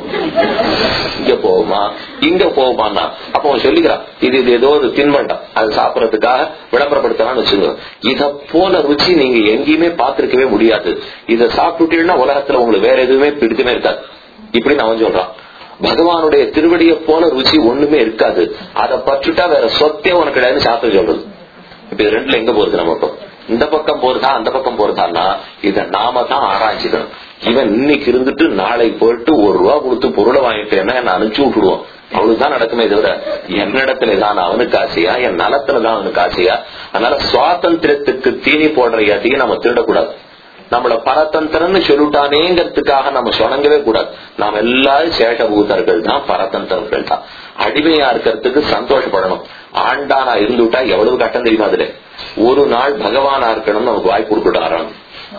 இங்க போவோமா இங்க போவோமான்னா அப்ப அவன் சொல்லிக்கிறான் இது இது ஏதோ ஒரு தின்பண்டம் அது சாப்பிடறதுக்காக விளம்பரப்படுத்தலாம்னு வச்சுக்கோ இத போல ருச்சி நீங்க எங்கேயுமே பார்த்திருக்கவே முடியாது இத சாப்பிட்டுட்டீங்கன்னா உலகத்துல உங்களுக்கு வேற எதுவுமே பிடிக்கவே இருக்காது இப்படின்னு அவன் சொல்றான் பகவானுடைய திருவடியை போல ருச்சி ஒண்ணுமே இருக்காது அதை பற்றுட்டா வேற சொத்தே உனக்கு கிடையாதுன்னு சாஸ்திரம் சொல்றது இப்ப இது ரெண்டுல எங்க போறது நம்ம இப்போ இந்த பக்கம் போறதா அந்த பக்கம் போறதான்னா இத நாம தான் ஆராய்ச்சிக்கணும் இவன் இன்னைக்கு இருந்துட்டு நாளை போயிட்டு ஒரு ரூபா கொடுத்து பொருளை வாங்கிட்டேன்னா என்ன அனுப்பிச்சு விட்டுடுவோம் அவ்வளவுதான் நடக்குமே தவிர என்னிடத்துல தான் அவனுக்கு ஆசையா என் நலத்துலதான் அவனுக்கு ஆசையா அதனால சுவாதந்திரத்துக்கு தீனி போடுற எதையும் நம்ம திருடக்கூடாது நம்மள பரதந்திரன்னு சொல்லிட்டானேங்கிறதுக்காக நம்ம சொணங்கவே கூடாது நாம் எல்லாரும் சேஷபூதர்கள் தான் பரதந்திரர்கள் தான் அடிமையா இருக்கிறதுக்கு சந்தோஷப்படணும் ஆண்டானா இருந்துட்டா எவ்வளவு கட்டம் தெரியுமா அதுல ஒரு நாள் பகவானா இருக்கணும்னு நமக்கு வாய்ப்பு கொடுத்துட்டாராம்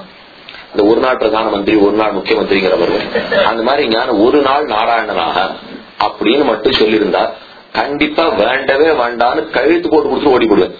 இந்த ஒரு நாள் பிரதான மந்திரி ஒரு நாள் முக்கியமந்திரிங்கிறவர்கள் அந்த மாதிரி ஞான ஒரு நாள் நாராயணனாக அப்படின்னு மட்டும் சொல்லியிருந்தா கண்டிப்பா வேண்டவே வேண்டான்னு கழுத்து போட்டு கொடுத்து ஓடி போடுவேன்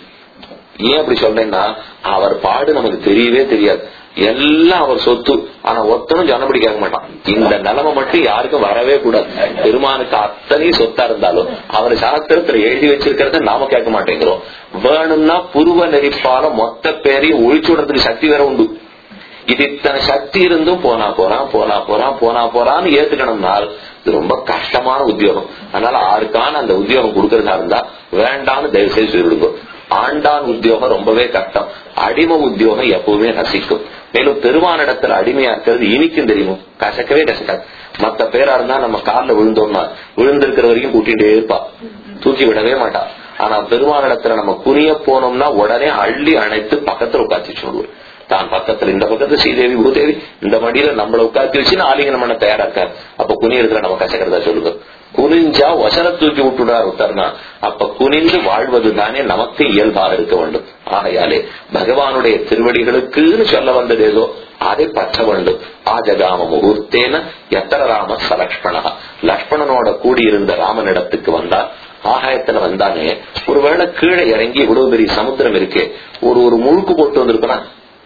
ஏன் அப்படி சொல்றேன்னா அவர் பாடு நமக்கு தெரியவே தெரியாது எல்லாம் அவர் சொத்து ஆனா ஒத்தனும் ஜனப்படி கேட்க மாட்டான் இந்த நிலைமை மட்டும் யாருக்கும் வரவே கூடாது பெருமானுக்கு அத்தனையும் சொத்தா இருந்தாலும் அவர் சாஸ்திரத்துல எழுதி வச்சிருக்கிறத நாம கேட்க மாட்டேங்கிறோம் வேணும்னா புருவ நெறிப்பால மொத்த பேரையும் ஒழிச்சு விடுறதுக்கு சக்தி வேற உண்டு இது இத்தனை சக்தி இருந்தும் போனா போறான் போனா போறான் போனா போறான்னு ஏத்துக்கணும்னால் இது ரொம்ப கஷ்டமான உத்தியோகம் அதனால ஆருக்கான அந்த உத்தியோகம் கொடுக்கறதா இருந்தா வேண்டான்னு தயவு செய்து சொல்லிவிடுங்க ஆண்டான் உத்தியோகம் ரொம்பவே கஷ்டம் அடிமை உத்தியோகம் எப்பவுமே ரசிக்கும் மேலும் பெருமானிடத்துல அடிமையா இருக்கிறது இனிக்கும் தெரியுமோ கசக்கவே கசக்காது மத்த பேரா இருந்தா நம்ம கார்ல விழுந்தோம்னா விழுந்திருக்கிற வரைக்கும் கூட்டிகிட்டே இருப்பா தூக்கி விடவே மாட்டா ஆனா பெருமானிடத்துல நம்ம குனிய போனோம்னா உடனே அள்ளி அணைத்து பக்கத்துல உட்காந்து சொல்லுவோம் தான் பக்கத்துல இந்த பக்கத்துல ஸ்ரீதேவி பூதேவி இந்த மடியில நம்மள உட்காந்து வச்சு ஆலிங்கனம் பண்ண தயாரா இருக்காரு அப்ப குனி இருக்கிற நம்ம கசக்கிறதா சொல்லுங்க குனிஞ்சா ஒசர தூக்கி விட்டுடார் ஒருத்தர்னா அப்ப குனிந்து வாழ்வது தானே நமக்கு இயல்பாக இருக்க வேண்டும் ஆகையாலே பகவானுடைய திருவடிகளுக்குன்னு சொல்ல வந்தது ஏதோ அதை பற்ற வேண்டும் ஆஜகாம முகூர்த்தேன எத்தர ராம சலக்ஷ்மணா லக்ஷ்மணனோட கூடியிருந்த ராமனிடத்துக்கு வந்தா ஆகாயத்துல வந்தானே ஒருவேளை கீழே இறங்கி இவ்வளவு பெரிய சமுத்திரம் இருக்கே ஒரு ஒரு முழுக்கு போட்டு வந்திருப்பனா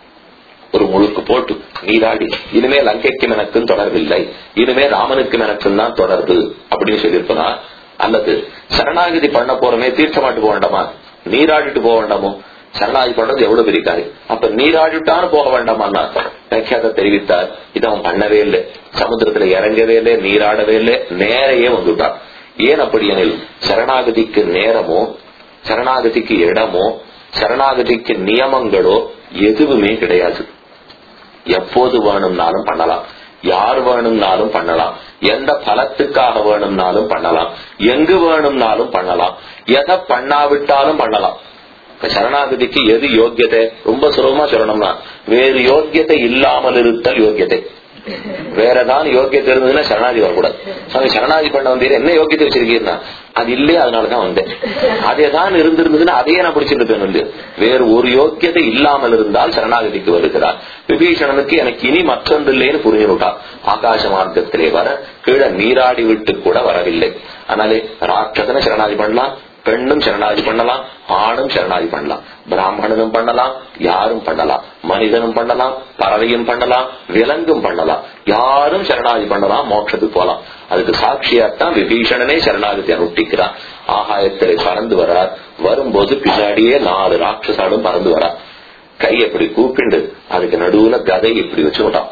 ஒரு முழுக்கு போட்டு நீராடி இனிமே லங்கைக்கும் எனக்கும் தொடர்பில்லை இனிமே ராமனுக்கும் எனக்கும் தான் தொடர்பு அப்படின்னு சொல்லியிருப்பனா அல்லது சரணாகதி பண்ண போறமே தீர்த்தமாட்டு போக வேண்டாமா நீராடிட்டு போக வேண்டாமோ சரணாகதி பண்றது எவ்வளவு பெரிய காரியம் அப்ப நீராடிட்டான்னு போக வேண்டாமான்னு வியாக்கியாத தெரிவித்தார் இது அவன் பண்ணவே இல்லை சமுத்திரத்துல இறங்கவே இல்லை நீராடவே இல்லை நேரையே வந்துட்டான் ஏன் அப்படி எனில் சரணாகதிக்கு நேரமோ சரணாகதிக்கு இடமோ சரணாகதிக்கு நியமங்களோ எதுவுமே கிடையாது எப்போது வேணும்னாலும் பண்ணலாம் யார் வேணும்னாலும் பண்ணலாம் எந்த பலத்துக்காக வேணும்னாலும் பண்ணலாம் எங்கு வேணும்னாலும் பண்ணலாம் எதை பண்ணாவிட்டாலும் பண்ணலாம் இப்ப சரணாகதிக்கு எது யோக்கியதை ரொம்ப சுலபமா சொல்லணும்னா வேறு யோக்கியத்தை இல்லாமல் இருத்தல் யோக்கியதை வேற ஏதாவது யோக்கியத்தை இருந்ததுன்னா சரணாதி வரக்கூடாது சுவாமி சரணாதி பண்ண வந்தீங்க என்ன யோக்கியத்தை வச்சிருக்கீங்கன்னா அது இல்லையே அதனாலதான் வந்தேன் அதே தான் இருந்திருந்ததுன்னா அதையே நான் பிடிச்சிட்டு இருப்பேன் இல்லையோ வேறு ஒரு யோக்கியத்தை இல்லாமல் இருந்தால் சரணாகதிக்கு வருகிறார் விபீஷணனுக்கு எனக்கு இனி மற்றொன்று இல்லைன்னு புரிஞ்சுட்டா ஆகாச மார்க்கத்திலே வர கீழே நீராடி விட்டு கூட வரவில்லை அதனாலே ராட்சசனை சரணாதி பண்ணலாம் பெண்ணும் சரணாதி பண்ணலாம் ஆணும் சரணாதி பண்ணலாம் பிராமணனும் பண்ணலாம் யாரும் பண்ணலாம் மனிதனும் பண்ணலாம் பறவையும் பண்ணலாம் விலங்கும் பண்ணலாம் யாரும் சரணாதி பண்ணலாம் மோட்சத்துக்கு போலாம் அதுக்கு சாட்சியாத்தான் விபீஷணனே சரணாகதி அனுஷ்டிக்கிறார் ஆகாயத்திலே பறந்து வரார் வரும்போது பின்னாடியே நாலு ராட்சசாலும் பறந்து வரார் கை எப்படி கூப்பிண்டு அதுக்கு நடுவுல கதை இப்படி வச்சு விட்டான்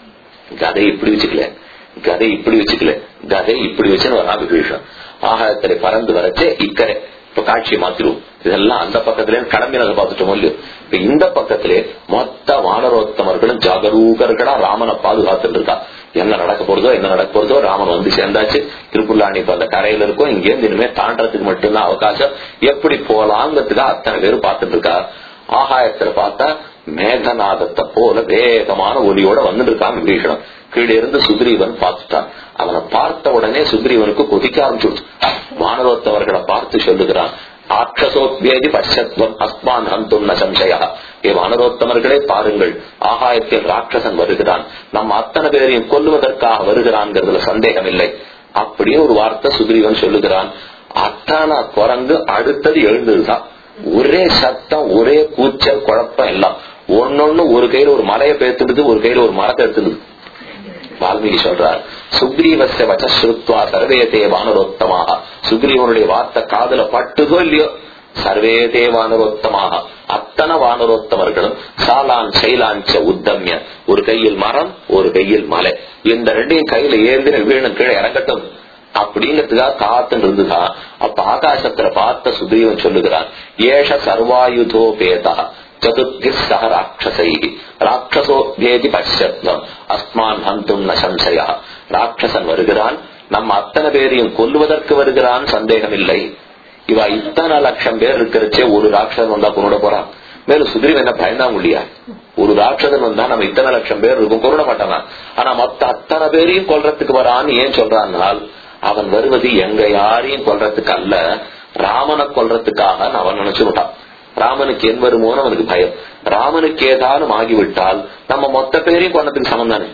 கதை இப்படி வச்சுக்கல கதை இப்படி வச்சுக்கல கதை இப்படி வச்சுன்னு வரா விபீஷன் ஆகாயத்திலே பறந்து வரச்சே இக்கரை இப்ப காட்சியை மாத்திரும் இதெல்லாம் அந்த பக்கத்திலே கிளம்பினதை பார்த்துட்டோம் இல்லையோ இப்ப இந்த பக்கத்திலே மொத்த வானரோத்தமர்களும் ஜாகரூகர்களா ராமனை பாதுகாத்துட்டு இருக்கா என்ன நடக்க போறதோ என்ன நடக்க போறதோ ராமன் வந்து சேர்ந்தாச்சு திருப்புல்லாணி இப்ப அந்த கரையில இருக்கும் இங்கேருந்து இனிமே தாண்டறதுக்கு மட்டும்தான் அவகாசம் எப்படி போலாங்கிறதுக்கு அத்தனை பேரும் பார்த்துட்டு இருக்கா ஆகாயத்துல பார்த்தா மேகநாதத்தை போல வேகமான ஒலியோட வந்துட்டு இருக்கான் விபீஷணன் கீழே இருந்து சுக்ரீவன் பார்த்துட்டான் அவனை பார்த்த உடனே சுக்ரீவனுக்கு கொதிக்க ஆரம்பிச்சுடுச்சு வானரோத்தவர்களை பார்த்து சொல்லுகிறான் ஆட்சசோத்வேதி பட்சத்வம் அஸ்மான் ஹந்தும் ந சம்சயா ஏ வானரோத்தமர்களே பாருங்கள் ஆகாயத்தில் ராட்சசன் வருகிறான் நம்ம அத்தனை பேரையும் கொல்லுவதற்காக வருகிறான்ங்கிறதுல சந்தேகம் இல்லை அப்படியே ஒரு வார்த்தை சுக்ரீவன் சொல்லுகிறான் அத்தானா குரங்கு அடுத்தது எழுந்ததுதான் ஒரே சத்தம் ஒரே கூச்சல் குழப்பம் எல்லாம் ஒன்னொன்னு ஒரு கையில ஒரு மலையை பேத்துடுது ஒரு கையில ஒரு மரத்தை எடுத்துடுது வால்மீகி சொல்றார் சுக்ரீவச வச்சுத்வா சர்வேதே வானரோத்தமாக சுக்ரீவனுடைய வார்த்தை காதுல பட்டுதோ இல்லையோ சர்வேதே வானரோத்தமாக அத்தனை வானரோத்தமர்களும் சாலான் சைலாஞ்ச உத்தம்ய ஒரு கையில் மரம் ஒரு கையில் மலை இந்த ரெண்டையும் கையில ஏந்தின வீணன் கீழே இறங்கட்டும் அப்படிங்கிறதுக்காக காத்துன்னு இருந்துதா அப்ப ஆகாசத்துல பார்த்த சுக்ரீவன் சொல்லுகிறான் ஏஷ சர்வாயுதோ பேதா சதுர்த்தி சக ராட்சசை ராட்சசோ வேதி பட்சத்வம் அஸ்மான் ஹந்தும் ந சம்சயா ராட்சசன் வருகிறான் நம்ம அத்தனை பேரையும் கொல்லுவதற்கு வருகிறான் சந்தேகம் இல்லை இவ இத்தனை லட்சம் பேர் இருக்கிறச்சே ஒரு ராட்சசன் வந்தா கொண்டுட போறான் மேலும் சுக்ரீவன் என்ன பயந்தா முடியா ஒரு ராட்சசன் வந்தா நம்ம இத்தனை லட்சம் பேர் இருக்கும் கொருட மாட்டானா ஆனா மத்த அத்தனை பேரையும் கொல்றதுக்கு வரான்னு ஏன் சொல்றான்னால் அவன் வருவது எங்க யாரையும் கொல்றதுக்கு அல்ல ராமனை கொல்றதுக்காக அவன் நினைச்சு விட்டான் ராமனுக்கு என் வருமோன்னு அவனுக்கு பயம் ராமனுக்கு ஏதாலும் ஆகிவிட்டால் நம்ம மொத்த பேரையும் கொண்டதுக்கு சமம் தானே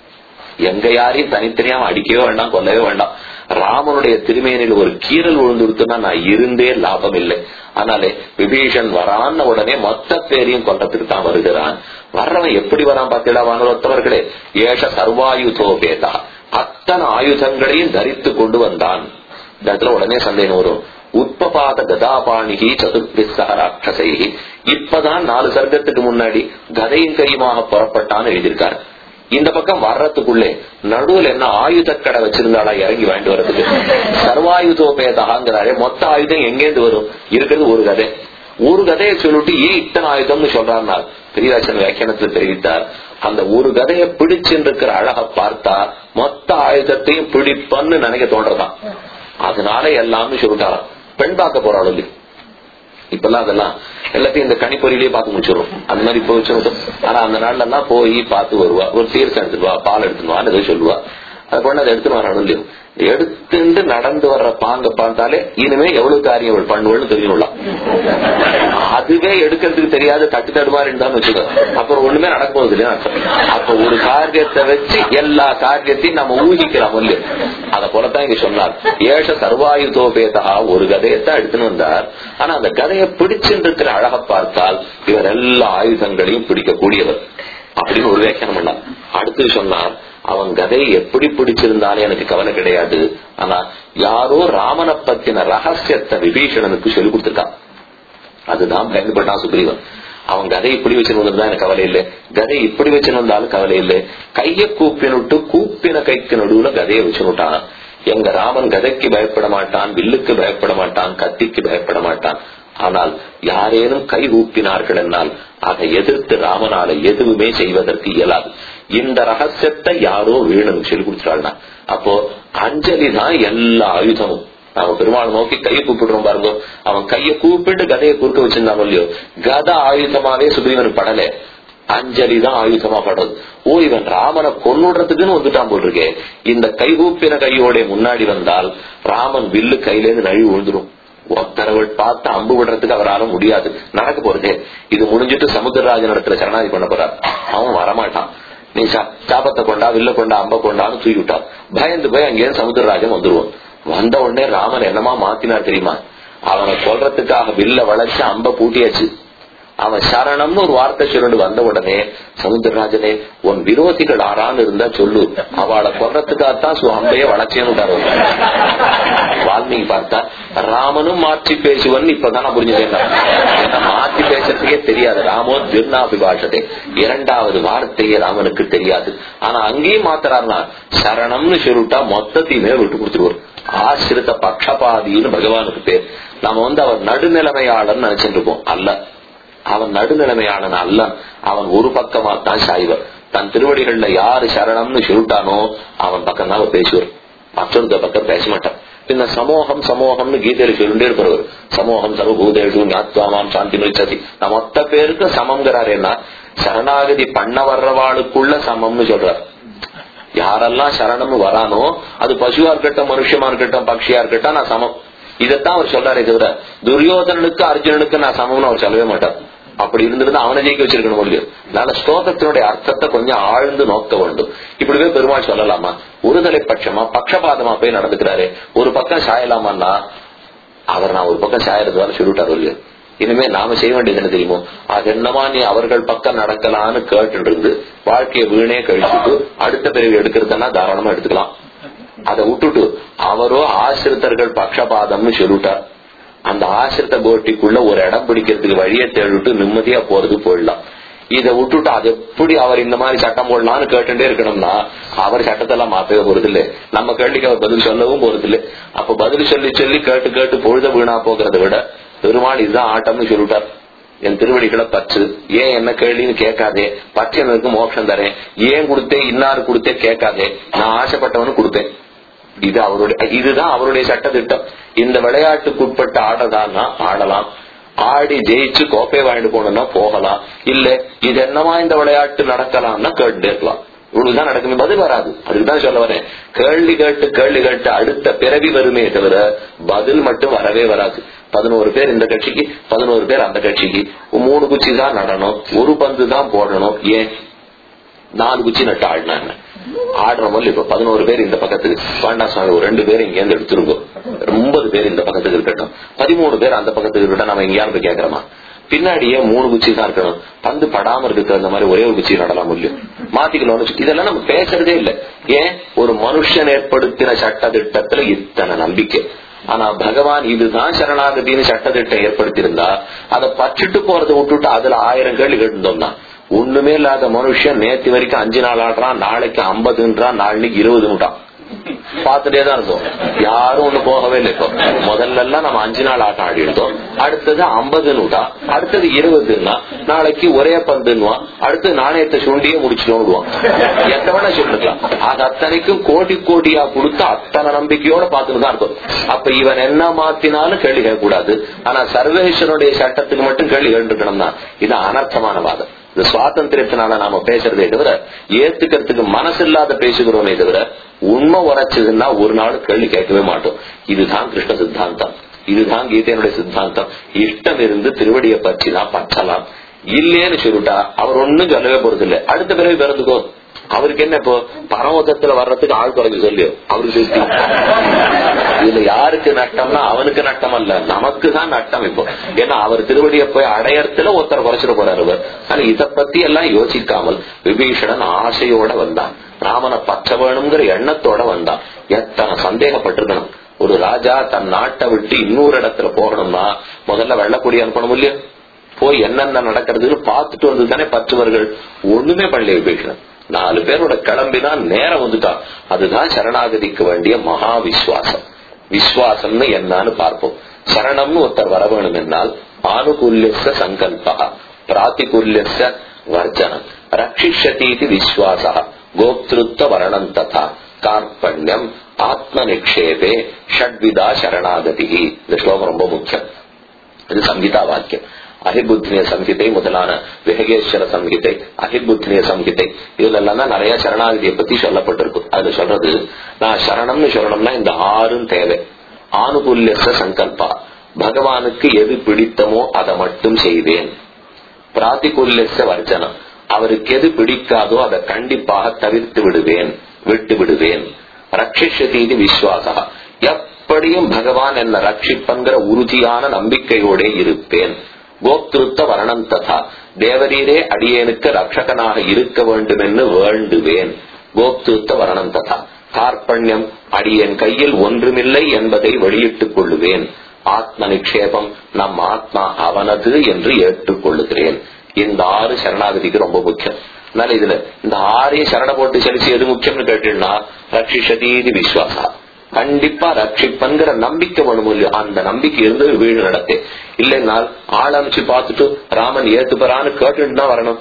எங்க யாரையும் தனித்தனியாம அடிக்கவே வேண்டாம் கொல்லவே வேண்டாம் ராமனுடைய திருமேனில் ஒரு கீரல் விழுந்துடுத்துனா நான் இருந்தே லாபம் இல்லை ஆனாலே விபீஷன் வரான்னு உடனே மொத்த பேரையும் கொண்டதுக்கு தான் வருகிறான் வர்றவன் எப்படி வரான் பார்த்தீங்களா வானவத்தவர்களே ஏஷ சர்வாயுதோ பேதா அத்தனை ஆயுதங்களையும் தரித்து கொண்டு வந்தான் இந்த இடத்துல உடனே சந்தேகம் வரும் உற்பபாத கதாபாணிகி சதுர்விசக ராட்சசை இப்பதான் நாலு சர்க்கத்துக்கு முன்னாடி கதையின் கையுமாக புறப்பட்டான்னு எழுதியிருக்காரு இந்த பக்கம் வர்றதுக்குள்ளே நடுவுல என்ன ஆயுத கடை வச்சிருந்தாளா இறங்கி வாங்கிட்டு வர்றதுக்கு சர்வாயுதோபேதாங்கிறாரே மொத்த ஆயுதம் எங்கேருந்து வரும் இருக்கிறது ஒரு கதை ஒரு கதையை சொல்லிட்டு ஏன் இத்தனை ஆயுதம்னு சொல்றாருன்னா பெரியராசன் வியாக்கியானத்தில் தெரிவித்தார் அந்த ஒரு கதையை பிடிச்சிருக்கிற அழக பார்த்தா மொத்த ஆயுதத்தையும் பிடிப்பன்னு நினைக்க தோன்றதான் அதனால எல்லாமே சொல்லிட்டாராம் பெண் பார்க்க போறாள் இல்லையா இப்பெல்லாம் அதெல்லாம் எல்லாத்தையும் இந்த கணிப்பொறியிலேயே பார்த்து முடிச்சிடும் அந்த மாதிரி போய் வச்சிருந்தோம் ஆனா அந்த நாள்ல எல்லாம் போய் பார்த்து வருவா ஒரு தீர்த்தம் எடுத்துட்டு வா பால் எடுத்துட்டு வான்னு ஏதோ சொல்லுவா அது கொண்டு அதை எடுத்துட்டு வரணும் இல்லையோ எடுத்துட்டு நடந்து வர்ற பாங்க பார்த்தாலே இனிமே எவ்வளவு காரியம் இவள் பண்ணுவள்னு தெரியணும்லாம் அதுவே எடுக்கிறதுக்கு தெரியாத தட்டு தடுமாறி இருந்தான்னு வச்சுக்கோ அப்புறம் ஒண்ணுமே நடக்க போகுது இல்லையா அர்த்தம். அப்ப ஒரு காரியத்தை வச்சு எல்லா காரியத்தையும் நம்ம ஊகிக்கலாம் இல்லையா அத போலதான் இங்க சொன்னார் ஏஷ சர்வாயுதோபேதா ஒரு கதையத்தான் எடுத்துன்னு வந்தார் ஆனா அந்த கதையை பிடிச்சுட்டு இருக்கிற அழக பார்த்தால் இவர் எல்லா ஆயுதங்களையும் பிடிக்கக்கூடியவர் அப்படின்னு ஒரு வியாக்கியானம் பண்ணார் அடுத்து சொன்னார் அவன் கதையை எப்படி பிடிச்சிருந்தாலும் எனக்கு கவலை கிடையாது ஆனா யாரோ ராமனை பத்தின ரகசியத்தை விபீஷணனுக்கு சொல்லி கொடுத்திருக்கான் அதுதான் பயன்பட்டான் சுக்ரீவன் அவன் கதை இப்படி வச்சுன்னு வந்திருந்தா எனக்கு கவலை இல்லை கதை இப்படி வச்சுன்னு வந்தாலும் கவலை இல்லை கைய கூப்பினுட்டு கூப்பின கைக்கு நடுவுல கதையை வச்சுனுட்டான் எங்க ராமன் கதைக்கு பயப்பட மாட்டான் வில்லுக்கு பயப்பட மாட்டான் கத்திக்கு பயப்பட மாட்டான் ஆனால் யாரேனும் கை ஊப்பினார்கள் என்னால் அதை எதிர்த்து ராமனால எதுவுமே செய்வதற்கு இயலாது இந்த ரகசியத்தை யாரோ வேணும் சொல்லி கொடுத்துட்டாள்னா அப்போ அஞ்சலி தான் எல்லா ஆயுதமும் அவன் பெருமாள் நோக்கி கையை கூப்பிடுறோம் பாருங்க அவன் கையை கூப்பிட்டு கதையை குறுக்க வச்சிருந்தானோ இல்லையோ கத ஆயுதமாவே சுக்ரீவன் படல அஞ்சலி தான் ஆயுதமா படுறது ஓ இவன் ராமனை கொன்னுடுறதுக்குன்னு வந்துட்டான் போல் இருக்கே இந்த கைகூப்பின கையோட முன்னாடி வந்தால் ராமன் வில்லு கையில இருந்து நழுவி விழுந்துடும் ஒருத்தரவை பார்த்து அம்பு விடுறதுக்கு அவரால முடியாது நடக்க போறதே இது முடிஞ்சிட்டு சமுத்திரராஜன் இடத்துல சரணாதி பண்ண போறார் அவன் வரமாட்டான் நீ சா- சாபத்தை கொண்டா வில்ல கொண்டா அம்ப கொண்டான்னு தூக்கி விட்டார் பயந்து போய் அங்கேயும் சமுத்திரராஜன் வந்துருவான் வந்த உடனே ராமன் என்னமா மாத்தினார் தெரியுமா அவனை கொல்றதுக்காக வில்ல வளைச்சு அம்ப பூட்டியாச்சு அவன் சரணம்னு ஒரு வார்த்தை சொல்லிட்டு வந்த உடனே சமுத்திரராஜனே உன் விரோதிகள் ஆறான்னு இருந்தா சொல்லு அவளை கொல்றதுக்காகத்தான் சு- அம்பைய வளர்ச்சேன்னு வால்மீகி பார்த்தா ராமனும் மாற்றி பேசுவன் இப்பதான் நான் புரிஞ்சுட்டேன் ஏன்னா மாற்றி பேசுறதுக்கே தெரியாது ராமோ திருநாபிபாஷதே இரண்டாவது வார்த்தையே ராமனுக்கு தெரியாது ஆனா அங்கேயும் மாத்துறாருனா சரணம்னு சொல்லிட்டா மொத்தத்தையுமே விட்டு கொடுத்துருவார் ஆசிரித்த பக்ஷபாதின்னு பகவானுக்கு பேர் நாம வந்து அவர் நடுநிலைமையாளர் நினைச்சிட்டு இருக்கோம் அல்ல அவன் நடுநிலைமையாளன் அல்ல அவன் ஒரு பக்கமா தான் சாய்வர் தன் திருவடிகள்ல யாரு சரணம்னு சொல்லிட்டானோ அவன் பக்கம் தான் அவர் பேசுவார் மற்றொருத்த பக்கம் பேச மாட்டான் பின்ன சமூகம் சமூகம்னு கீதையில சொல்லிட்டே இருக்கிறவர் சமூகம் சர்வபூதேஷு ஞாத்வாமாம் சாந்தி மிச்சதி நான் மொத்த பேருக்கு சமம்ங்கிறார் என்ன சரணாகதி பண்ண வர்றவாளுக்குள்ள சமம்னு சொல்றார் யாரெல்லாம் சரணம்னு வரானோ அது பசுவா இருக்கட்டும் மனுஷமா இருக்கட்டும் பக்ஷியா இருக்கட்டும் நான் சமம் இதைத்தான் அவர் சொல்றாரே தவிர துரியோதனனுக்கு அர்ஜுனனுக்கு நான் சமம்னு அவர் சொல்லவே மாட்டார் அப்படி இருந்திருந்தா அவனை ஜெயிக்க வச்சிருக்கணும் முடியும் அதனால ஸ்லோகத்தினுடைய அர்த்தத்தை கொஞ்சம் ஆழ்ந்து நோக்க வேண்டும் இப்படிவே பெருமாள் சொல்லலாமா ஒருதலை பட்சமா பக்ஷபாதமா போய் நடந்துக்கிறாரு ஒரு பக்கம் சாயலாமான்னா அவர் நான் ஒரு பக்கம் சாயறதுவால சொல்லிவிட்டார் இல்லையோ இனிமே நாம செய்ய வேண்டியது என்ன தெரியுமோ அது என்னமா நீ அவர்கள் பக்கம் நடக்கலான்னு கேட்டு இருந்து வாழ்க்கையை வீணே கழிச்சுட்டு அடுத்த பிறகு எடுக்கிறதுனா தாராளமா எடுத்துக்கலாம் அதை விட்டுட்டு அவரோ ஆசிரித்தர்கள் பக்ஷபாதம்னு சொல்லிட்டார் அந்த ஆசிரித்த கோட்டிக்குள்ள ஒரு இடம் பிடிக்கிறதுக்கு வழியை தேடிட்டு நிம்மதியா போறது போயிடலாம் இதை விட்டுட்டு அது எப்படி அவர் இந்த மாதிரி சட்டம் போடலாம்னு கேட்டுட்டே இருக்கணும்னா அவர் சட்டத்தெல்லாம் மாத்தவே போறது இல்ல நம்ம கேள்விக்கு அவர் பதில் சொல்லவும் போறது இல்ல அப்ப பதில் சொல்லி சொல்லி கேட்டு கேட்டு பொழுத வீணா போகிறத விட பெருமாள் இதுதான் ஆட்டம்னு சொல்லிட்டார் என் திருவடிகளை பற்று ஏன் என்ன கேள்வின்னு கேட்காதே பச்சனுக்கு மோட்சம் தரேன் ஏன் கொடுத்தேன் இன்னாரு கொடுத்தே கேட்காதே நான் ஆசைப்பட்டவனு கொடுப்பேன் இது அவருடைய இதுதான் அவருடைய சட்டத்திட்டம் இந்த விளையாட்டுக்குட்பட்ட ஆடதான்னா ஆடலாம் ஆடி ஜெயிச்சு கோப்பை வாங்கிட்டு போகணும்னா போகலாம் இல்ல இது என்னமா இந்த விளையாட்டு நடக்கலாம்னா கேட்டு இருக்கலாம் இவ்வளவுதான் நடக்குமே பதில் வராது அதுக்குதான் சொல்ல வரேன் கேள்வி கேட்டு கேள்வி கேட்டு அடுத்த பிறவி வருமே தவிர பதில் மட்டும் வரவே வராது பதினோரு பேர் இந்த கட்சிக்கு பதினோரு பேர் அந்த கட்சிக்கு மூணு குச்சி தான் நடணும் ஒரு பந்து தான் போடணும் ஏன் நாலு குச்சி நட்டு ஆடினா என்ன ஆடுற போது இப்ப பதினோரு பேர் இந்த பக்கத்துக்கு பாண்டா சுவாமி ஒரு ரெண்டு பேர் இங்க இருந்து எடுத்துருங்க ஒன்பது பேர் இந்த பக்கத்துக்கு இருக்கட்டும் பதிமூணு பேர் அந்த பக்கத்துக்கு இருக்கட்டும் நம்ம எங்கேயாவது போய் கேட்கறோமா பின்னாடியே மூணு குச்சி தான் இருக்கணும் பந்து படாம இருக்கு அந்த மாதிரி ஒரே ஒரு குச்சி நடலாம் முடியும் மாத்திக்கணும்னு சொல்லி- இதெல்லாம் நம்ம பேசுறதே இல்ல ஏன் ஒரு மனுஷன் ஏற்படுத்தின சட்ட திட்டத்துல இத்தனை நம்பிக்கை ஆனா பகவான் இதுதான் சரணாகதின்னு சட்டத்திட்டம் ஏற்படுத்தியிருந்தா அதை பற்றிட்டு போறதை விட்டுட்டு அதுல ஆயிரம் கேள்வி கேட்டுருந்தோம்னா ஒண்ணுமே இல்லாத மனுஷன் நேத்து வரைக்கும் அஞ்சு நாள் ஆடுறான் நாளைக்கு ஐம்பதுன்றான் நாளைக்கு இருபதுன்றான் பார்த்துட்டே தான் இருந்தோம் யாரும் ஒண்ணு போகவே இல்லை இப்போ முதல்ல எல்லாம் நம்ம அஞ்சு நாள் ஆட்டம் ஆடி இருந்தோம் அடுத்தது ஐம்பதுன்னுடா அடுத்தது இருபதுன்னா நாளைக்கு ஒரே பந்துன்னுவான் அடுத்து நாணயத்தை சுண்டியே முடிச்சுட்டு விடுவான் எத்தனை வேணா சொல்லிருக்கலாம் அது அத்தனைக்கும் கோடி கோடியா கொடுத்து அத்தனை நம்பிக்கையோட பார்த்துட்டு தான் இருக்கும் அப்ப இவன் என்ன மாத்தினாலும் கேள்வி கேட்கக்கூடாது ஆனா சர்வேஸ்வரனுடைய சட்டத்துக்கு மட்டும் கேள்வி கேட்டுக்கணும் தான் இது அனர்த்தமான வாதம் இது சுவாதந்திரத்தினால நாம பேசுறதே தவிர ஏத்துக்கிறதுக்கு மனசு இல்லாத பேசுகிறோமே தவிர உண்மை உரைச்சதுன்னா ஒரு நாள் கேள்வி கேட்கவே மாட்டோம் இதுதான் கிருஷ்ண சித்தாந்தம் இதுதான் கீதையினுடைய சித்தாந்தம் இஷ்டம் இருந்து திருவடியை பற்றினா பற்றலாம் இல்லேன்னு சொல்லிட்டா அவர் ஒண்ணும் சொல்லவே போறது இல்ல அடுத்த பிறகு பிறந்துக்கோ அவருக்கு என்ன இப்போ பரமதத்துல வர்றதுக்கு ஆள் குறைஞ்சு சொல்லு அவருக்கு திருப்தி இதுல யாருக்கு நட்டம்னா அவனுக்கு நட்டம் அல்ல நமக்கு தான் நட்டம் இப்போ ஏன்னா அவர் திருவடியை போய் அடையறதுல ஒருத்தர் குறைச்சிட போறாரு அவர் ஆனா இத பத்தி எல்லாம் யோசிக்காமல் விபீஷணன் ஆசையோட வந்தான் ராமனை பற்ற வேணுங்கிற எண்ணத்தோட வந்தான் எத்தனை சந்தேகப்பட்டிருக்கணும் ஒரு ராஜா தன் நாட்டை விட்டு இன்னொரு இடத்துல போகணும்னா முதல்ல வெள்ளக்குடி அனுப்பணும் இல்லையா போய் என்னென்ன நடக்கிறதுன்னு பார்த்துட்டு வந்து தானே பற்றுவர்கள் ஒண்ணுமே பண்ணல விபீஷணன் நாலு பேரோட கிளம்பிதான் நேரம் வந்துட்டான் அதுதான் சரணாகதிக்கு வேண்டிய மகா விஸ்வாசம் விஸ்வாசம்னு என்னன்னு பார்ப்போம் சரணம்னு ஒருத்தர் வர வேணும் என்னால் ஆனுகூல்யச சங்கல்பா பிராத்திகூல்யச வர்ஜனம் ரட்சிஷதீதி விஸ்வாசா கோப்திருத்த வரணம் ததா கார்பண்யம் ஆத்ம நிக்ஷேபே ஷட்விதா சரணாகதி இந்த ஸ்லோகம் ரொம்ப முக்கியம் இது சங்கீதா வாக்கியம் அகிபுத்னிய சம்ஹிதை முதலான விஹகேஸ்வர சம்ஹிதை அகிபுத்னிய சம்ஹிதை இதுல எல்லாம் தான் நிறைய சரணாகதியை பத்தி சொல்லப்பட்டிருக்கும் அதுல சொல்றது நான் சரணம்னு சொல்லணும்னா இந்த ஆறும் தேவை ஆனுகூல்யச சங்கல்பா பகவானுக்கு எது பிடித்தமோ அதை மட்டும் செய்வேன் பிராத்திகூல்யச வர்ஜனம் அவருக்கு எது பிடிக்காதோ அதை கண்டிப்பாக தவிர்த்து விடுவேன் விட்டு விடுவேன் ரட்சிஷதீதி விஸ்வாசா எப்படியும் பகவான் என்ன ரட்சிப்பங்கிற உறுதியான நம்பிக்கையோட இருப்பேன் கோப்திருத்த வரணம் ததா தேவரீரே அடியேனுக்கு ரட்சகனாக இருக்க வேண்டும் என்று வேண்டுவேன் கோப்திருத்த வரணம் ததா கார்பண்யம் அடியேன் கையில் ஒன்றுமில்லை என்பதை வெளியிட்டுக் கொள்ளுவேன் ஆத்ம நிக்ஷேபம் நம் ஆத்மா அவனது என்று ஏற்றுக்கொள்ளுகிறேன் இந்த ஆறு சரணாகதிக்கு ரொம்ப முக்கியம் அதனால இதுல இந்த ஆறையும் சரண போட்டு செலுத்தி எது முக்கியம்னு கேட்டீங்கன்னா ரட்சிஷதீதி விஸ்வாசா கண்டிப்பா ரட்சிப்பன்கிற நம்பிக்கை வேணும் இல்லையோ அந்த நம்பிக்கை இருந்து வீடு நடத்தே இல்லைனால் ஆள் அமைச்சு பார்த்துட்டு ராமன் ஏத்துப்பறான்னு கேட்டுட்டு தான் வரணும்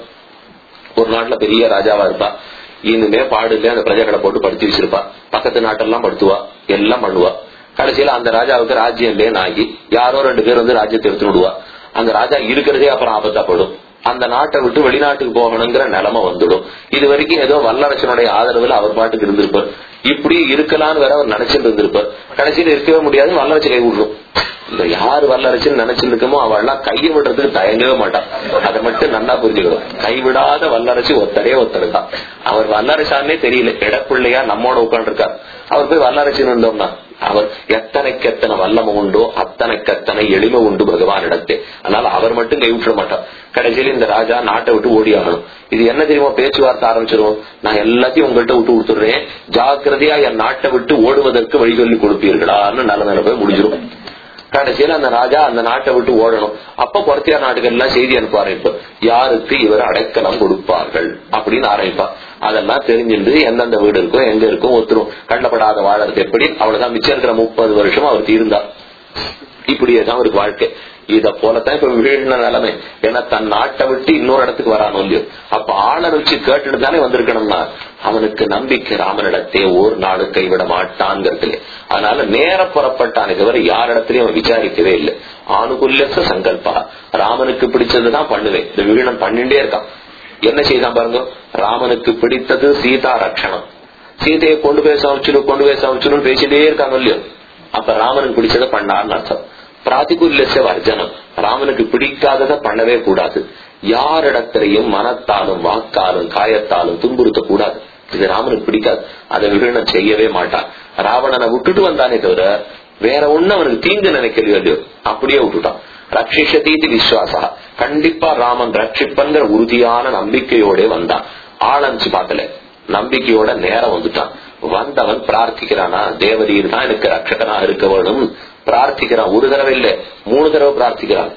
ஒரு நாட்டுல பெரிய ராஜாவா இருப்பா இனிமே பாடு இல்லையா அந்த பிரஜைகளை போட்டு படுத்தி வச்சிருப்பா பக்கத்து நாட்டெல்லாம் படுத்துவா எல்லாம் பண்ணுவா கடைசியில அந்த ராஜாவுக்கு ராஜ்யம் இல்லையன்னு ஆகி யாரோ ரெண்டு பேர் வந்து ராஜ்யத்தை எடுத்து விடுவா அந்த ராஜா இருக்கிறதே அப்புறம் ஆபத்தாப்படும் அந்த நாட்டை விட்டு வெளிநாட்டுக்கு போகணுங்கிற நிலைமை வந்துடும் இது வரைக்கும் ஏதோ வல்லரசனுடைய ஆதரவுல அவர் பாட்டுக்கு இருந்திருப்பார் இப்படி இருக்கலாம்னு வேற அவர் நினைச்சிட்டு இருந்திருப்பார் கடைசியில இருக்கவே முடியாது வல்லரசு கை விடுறோம் இந்த யார் வல்லரசுன்னு நினைச்சிருக்கமோ அவள்லாம் கையை விடுறதுக்கு தயங்கவே மாட்டான் அதை மட்டும் நல்லா புரிஞ்சுக்கணும் கைவிடாத வல்லரசு ஒத்தரே ஒத்தர் தான் அவர் வல்லரசான்னே தெரியல இடப்பிள்ளையா நம்மோட உட்காந்துருக்கார் அவர் போய் வல்லரசுன்னு இருந்தோம்னா அவர் எத்தனைக்கு எத்தனை வல்லமை உண்டோ அத்தனைக்கு அத்தனை எளிமை உண்டு பகவானிடத்தே அதனால அவர் மட்டும் கைவிட்டுற மாட்டார் கடைசியில இந்த ராஜா நாட்டை விட்டு ஓடி ஆகணும் இது என்ன தெரியுமா பேச்சுவார்த்தை ஆரம்பிச்சிரும் நான் எல்லாத்தையும் உங்கள்கிட்ட விட்டு கொடுத்துடுறேன் ஜாக்கிரதையா என் நாட்டை விட்டு ஓடுவதற்கு வழி சொல்லி கொடுப்பீர்களான்னு நல்ல நிலை போய் முடிஞ்சிடும் கடைசியில அந்த ராஜா அந்த நாட்டை விட்டு ஓடணும் அப்ப குறைத்தியார் நாட்டுகள் எல்லாம் செய்தி அனுப்ப ஆரம்பிப்பார் யாருக்கு இவர் அடைக்கலம் கொடுப்பார்கள் அப்படின்னு ஆரம்பிப்பார் அதெல்லாம் தெரிஞ்சுட்டு எந்தெந்த வீடு இருக்கோ எங்க இருக்கோ ஒருத்தரும் கண்டப்படாத வாழறது எப்படி அவ்வளவுதான் மிச்சம் இருக்கிற முப்பது வருஷம் அவர் தீர்ந்தார் இப்படியேதான் அவருக்கு வாழ்க்கை இத போலத்தான் இப்ப வீழ்ன நிலைமை ஏன்னா தன் நாட்டை விட்டு இன்னொரு இடத்துக்கு வரானோ இல்லையோ அப்ப ஆளர் வச்சு கேட்டுட்டு தானே வந்திருக்கணும்னா அவனுக்கு நம்பிக்கை ராமனிடத்தே ஒரு நாடு கைவிட மாட்டான்ங்கிறது அதனால நேர புறப்பட்டானே தவிர யாரிடத்திலையும் அவன் விசாரிக்கவே இல்லை ஆணுகுல்யச சங்கல்பா ராமனுக்கு பிடிச்சதுதான் பண்ணுவேன் இந்த வீணன் பண்ணிட்டே இருக்கான் என்ன செய்தான் பாருங்க ராமனுக்கு பிடித்தது சீதா ரட்சணம் சீதையை கொண்டு போய் சமைச்சிடும் கொண்டு போய் சமைச்சிடும் பேசிட்டே இருக்காங்க இல்லையோ அப்ப ராமனுக்கு பிடிச்சதை பண்ணார்னு அர்த்தம் பிராதிகுல்யச வர்ஜனம் ராமனுக்கு பிடிக்காததை பண்ணவே கூடாது யாரிடத்திலையும் மனத்தாலும் வாக்காலும் காயத்தாலும் துன்புறுத்த கூடாது இது ராமனுக்கு பிடிக்காது அதை விகடனம் செய்யவே மாட்டான் ராவணனை விட்டுட்டு வந்தானே தவிர வேற ஒண்ணு அவனுக்கு தீங்கு நினைக்கலையோ இல்லையோ அப்படியே விட்டுட்டான் ரட்சிஷதீதி விஸ்வாசா கண்டிப்பா ராமன் ரட்சிப்பன்கிற உறுதியான நம்பிக்கையோட வந்தான் ஆளஞ்சு பார்க்கல நம்பிக்கையோட நேரம் வந்துட்டான் வந்தவன் பிரார்த்திக்கிறானா தேவரீர் தான் எனக்கு ரட்சகனா இருக்க வேணும் பிரார்த்திக்கிறான் ஒரு தடவை இல்ல மூணு தடவை பிரார்த்திக்கிறான்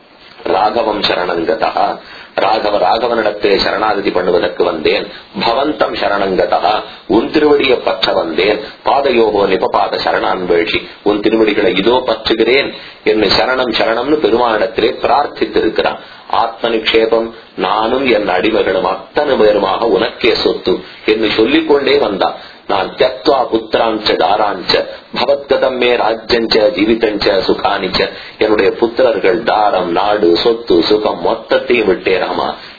ராகவம் சரணங்கதா ராகவ ராகவனிடத்தே சரணாகதி பண்ணுவதற்கு வந்தேன் பவந்தம் சரணங்கதா உன் திருவடியை பற்ற வந்தேன் பாதயோகோ நிபபாத சரணான் வேழ்ச்சி உன் திருவடிகளை இதோ பற்றுகிறேன் என்று சரணம் சரணம்னு பெருமானிடத்திலே பிரார்த்தித்திருக்கிறான் ஆத்ம நிக்ஷேபம் நானும் என் அடிமைகளும் அத்தனை பேருமாக உனக்கே சொத்து என்று சொல்லிக் கொண்டே வந்தான் நான் தியக்வா புத்திராஞ்ச தாராஞ்ச பவத்கதம் மே ராஜ்யஞ்ச ஜீவிதஞ்ச சுகானிச்ச என்னுடைய புத்திரர்கள் தாரம் நாடு சொத்து சுகம் மொத்தத்தையும் விட்டே ராமா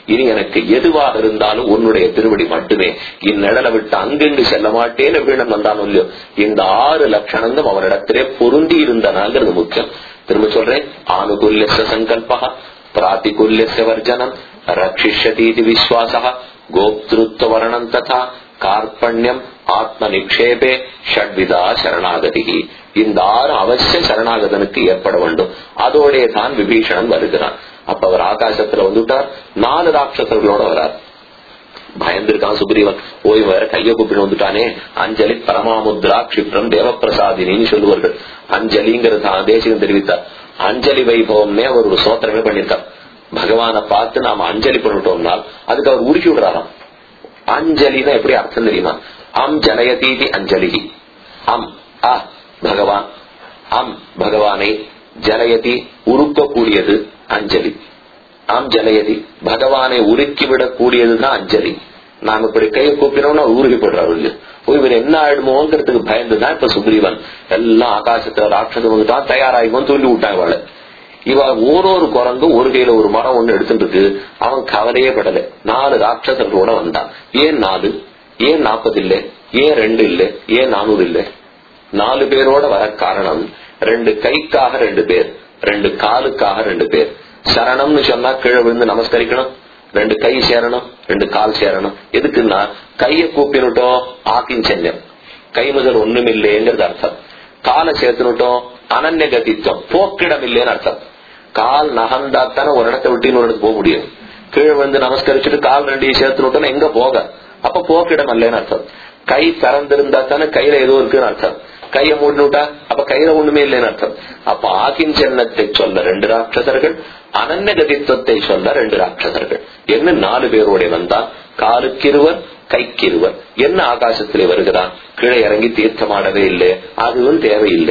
இனி எனக்கு எதுவாக இருந்தாலும் உன்னுடைய திருவடி மட்டுமே இந்நிழலை விட்டு அங்கெங்கு செல்ல மாட்டேன்னு வீணன் வந்தாலும் இல்லையோ இந்த ஆறு லட்சணங்களும் அவனிடத்திலே பொருந்தி இருந்தனாங்கிறது முக்கியம் திரும்ப சொல்றேன் ஆனுகூல்யச சங்கல்பா பிராத்திகூல்யச வர்ஜனம் ரட்சிஷதீதி விஸ்வாசா கோப்திருத்வ வர்ணம் ததா கார்பண்யம் ஆத்ம நிக்ஷேபே ஷட்விதா சரணாகதி இந்த ஆறு அவசிய சரணாகதனுக்கு ஏற்பட வேண்டும் அதோடே தான் விபீஷணன் வருகிறான் அப்ப அவர் ஆகாசத்துல வந்துட்டார் நாலு ராட்சசர்களோட வரார் பயந்திருக்கான் சுக்ரீவன் ஓய் வேற கைய கூப்பிட்டு வந்துட்டானே அஞ்சலி பரமாமுத்ரா கஷிப்ரம் தேவப்பிரசாதினின்னு சொல்லுவார்கள் அஞ்சலிங்கிறது தான் தேசிகம் தெரிவித்தார் அஞ்சலி வைபவம்னே அவர் ஒரு சோத்திரமே பண்ணிருக்கார் பகவானை பார்த்து நாம அஞ்சலி பண்ணிட்டோம்னால் அதுக்கு அவர் உருக்கி விடுறாராம் அஞ்சலினா எப்படி அர்த்தம் தெரியுமா அம் ஜலயதீதி அஞ்சலி அம் அ பகவான் அம் பகவானை ஜலயதி உருக்கக்கூடியது அஞ்சலி அம் ஜலயதி பகவானை உருக்கிவிடக் கூடியதுதான் அஞ்சலி நாம இப்படி கையை கூப்பினோம்னா உருகிப்படுறாரு இவர் என்ன ஆயிடுமோங்கிறதுக்கு பயந்துதான் இப்ப சுக்ரீவன் எல்லாம் ஆகாசத்துல ராட்சதம் வந்துட்டான் தயாராகிக்கும் தூண்டி விட்டாங்க அவளை இவ ஓரொரு குரங்கும் ஒரு கையில ஒரு மரம் ஒண்ணு எடுத்துட்டு இருக்கு அவன் கவலையே படல நாலு ராட்சசர்களோட வந்தான் ஏன் நாலு ஏன் நாற்பது இல்ல ஏன் ரெண்டு இல்ல ஏன் நானூறு இல்ல நாலு பேரோட வர காரணம் ரெண்டு கைக்காக ரெண்டு பேர் ரெண்டு காலுக்காக ரெண்டு பேர் சரணம்னு சொன்னா கீழே விழுந்து நமஸ்கரிக்கணும் ரெண்டு கை சேரணும் ரெண்டு கால் சேரணும் எதுக்குன்னா கைய கூப்பினுட்டோம் ஆக்கின் செஞ்சம் கை முதல் ஒண்ணுமில்லைங்கிறது அர்த்தம் காலை சேர்த்துனுட்டோம் அனன்ய கதித்துவம் போக்கிடம் இல்லைன்னு அர்த்தம் கால் நகர்ந்தாத்தானே ஒரு இடத்தை விட்டு இன்னொரு இடத்துக்கு போக முடியும் கீழே வந்து நமஸ்கரிச்சுட்டு கால் ரெண்டையும் சேர்த்துனுட்டோம்னா எங்க போக அப்ப போக்கிடம் இல்லைன்னு அர்த்தம் கை திறந்திருந்தா தானே கையில ஏதோ இருக்குன்னு அர்த்தம் கைய மூடினுட்டா அப்ப கையில ஒண்ணுமே இல்லைன்னு அர்த்தம் அப்ப ஆகின் ஜன்னத்தை சொல்ல ரெண்டு ராட்சசர்கள் அனன்ய கதித்துவத்தை சொல்ல ரெண்டு ராட்சசர்கள் என்ன நாலு பேரோட வந்தா காலுக்கிருவர் கைக்கிருவர் என்ன ஆகாசத்திலே வருகிறான் கீழே இறங்கி தீர்த்தமாடவே இல்லை அதுவும் தேவையில்லை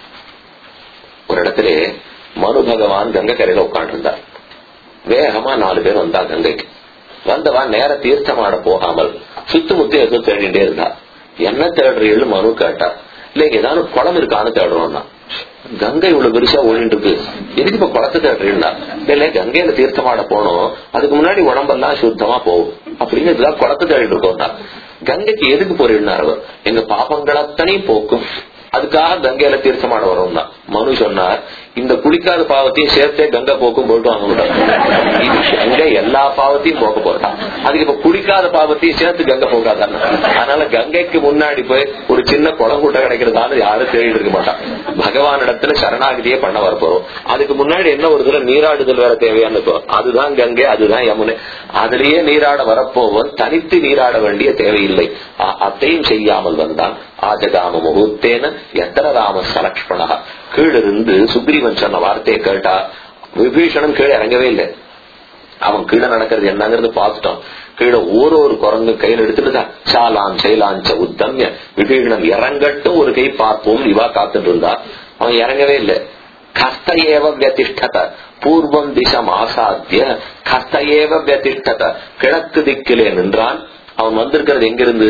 ஒரு இடத்துல மனு பகவான் கங்கை கரையில உட்காண்டிருந்தார் வேகமா நாலு பேர் வந்தா கங்கைக்கு வந்தவா நேர தீர்த்தமாட போகாமல் சுத்துமுத்தி ஏதோ தேடிட்டே இருந்தா என்ன தேடுறீள் மனு கேட்டா இல்ல ஏதாவது குளம் இருக்கான்னு தேடுறோம்னா கங்கை இவ்வளவு பெருசா ஓடிட்டு இருக்கு எதுக்கு இப்ப குளத்தை தேடுறீங்களா இல்ல கங்கையில தீர்த்தமாட போனோம் அதுக்கு முன்னாடி உடம்பெல்லாம் சுத்தமா போகும் அப்படிங்கிறதுதான் குளத்தை தேடிட்டு இருக்கோம்னா கங்கைக்கு எதுக்கு போறீங்கன்னாரு அவர் எங்க பாபங்கள் அத்தனையும் போக்கும் அதுக்காக கங்கையில தீர்த்தமாட வரோம் தான் மனு சொன்னார் இந்த குளிக்காத பாவத்தையும் சேர்த்தே கங்கை போக்கும் போட்டு வாங்க முடியாது இது கங்கை எல்லா பாவத்தையும் போக்க போறான் அதுக்கு இப்ப குளிக்காத பாவத்தையும் சேர்த்து கங்கை போகாதான்னு அதனால கங்கைக்கு முன்னாடி போய் ஒரு சின்ன குளம் கூட்டம் கிடைக்கிறதான்னு யாரும் தேடிட்டு இருக்க மாட்டான் பகவான் இடத்துல சரணாகதியே பண்ண வரப்போறோம் அதுக்கு முன்னாடி என்ன ஒரு தடவை நீராடுதல் வேற தேவையான்னு இப்போ அதுதான் கங்கை அதுதான் யமுனை அதுலயே நீராட வரப்போவன் தனித்து நீராட வேண்டிய தேவையில்லை அத்தையும் செய்யாமல் வந்தான் ஆஜகாம முகூர்த்தேன எத்தனை ராம சலக்ஷ்மணா கீழிருந்து சுக்ரீவன் சொன்ன வார்த்தையை கேட்டா விபீஷணன் கீழே இறங்கவே இல்லை அவன் கீழே நடக்கிறது என்னங்கிறது பார்த்துட்டான் கீழே ஒரு ஒரு குரங்கு கையில் எடுத்துட்டு சாலான் செயலாஞ்ச உத்தம்ய விபீஷணன் இறங்கட்டும் ஒரு கை பார்ப்போம் இவா காத்துட்டு இருந்தா அவன் இறங்கவே இல்லை கஸ்த ஏவ வியதிஷ்டத பூர்வம் திசம் ஆசாத்திய கஸ்த ஏவ வியதிஷ்டத கிழக்கு திக்கிலே நின்றான் அவன் வந்திருக்கிறது எங்கிருந்து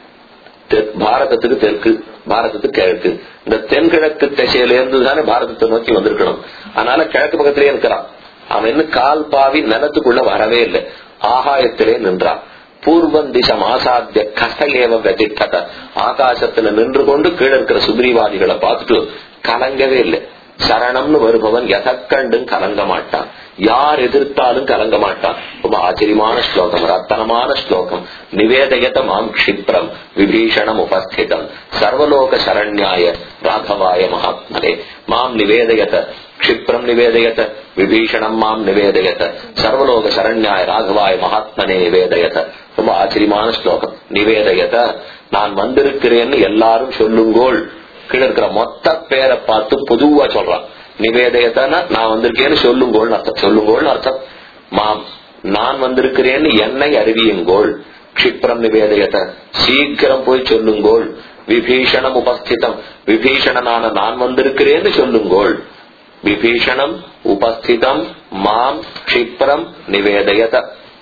பாரதத்துக்கு தெற்கு பாரதத்துக்கு கிழக்கு இந்த தென்கிழக்கு திசையில இருந்து தானே பாரதத்தை நோக்கி வந்திருக்கணும் அதனால கிழக்கு பக்கத்திலே இருக்கிறான் அவன் இன்னும் கால் பாவி நிலத்துக்குள்ள வரவே இல்லை ஆகாயத்திலே நின்றான் பூர்வம் திசம் ஆசாத்திய கசையேவ வெதிட்டத ஆகாசத்துல நின்று கொண்டு கீழே இருக்கிற சுக்ரீவாதிகளை பார்த்துட்டு கலங்கவே இல்லை சரணம்னு வருபவன் எதக்கண்டும் கலங்க மாட்டான் யார் எதிர்த்தாலும் கலங்க மாட்டான் ரொம்ப ஆச்சரியமான ஸ்லோகம் ரத்தனமான ஸ்லோகம் நிவேதயத மாம் க்ஷிப்ரம் விபீஷணம் உபஸ்திதம் சர்வலோக சரண்யாய ராகவாய மகாத்மனே மாம் நிவேதயத க்ஷிப்ரம் நிவேதயத விபீஷணம் மாம் நிவேதயத சர்வலோக சரண்யாய ராகவாய மகாத்மனே நிவேதயத ரொம்ப ஆச்சரியமான ஸ்லோகம் நிவேதயத நான் வந்திருக்கிறேன்னு எல்லாரும் சொல்லுங்கோள் கீழே இருக்கிற மொத்த பேரை பார்த்து பொதுவா சொல்றான் நிவேதயத்தான நான் வந்திருக்கேன்னு சொல்லுங்கோள் அர்த்தம் சொல்லுங்கோள் அர்த்தம் மாம் நான் வந்திருக்கிறேன்னு என்னை அறிவியுங்கோள் கஷிப்ரம் நிவேதயத சீக்கிரம் போய் சொல்லுங்கோள் விபீஷணம் உபஸ்திதம் விபீஷணனான நான் வந்திருக்கிறேன்னு சொல்லுங்கோள் விபீஷணம் உபஸ்திதம் மாம் கஷிப்ரம் நிவேதயத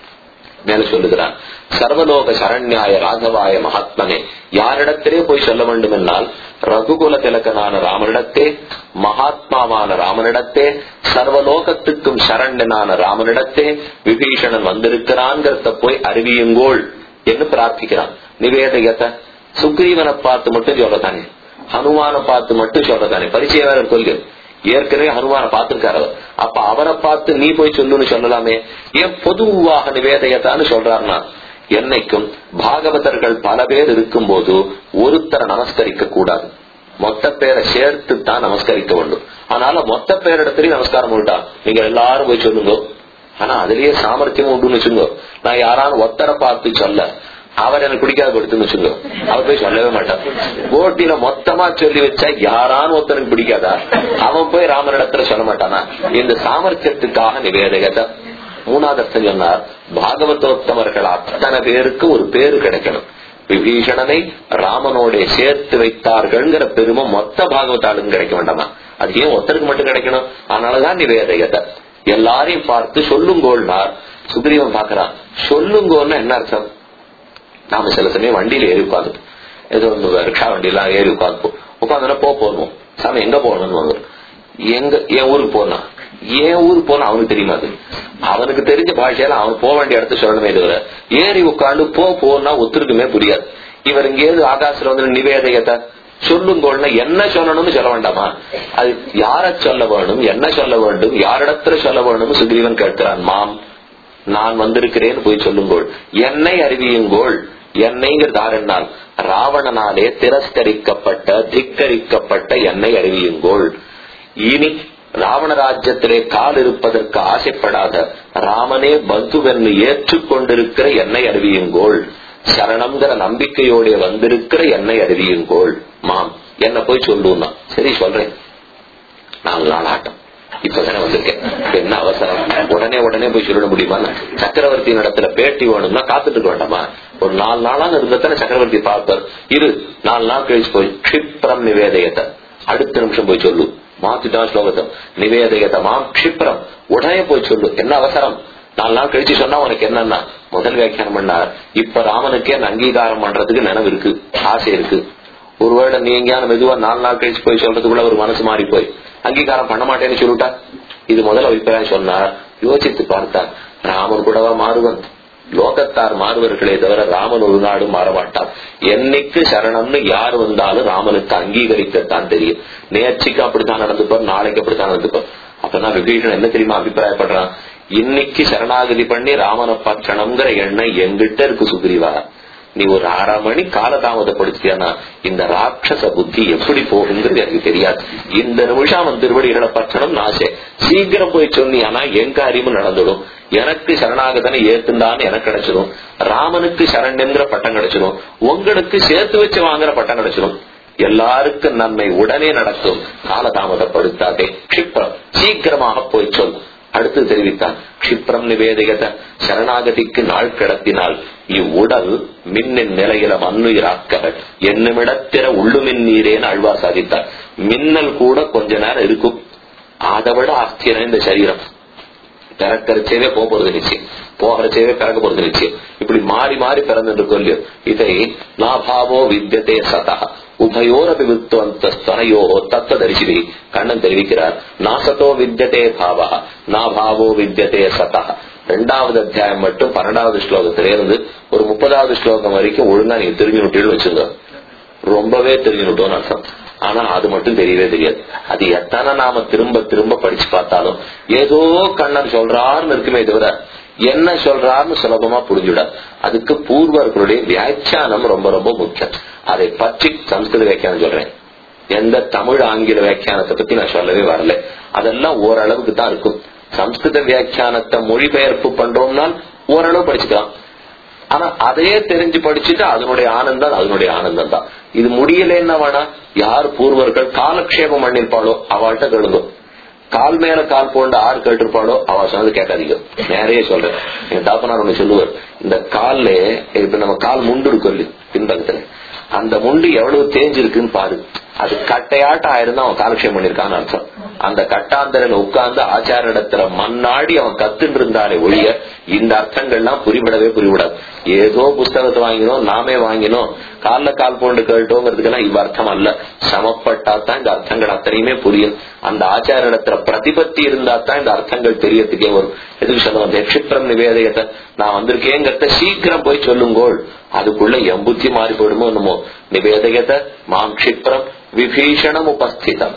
மேல சொல்லுகிறான் சர்வலோக சரண்யாய ராகவாய மகாத்மனே யாரிடத்திலே போய் சொல்ல வேண்டும் என்னால் ரகுகுல திலகனான ராமனிடத்தே மகாத்மாவான ராமனிடத்தே சர்வலோகத்துக்கும் சரண்டனான ராமனிடத்தே விபீஷணன் வந்திருக்கிறான்ங்கிறத போய் அறிவியுங்கோள் என்று பிரார்த்திக்கிறான் நிவேதகத்தை சுக்ரீவனை பார்த்து மட்டும் சொல்லத்தானே ஹனுமான பார்த்து மட்டும் சொல்லத்தானே பரிச்சய வேற கொள்கை ஏற்கனவே ஹனுமான பார்த்திருக்காரு அவர். அப்ப அவரை பார்த்து நீ போய் சொல்லுன்னு சொல்லலாமே ஏன் பொதுவாக நிவேதயத்தான்னு சொல்றாருன்னா என்னைக்கும் பாகவதர்கள் பல பேர் இருக்கும்போது ஒருத்தரை நமஸ்கரிக்க கூடாது மொத்த பேரை சேர்த்து தான் நமஸ்கரிக்க வேண்டும் அதனால மொத்த பேரிடத்திலையும் நமஸ்காரம் உண்டா நீங்க எல்லாரும் போய் சொல்லுங்க ஆனா அதுலயே சாமர்த்தியம் உண்டுன்னு வச்சுங்க நான் யாராவது ஒத்தரை பார்த்து சொல்ல அவர் எனக்கு பிடிக்காத கொடுத்துன்னு வச்சுங்க அவர் போய் சொல்லவே மாட்டார் போட்டியில மொத்தமா சொல்லி வச்சா யாரான ஒருத்தருக்கு பிடிக்காதா அவன் போய் ராமனிடத்துல சொல்ல மாட்டானா இந்த சாமர்த்தியத்துக்காக நிவேதகத்தை மூணாவது அர்த்தம் சொன்னார் பாகவதோத்தமர்கள் அத்தனை பேருக்கு ஒரு பேரு கிடைக்கணும் விபீஷணனை ராமனோட சேர்த்து வைத்தார்கள்ங்கிற பெருமை மொத்த பாகவதாளுக்கும் கிடைக்க வேண்டாமா அது ஏன் ஒருத்தருக்கு மட்டும் கிடைக்கணும் அதனாலதான் நிவேதகத்தை எல்லாரையும் பார்த்து சொல்லுங்கோள்னார் சுக்ரீவன் பாக்குறான் சொல்லுங்கோன்னு என்ன அர்த்தம் நாம சில சமயம் வண்டியில ஏறி உட்காந்து ஏதோ ஒன்று ரிக்ஷா வண்டியெல்லாம் ஏறி உட்காந்துப்போம் உட்காந்துனா போ போகணும் சாமி எங்க போகணும்னு வாங்க எங்க என் ஊருக்கு போனா என் ஊருக்கு போனா அவனுக்கு தெரியுமா அது அவனுக்கு தெரிஞ்ச பாஷையில அவன் போக வேண்டிய இடத்த சொல்லணுமே தவிர ஏறி உட்காந்து போ போனா ஒத்துருக்குமே புரியாது இவர் இங்கேருந்து ஆகாசில வந்து நிவேதகத்தை சொல்லுங்கோள்னா என்ன சொல்லணும்னு சொல்ல வேண்டாமா அது யார சொல்ல வேணும் என்ன சொல்ல வேண்டும் யாரிடத்துல சொல்ல வேணும் சுக்ரீவன் கேட்கிறான் மாம் நான் வந்திருக்கிறேன் போய் சொல்லுங்கோள் என்னை அறிவியுங்கோள் என்னைங்கிறது ஆரென்னால் ராவணனாலே திரஸ்கரிக்கப்பட்ட திக்கரிக்கப்பட்ட என்னை அறிவியுங்கோள் இனி ராவண ராஜ்யத்திலே கால் இருப்பதற்கு ஆசைப்படாத ராமனே பந்துவென்று ஏற்றுக்கொண்டிருக்கிற என்னை அறிவியுங்கோள் சரணம்ங்கிற நம்பிக்கையோட வந்திருக்கிற என்னை அறிவியுங்கோள் மாம் என்ன போய் சொல்லுன்னா சரி சொல்றேன் நாலு நாள் ஆட்டம் இப்பதானே வந்திருக்கேன் என்ன அவசரம் உடனே உடனே போய் சொல்லிட முடியுமா சக்கரவர்த்தி இடத்துல பேட்டி வேணும்னா காத்துட்டு இருக்க வேண்டாமா ஒரு நாலு நாளாக இருந்தா சக்கரவர்த்தி பார்ப்பார் இரு நாலு நாள் கழிச்சு போய் க்ஷிப்ரம் நிவேதயத்தை அடுத்த நிமிஷம் போய் சொல்லு மாத்திட்டான் ஸ்லோகத்தை நிவேதயத்தை மாம் க்ஷிப்ரம் உடனே போய் சொல்லு என்ன அவசரம் நாலு நாள் கழிச்சு சொன்னா உனக்கு என்னன்னா முதல் வியாக்கியானம் பண்ணார் இப்ப ராமனுக்கே அந்த அங்கீகாரம் பண்றதுக்கு நினைவு இருக்கு ஆசை இருக்கு ஒருவேளை நீ எங்கேயான மெதுவா நாலு நாள் கழிச்சு போய் சொல்றதுக்குள்ள ஒரு மனசு மாறி போய் அங்கீகாரம் பண்ண மாட்டேன்னு சொல்லிட்டா இது முதல் அபிப்பிராயம் சொன்னார் யோசித்து பார்த்தார் ராமன் கூடவா மாறுவன் லோகத்தார் மாறுவர்களே தவிர ராமன் ஒரு நாடு மாறமாட்டார் என்னைக்கு சரணம்னு யார் வந்தாலும் ராமனுக்கு அங்கீகரிக்கத்தான் தெரியும் நேர்ச்சிக்கு அப்படித்தான் நடந்துப்பார் நாளைக்கு அப்படித்தான் நடந்துப்பார் அப்பதான் விபீஷன் என்ன தெரியுமா அபிப்பிராயப்படுறான் இன்னைக்கு சரணாகதி பண்ணி ராமனை பற்றணுங்கிற எண்ணம் எங்கிட்ட இருக்கு சுக்ரீவா நீ ஒரு அரை மணி காலதாமதப்படுத்தியானா இந்த ராட்சச புத்தி எப்படி போகுங்கிறது எனக்கு தெரியாது இந்த நிமிஷம் அவன் திருவடிகளை பற்றணும்னு ஆசை சீக்கிரம் போய் சொன்னியானா என் காரியமும் நடந்துடும் எனக்கு சரணாகதனை ஏத்துந்தான்னு எனக்கு கிடைச்சிடும் ராமனுக்கு சரண்யங்கிற பட்டம் கிடைச்சிடும் உங்களுக்கு சேர்த்து வச்சு வாங்குற பட்டம் கிடைச்சிடும் எல்லாருக்கும் நன்மை உடனே நடக்கும் காலதாமதப்படுத்தாதே க்ஷிப்ரம் சீக்கிரமாக போய் சொல் அடுத்து தெரிவித்தான் க்ஷிப்ரம் நிவேதிகத சரணாகதிக்கு நாள் கிடத்தினால் இவ்வுடல் மின்னின் நிலையில மண்ணுயிராக்க என்னுமிடத்திற உள்ளுமின் நீரேன்னு அழ்வா சாதித்தார் மின்னல் கூட கொஞ்ச நேரம் இருக்கும் அதை விட ஆச்சரியம் இந்த சரீரம் பிறக்கிறச்சேவே போக போறது நிச்சயம் போகிறச்சேவே பிறக்க போறது நிச்சயம் இப்படி மாறி மாறி பிறந்து இருக்கும் இல்லையோ இதை நாபாவோ வித்தியதே சதா உபயோரபி வித்துவந்தஸ்தனையோ தத்துவ தரிசிவி கண்ணன் தெரிவிக்கிறார் நாசத்தோ வித்தியதே பாவா நாபாவோ வித்தியதே சதா ரெண்டாவது அத்தியாயம் மட்டும் பன்னெண்டாவது ஸ்லோகத்தில இருந்து ஒரு முப்பதாவது ஸ்லோகம் வரைக்கும் ஒழுங்கா நீங்க திரும்பி விட்டுன்னு வச்சுங்க ரொம்பவே தெரிஞ்சுட்டோம்னு அர்த்தம் ஆனா அது மட்டும் தெரியவே தெரியாது அது எத்தனை நாம திரும்ப திரும்ப படிச்சு பார்த்தாலும் ஏதோ கண்ணன் சொல்றாருன்னு இருக்குமே தவிர என்ன சொல்றாருன்னு சுலபமா புரிஞ்சுட அதுக்கு பூர்வர்களுடைய வியாக்கியானம் ரொம்ப ரொம்ப முக்கியம் அதை பற்றி சம்ஸ்கிருத வியாக்கியானம் சொல்றேன் எந்த தமிழ் ஆங்கில வியாக்கியானத்தை பத்தி நான் சொல்லவே வரல அதெல்லாம் ஓரளவுக்கு தான் இருக்கும் சம்ஸ்கிருத வியாக்கியானத்தை மொழிபெயர்ப்பு பண்றோம்னால் ஓரளவு படிச்சுக்கலாம் ஆனா அதையே தெரிஞ்சு படிச்சுட்டு அதனுடைய ஆனந்தம் அதனுடைய ஆனந்தம் தான் இது முடியலன்னா வேணா யார் பூர்வர்கள் காலக்ஷேபம் பண்ணிருப்பாளோ அவள்கிட்ட கேளுங்க கால் மேல கால் போண்டு ஆறு கேட்டிருப்பாளோ அவ சொன்னது கேட்காதீங்க நேரைய சொல்றேன் எங்க தாப்பனார் ஒண்ணு சொல்லுவார் இந்த கால்ல இப்ப நம்ம கால் முண்டு இருக்கும் இல்லையா பின்பக்கத்துல அந்த முண்டு எவ்வளவு தேஞ்சிருக்குன்னு பாரு அது கட்டையாட்டம் ஆயிருந்தா அவன் காலக்ஷேபம் பண்ணிருக்கான்னு அர்த்தம் அந்த கட்டாந்தரையில உட்கார்ந்து ஆச்சாரிடத்துல மண்ணாடி அவன் கத்துன்னு இருந்தாலே ஒழிய இந்த அர்த்தங்கள்லாம் புரிபடவே புரிவிடாது ஏதோ புஸ்தகத்தை வாங்கினோம் நாமே வாங்கினோம் கால்ல கால் போண்டு கேட்டோங்கிறதுக்கெல்லாம் இவ் அர்த்தம் அல்ல சமப்பட்டா தான் இந்த அர்த்தங்கள் அத்தனையுமே புரியும் அந்த ஆச்சாரிடத்துல பிரதிபத்தி இருந்தா தான் இந்த அர்த்தங்கள் தெரியறதுக்கே வரும் எதுக்கு சொல்ல வந்தேன் க்ஷிப்ரம் நிவேதயத்தை நான் வந்திருக்கேங்கிறத சீக்கிரம் போய் சொல்லுங்கோள் அதுக்குள்ள என் புத்தி மாறி போயிடுமோ என்னமோ நிவேதயத்தை மாம் க்ஷிப்ரம் விபீஷணம் உபஸ்திதம்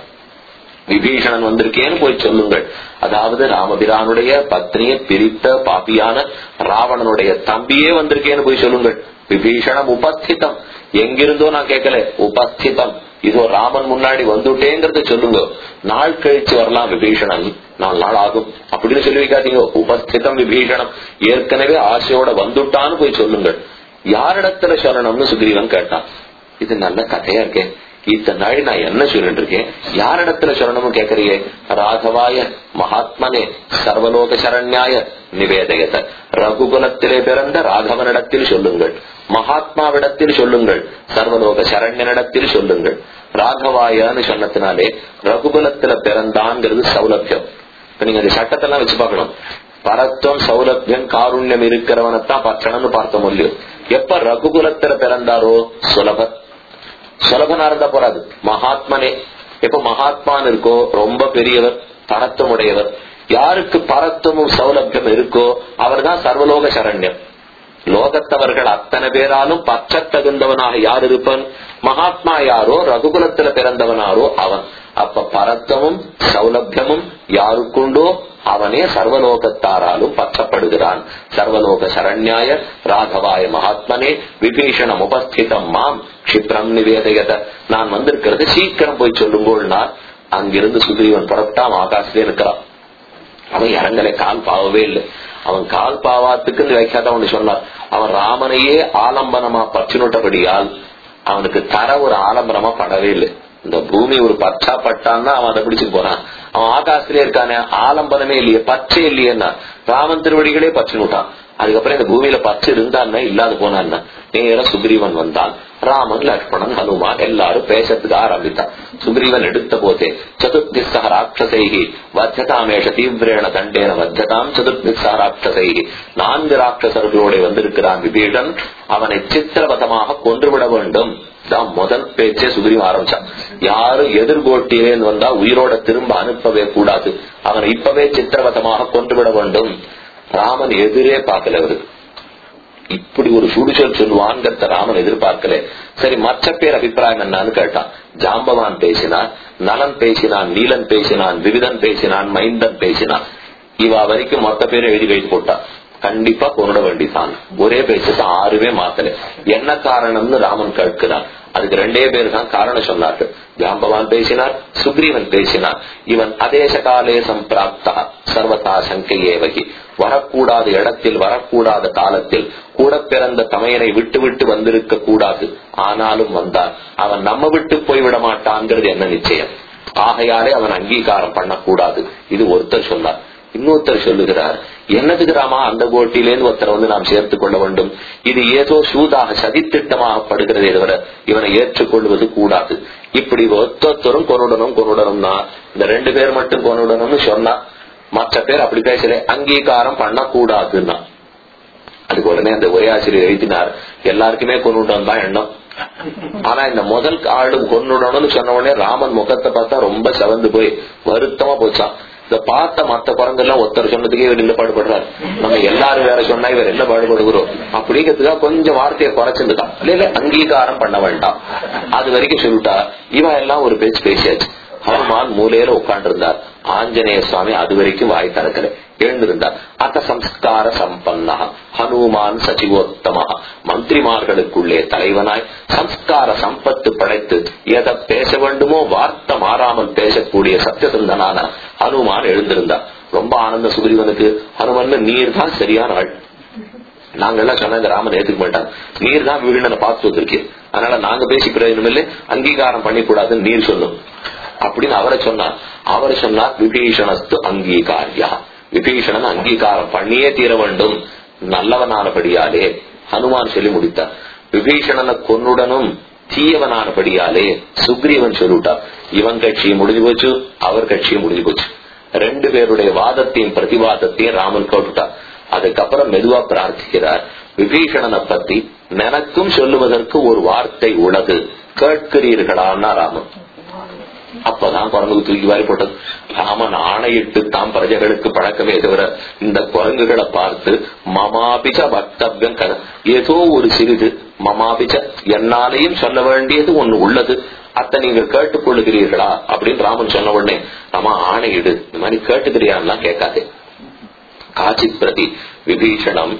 விபீஷணன் வந்திருக்கேன்னு போய் சொல்லுங்கள் அதாவது ராமபிரானுடைய பத்னியை பிரித்த பாப்பியான ராவணனுடைய தம்பியே வந்திருக்கேன்னு போய் சொல்லுங்கள் விபீஷணம் உபஸ்திதம் எங்கிருந்தோ நான் கேட்கல உபஸ்திதம் இதோ ராமன் முன்னாடி வந்துட்டேங்கிறத சொல்லுங்க நாள் கழிச்சு வரலாம் விபீஷணன் நாலு நாள் ஆகும் அப்படின்னு சொல்லி வைக்காதீங்க உபஸ்திதம் விபீஷணம் ஏற்கனவே ஆசையோட வந்துட்டான்னு போய் சொல்லுங்கள் யாரிடத்துல சொல்லணும்னு சுக்ரீவன் கேட்டான் இது நல்ல கதையா இருக்கேன் இத்தனை நாள் நான் என்ன சொல்லிட்டு இருக்கேன் யாரிடத்துல சொல்லணும்னு கேக்குறியே ராகவாய மகாத்மனே சர்வலோக சரண்யாய நிவேதயத ரகுகுலத்திலே பிறந்த ராகவனிடத்தில் சொல்லுங்கள் மகாத்மாவிடத்தில் சொல்லுங்கள் சர்வலோக சரண்யனிடத்தில் சொல்லுங்கள் ராகவாயன்னு சொன்னதுனாலே ரகுகுலத்துல பிறந்தான்ங்கிறது சௌலபியம் இப்ப நீங்க அந்த சட்டத்தெல்லாம் வச்சு பார்க்கணும் பரத்துவம் சௌலபியம் காருண்யம் இருக்கிறவனைத்தான் பற்றணும்னு பார்த்த முடியும் எப்ப ரகுகுலத்துல பிறந்தாரோ சுலப சுலபனா இருந்தா போறாது மகாத்மனே எப்ப மகாத்மான் இருக்கோ ரொம்ப பெரியவர் தனத்துவம் உடையவர் யாருக்கு பரத்துவமும் சௌலபியம் இருக்கோ அவர்தான் சர்வலோக சரண்யம் லோகத்தவர்கள் அத்தனை பேராலும் பற்ற தகுந்தவனாக யார் இருப்பன் மகாத்மா யாரோ ரகுகுலத்துல பிறந்தவனாரோ அவன் அப்ப பரத்தமும் சௌலபியமும் யாருக்குண்டோ அவனே சர்வலோகத்தாராலும் பற்றப்படுகிறான் சர்வலோக சரண்யாய ராகவாய மகாத்மனே விபீஷணம் உபஸ்திதம் மாம் கஷிப்ரம் நிவேதயத நான் வந்திருக்கிறது சீக்கிரம் போய் சொல்லுங்கோள்னா அங்கிருந்து சுக்ரீவன் புறப்பட்டான் ஆகாசிலே இருக்கிறான் அவன் இறங்கலை கால் பாவவே இல்லை அவன் கால் பாவாத்துக்கு வைக்காத ஒண்ணு சொன்னார் அவன் ராமனையே ஆலம்பனமா பற்றினுட்டபடியால் அவனுக்கு தர ஒரு ஆலம்பனமா படவே இல்லை இந்த பூமி ஒரு பச்சா பட்டான்னா அவன் அதை பிடிச்சு போறான் அவன் ஆகாசிலே இருக்கானே ஆலம்பனமே இல்லையே பச்சை இல்லையேன்னா ராமன் திருவடிகளே பற்றினுட்டான் அதுக்கப்புறம் இந்த பூமியில பச்சை இருந்தான்னா இல்லாது போனான்னா நேர சுக்ரீவன் வந்தான் ராமன் லக்ஷ்மணன் ஹனுமான் எல்லாரும் பேசத்துக்கு ஆரம்பித்தான் சுக்ரீவன் எடுத்த போதே சதுர்திசக ராட்சசைகி வத்தியதாமேஷ தீவிரேண தண்டேன வத்தியதாம் சதுர்திசக ராட்சசைகி நான்கு ராட்சசர்களோட வந்திருக்கிறான் விபீடன் அவனை சித்திரவதமாக கொன்றுவிட வேண்டும் தான் முதல் பேச்சே சுக்ரீவன் ஆரம்பிச்சான் யாரும் எதிர்கோட்டியிலேருந்து வந்தா உயிரோட திரும்ப அனுப்பவே கூடாது அவனை இப்பவே சித்திரவதமாக கொன்றுவிட வேண்டும் ராமன் எதிரே பார்க்கல அவருக்கு இப்படி ஒரு சுடுச்சொல் சொல்லுவான்ங்கிறத ராமன் எதிர்பார்க்கல சரி மற்ற பேர் அபிப்பிராயம் என்னன்னு கேட்டான் ஜாம்பவான் பேசினான் நலன் பேசினான் நீலன் பேசினான் விவிதன் பேசினான் மைந்தன் பேசினான் இவா வரைக்கும் மொத்த பேரும் எழுதி வைத்து போட்டான் கண்டிப்பா கொண்டுட வேண்டிதான் ஒரே பேச்சுக்கு ஆறுமே மாத்தல என்ன காரணம்னு ராமன் கேட்கிறான் அதுக்கு ரெண்டே பேர் தான் காரணம் சொன்னார்கள் ஜாம்பவான் பேசினார் சுக்ரீவன் பேசினார் இவன் அதேச காலே சம்பிராப்தா சர்வதா சங்கையேவகி வரக்கூடாத இடத்தில் வரக்கூடாத காலத்தில் கூட பிறந்த தமையனை விட்டு விட்டு வந்திருக்க கூடாது ஆனாலும் வந்தான் அவன் நம்ம விட்டு போய்விட மாட்டான்ங்கிறது என்ன நிச்சயம் ஆகையாலே அவன் அங்கீகாரம் பண்ணக்கூடாது இது ஒருத்தர் சொன்னார் இன்னொருத்தர் சொல்லுகிறார் என்னதுக்கு ராமா அந்த கோட்டிலேருந்து ஒருத்தரை வந்து நாம் சேர்த்துக் கொள்ள வேண்டும் இது ஏதோ சூதாக சதித்திட்டமாகப்படுகிறதே தவிர இவனை ஏற்றுக்கொள்வது கூடாது இப்படி ஒத்தொத்தரும் கொண்டுடணும் கொண்டுடணும்னா இந்த ரெண்டு பேர் மட்டும் கொண்டுடணும்னு சொன்னா மற்ற பேர் அப்படி பேசல அங்கீகாரம் பண்ணக்கூடாதுன்னா அதுக்கு உடனே அந்த உரையாசிரியர் எழுதினார் எல்லாருக்குமே கொண்டுட்டோம் தான் எண்ணம் ஆனா இந்த முதல் ஆளும் கொண்டுடணும்னு சொன்ன உடனே ராமன் முகத்தை பார்த்தா ரொம்ப செவந்து போய் வருத்தமா போச்சான் இத பார்த்த மத்த குரங்கெல்லாம் ஒருத்தர் சொன்னதுக்கே இவர் இல்ல பாடுபடுறாரு நம்ம எல்லாரும் வேற சொன்னா இவர் என்ன பாடுபடுகிறோம் அப்படிங்கிறதுக்காக கொஞ்சம் வார்த்தையை குறைச்சிருந்துட்டான் இல்ல இல்ல அங்கீகாரம் பண்ண வேண்டாம் அது வரைக்கும் சொல்லிட்டா இவன் எல்லாம் ஒரு பேச்சு பேசியாச்சு ஹனுமான் மூலையில உட்கார்ந்து இருந்தார் ஆஞ்சநேய சுவாமி அது வரைக்கும் வாய் திறக்கல எழுந்திருந்தார் அத்த சம்ஸ்கார சம்பன்னா ஹனுமான் சச்சிவோத்தமா மந்திரிமார்களுக்குள்ளே தலைவனாய் சம்ஸ்கார சம்பத்து படைத்து எதை பேச வேண்டுமோ வார்த்தை மாறாமல் பேசக்கூடிய சத்தியசந்தனான ஹனுமான் எழுந்திருந்தார் ரொம்ப ஆனந்த சுக்ரீவனுக்கு ஹனுமன் நீர் தான் சரியான ஆள் நாங்கெல்லாம் சொன்ன இந்த ராமன் ஏத்துக்க மாட்டாங்க நீர் தான் வீடுன்னு பார்த்து வந்திருக்கேன் அதனால நாங்க பேசி பிரயோஜனம் இல்லை அங்கீகாரம் பண்ணிக்கூடாதுன்னு நீர் சொல்லும் அப்படின்னு அவரை சொன்னார் அவர் சொன்னார் விபீஷணஸ்து அங்கீகாரியா விபீஷணன் அங்கீகாரம் பண்ணியே தீர வேண்டும் நல்லவனானபடியாலே ஹனுமான் சொல்லி முடித்தார் விபீஷணனை கொன்னுடனும் தீயவனானபடியாலே சுக்ரீவன் சொல்லிவிட்டார் இவன் கட்சி முடிஞ்சு போச்சு அவர் கட்சி முடிஞ்சு போச்சு ரெண்டு பேருடைய வாதத்தையும் பிரதிவாதத்தையும் ராமன் கேட்டுட்டார் அதுக்கப்புறம் மெதுவா பிரார்த்திக்கிறார் விபீஷணனை பத்தி எனக்கும் சொல்லுவதற்கு ஒரு வார்த்தை உலகு கேட்கிறீர்களான்னா ராமன் அப்பதான் குரங்குக்கு தூக்கி வாரி போட்டது ராமன் ஆணையிட்டு தாம் பிரஜைகளுக்கு பழக்கமே தவிர இந்த குரங்குகளை பார்த்து மமாபிச்ச வக்தவ்யம் கத ஏதோ ஒரு சிறிது மமாபிச்ச என்னாலையும் சொல்ல வேண்டியது ஒண்ணு உள்ளது அத்தை நீங்கள் கேட்டுக் கொள்ளுகிறீர்களா அப்படின்னு ராமன் சொன்ன உடனே ராமா ஆணையிடு இந்த மாதிரி கேட்டுக்கிறியான்னா கேட்காதே காச்சித் பிரதி விபீஷணம்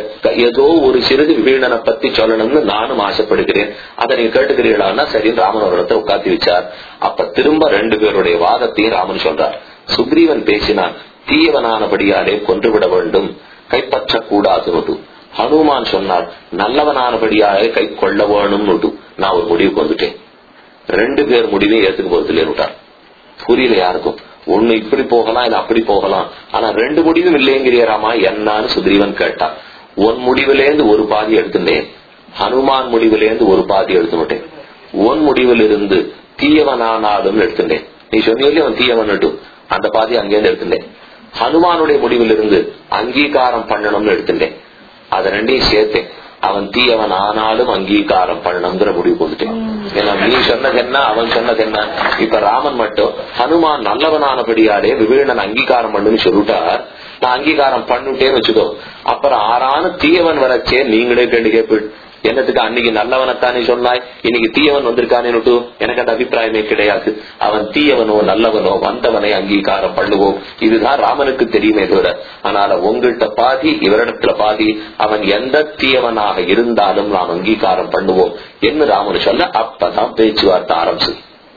ஏதோ ஒரு சிறிது விபீஷணனை பத்தி சொல்லணும்னு நானும் ஆசைப்படுகிறேன் அதை நீங்க கேட்டுக்கிறீர்களான்னா சரி ராமன் ஒரு இடத்தை உட்காத்தி வச்சார் அப்ப திரும்ப ரெண்டு பேருடைய வாதத்தையும் ராமன் சொல்றார் சுக்ரீவன் பேசினான் தீயவனானபடியாலே கொன்றுவிட வேண்டும் கைப்பற்ற கூடாது ஹனுமான் சொன்னார் நல்லவனானபடியாலே கை கொள்ள வேணும் நான் ஒரு முடிவுக்கு வந்துட்டேன் ரெண்டு பேர் முடிவையும் ஏத்துக்க போறதுல விட்டார் புரியல யாருக்கும் ஒண்ணு இப்படி போகலாம் இல்ல அப்படி போகலாம் ஆனா ரெண்டு முடிவும் இல்லைங்கிறியராமா என்னான்னு சுக்ரீவன் கேட்டான் உன் முடிவிலேந்து ஒரு பாதி எடுத்துட்டேன் ஹனுமான் முடிவிலேந்து ஒரு பாதி எடுத்துட்டேன் உன் முடிவில் இருந்து தீயவனானாலும் எடுத்துட்டேன் நீ சொன்னீங்களே அவன் தீயவன் அந்த பாதி அங்கேருந்து எடுத்துட்டேன் ஹனுமானுடைய முடிவில் இருந்து அங்கீகாரம் பண்ணணும்னு எடுத்துட்டேன் அதை ரெண்டையும் சேர்த்தேன் அவன் தீயவன் ஆனாலும் அங்கீகாரம் பண்ணணுங்கிற முடிவு கொண்டுட்டேன் ஏன்னா நீ சொன்னது என்ன அவன் சொன்னது என்ன இப்ப ராமன் மட்டும் ஹனுமான் நல்லவனானபடியாலே விபீஷணன் அங்கீகாரம் பண்ணுன்னு சொல்லிட்டார் நான் அங்கீகாரம் பண்ணிட்டேன்னு வச்சுக்கோ அப்புறம் ஆறான தீயவன் வரச்சே நீங்களே கேட்டு கேட்பீள் என்னத்துக்கு அன்னைக்கு நல்லவனைத்தானே சொன்னாய் இன்னைக்கு தீயவன் வந்திருக்கானே எனக்கு அந்த அபிப்பிராயமே கிடையாது அவன் தீயவனோ நல்லவனோ வந்தவனை அங்கீகாரம் பண்ணுவோம் இதுதான் ராமனுக்கு தெரியுமே தவிர அதனால உங்கள்கிட்ட பாதி இவரிடத்துல பாதி அவன் எந்த தீயவனாக இருந்தாலும் நாம் அங்கீகாரம் பண்ணுவோம் என்று ராமன் சொல்ல அப்பதான் பேச்சுவார்த்தை ஆரம்பிச்சு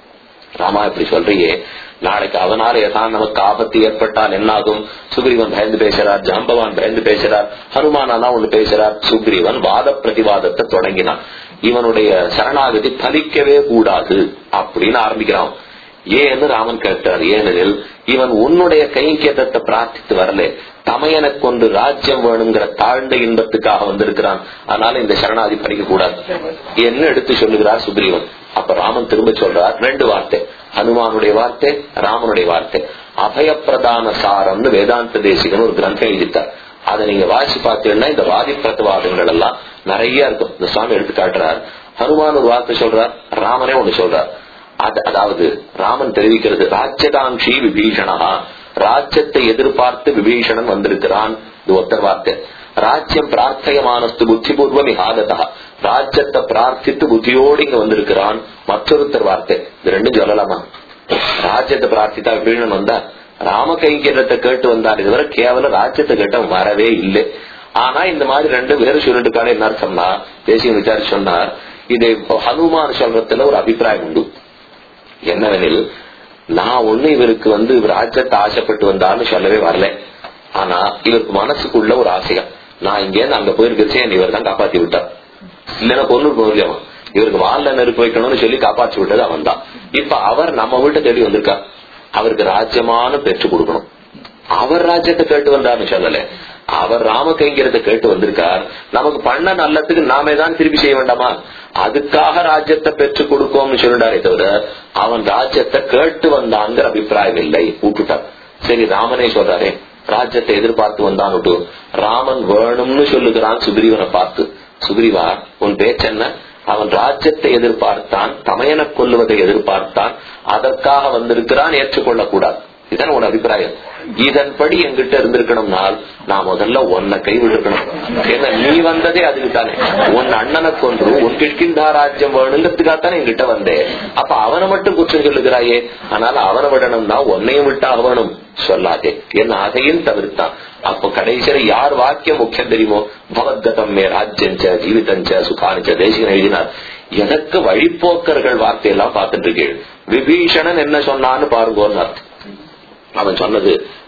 ராமா இப்படி சொல்றியே நாளைக்கு அவனால எதான் நமக்கு ஆபத்து ஏற்பட்டால் என்னாகும் சுக்ரீவன் பயந்து பேசுறார் ஜாம்பவான் பயந்து பேசுறார் ஹனுமானா ஒண்ணு பேசுறார் சுக்ரீவன் வாத பிரதிவாதத்தை தொடங்கினான் இவனுடைய சரணாகதி பலிக்கவே கூடாது அப்படின்னு ஆரம்பிக்கிறான் ஏன்னு ராமன் கேட்டார் ஏனெனில் இவன் உன்னுடைய கைங்கேதத்தை பிரார்த்தித்து வரல தமையனை கொண்டு ராஜ்யம் வேணுங்கிற தாழ்ந்த இன்பத்துக்காக வந்திருக்கிறான் அதனால இந்த சரணாதி படிக்க கூடாது என்ன எடுத்து சொல்லுகிறார் சுக்ரீவன் அப்ப ராமன் திரும்ப சொல்றார் ரெண்டு வார்த்தை ஹனுமானுடைய வார்த்தை ராமனுடைய வார்த்தை அபயப்பிரதான சாரம்னு வேதாந்த தேசிகன் ஒரு கிரந்தம் எழுதிட்டார் அதை நீங்க வாசி பார்த்தீங்கன்னா இந்த வாதி பிரதவாதங்கள் எல்லாம் நிறைய இருக்கும் இந்த சுவாமி எடுத்து காட்டுறார் ஹனுமான் ஒரு வார்த்தை சொல்றார் ராமனே ஒண்ணு சொல்றார் அதாவது ராமன் தெரிவிக்கிறது ராஜ்யகாங்கி விபீஷணா ராஜ்யத்தை எதிர்பார்த்து விபீஷணன் வந்திருக்கிறான் இது ஒத்தர் வார்த்தை ராஜ்யம் பிரார்த்தயமானஸ்து புத்திபூர்வம் ஆகதா ராஜ்யத்தை பிரார்த்தித்து புத்தியோடு இங்க வந்திருக்கிறான் மற்றொருத்தர் வார்த்தை இது ரெண்டும் சொல்லலாமா ராஜ்யத்தை பிரார்த்தித்தா விபீஷணன் வந்தா ராம கைங்கரியத்தை கேட்டு வந்தார் இதுவரை கேவலம் ராஜ்யத்தை கேட்ட வரவே இல்லை ஆனா இந்த மாதிரி ரெண்டு வேறு சொல்லிட்டுக்கான என்ன அர்த்தம்னா தேசிய விசாரிச்சு சொன்னார் இதை ஹனுமான் சொல்றதுல ஒரு அபிப்பிராயம் உண்டு என்னவெனில் நான் ஒண்ணு இவருக்கு வந்து இவர் ராஜ்யத்தை ஆசைப்பட்டு வந்தான்னு சொல்லவே வரல ஆனா இவருக்கு மனசுக்குள்ள ஒரு ஆசையா நான் இங்க இருந்து அங்க போயிருக்கச்சே இவர் தான் காப்பாத்தி விட்டார் இல்லைன்னா பொண்ணு போகலையாமா இவருக்கு வாழ்ல நெருப்பு வைக்கணும்னு சொல்லி காப்பாற்றி விட்டது அவன் தான் இப்ப அவர் நம்ம வீட்டை தேடி வந்திருக்கா அவருக்கு ராஜ்யமான பெற்று கொடுக்கணும் அவர் ராஜ்யத்தை கேட்டு வந்தார்னு சொல்லல அவர் ராம கைங்கிறத கேட்டு வந்திருக்கார் நமக்கு பண்ண நல்லதுக்கு நாமே தான் திருப்பி செய்ய வேண்டாமா அதுக்காக ராஜ்யத்தை பெற்று கொடுக்கோம்னு சொல்லிட்டாரே தவிர அவன் ராஜ்யத்தை கேட்டு வந்தாங்கிற அபிப்பிராயம் இல்லை விட்டுட்டார் சரி ராமனே சொல்றாரே ராஜ்யத்தை எதிர்பார்த்து வந்தான்னுட்டு ராமன் வேணும்னு சொல்லுகிறான் சுக்ரீவனை பார்த்து சுக்ரீவா உன் பேச்சென்ன அவன் ராஜ்யத்தை எதிர்பார்த்தான் தமையனை கொல்லுவதை எதிர்பார்த்தான் அதற்காக வந்திருக்கிறான் ஏற்றுக்கொள்ளக் கூடாது இதான் உன் அபிப்பிராயம் இதன்படி எங்கிட்ட இருந்திருக்கணும்னால் நான் முதல்ல உன்னை கைவிடுக்கணும் ஏன்னா நீ வந்ததே அதுக்கு தானே உன் அண்ணனை கொன்று உன் கிஷ்கிந்தா ராஜ்யம் வேணுங்கிறதுக்காகத்தானே எங்கிட்ட வந்தேன் அப்ப அவனை மட்டும் குற்றம் சொல்லுகிறாயே அதனால அவனை விடணும்னா உன்னையும் விட்டாக வேணும் சொல்லாதே என்ன அதையும் தவிர்த்தான் அப்ப கடைசியில யார் வாக்கியம் முக்கியம் தெரியுமோ பவத்கதம் மே ராஜ்யஞ்ச ஜீவிதஞ்ச சுகானிச்ச தேசிகன் எழுதினார் எனக்கு வழிப்போக்கர்கள் வார்த்தையெல்லாம் பார்த்துட்டு இருக்கேன் விபீஷணன் என்ன சொன்னான்னு பாருங்கன்னு அர்த்தம் அவன் சொன்னது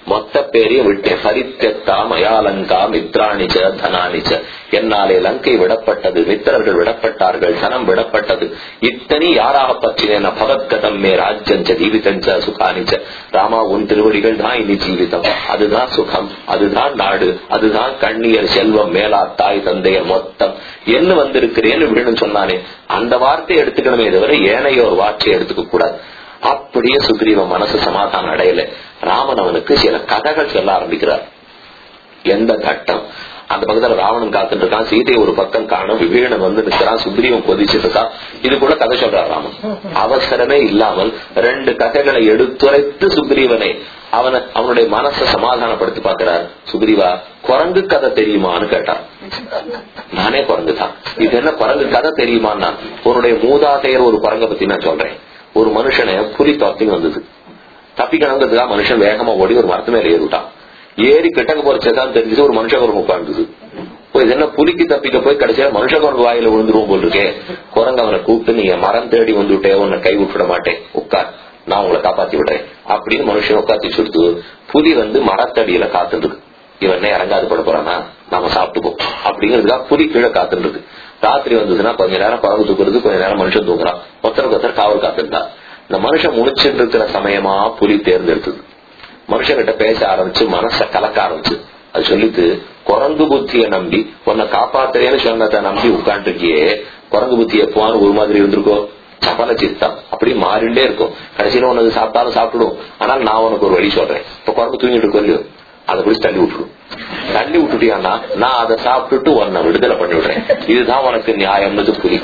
மொத்த பேரையும் விட்டேன் பரித்தெத்தா மயாலங்கா மித்ராணிச்ச தனானிச்ச என்னாலே லங்கை விடப்பட்டது மித்திரர்கள் விடப்பட்டார்கள் தனம் விடப்பட்டது இத்தனை யாராக பற்றினேன் பகத்கதம் மே ராஜ்யஞ்ச ஜீவிதஞ்ச சுகானிச்ச ராமா உன் திருவடிகள் தான் இனி ஜீவிதம் அதுதான் சுகம் அதுதான் நாடு அதுதான் கண்ணீர் செல்வம் மேலா தாய் தந்தையர் மொத்தம் என்ன வந்திருக்கிறேன்னு இப்படின்னு சொன்னானே அந்த வார்த்தையை எடுத்துக்கணுமே தவிர ஏனைய ஒரு வார்த்தையை எடுத்துக்க கூடாது அப்படியே சுக்ரீவ மனசு சமாதானம் அடையல ராமன் அவனுக்கு சில கதைகள் சொல்ல ஆரம்பிக்கிறார் எந்த கட்டம் அந்த பக்கத்துல ராவணன் காத்துட்டு இருக்கான் சீதையை ஒரு பக்கம் காணும் விபீஷணன் வந்து நிற்கிறான் சுக்ரீவன் கொதிச்சுட்டு இருக்கான் இது கூட கதை சொல்றார் ராமன் அவசரமே இல்லாமல் ரெண்டு கதைகளை எடுத்துரைத்து சுக்ரீவனை அவனை அவனுடைய மனசை சமாதானப்படுத்தி பாக்குறார் சுக்ரீவா குரங்கு கதை தெரியுமான்னு கேட்டான் நானே குரங்கு தான் இது என்ன குரங்கு கதை தெரியுமான்னா உன்னுடைய மூதாதையர் ஒரு குரங்க பத்தி நான் சொல்றேன் ஒரு மனுஷனை புலி தப்பி வந்தது தப்பிக்கணுங்கிறதுக்காக மனுஷன் வேகமா ஓடி ஒரு மரத்து மேல ஏறிவிட்டான் ஏறி கிட்டக்க போறச்சதான் தெரிஞ்சது ஒரு மனுஷ குரங்கு உட்காந்துது இது என்ன புலிக்கு தப்பிக்க போய் கடைசியா மனுஷ குரங்கு வாயில விழுந்துருவோம் போல் இருக்கே குரங்கு அவனை கூப்பிட்டு நீங்க மரம் தேடி வந்துட்டே உன்னை கை விட்டுட மாட்டேன் உட்கார் நான் உங்களை காப்பாத்தி விடுறேன் அப்படின்னு மனுஷன் உட்காத்தி சுடுத்து புலி வந்து மரத்தடியில காத்துட்டு இவன் இறங்காது பட போறானா நாம சாப்பிட்டுப்போம் அப்படிங்கிறதுக்காக புலி கீழே காத்துட்டு இருக்கு ராத்திரி வந்ததுன்னா கொஞ்ச நேரம் குரங்கு தூக்குறது கொஞ்ச நேரம் மனுஷன் தூங்குறான் ஒருத்தருக்கு ஒருத்தர் காவல் காத்துருந்தா இந்த மனுஷன் முழிச்சுட்டு இருக்கிற சமயமா புலி தேர்ந்தெடுத்தது மனுஷங்கிட்ட பேச ஆரம்பிச்சு மனச கலக்க ஆரம்பிச்சு அது சொல்லிட்டு குரங்கு புத்திய நம்பி உன்னை காப்பாத்துறேன்னு சொன்னதை நம்பி உட்காந்துருக்கியே குரங்கு புத்தி எப்போவான்னு ஒரு மாதிரி இருந்திருக்கோ சபல சித்தம் அப்படி மாறிண்டே இருக்கும் கடைசியில உனக்கு சாப்பிட்டாலும் சாப்பிடும் ஆனால் நான் உனக்கு ஒரு வழி சொல்றேன் இப்ப குரங்கு தூங்கிட்டு இருக்கோ இல்லையோ அதை பிடிச்சி தள்ளி விட்டுடும் தள்ளி விட்டுட்டியானா நான் அதை சாப்பிட்டுட்டு உன்னை விடுதலை பண்ணி விடுறேன் இதுதான் உனக்கு நியாயம்னு புலி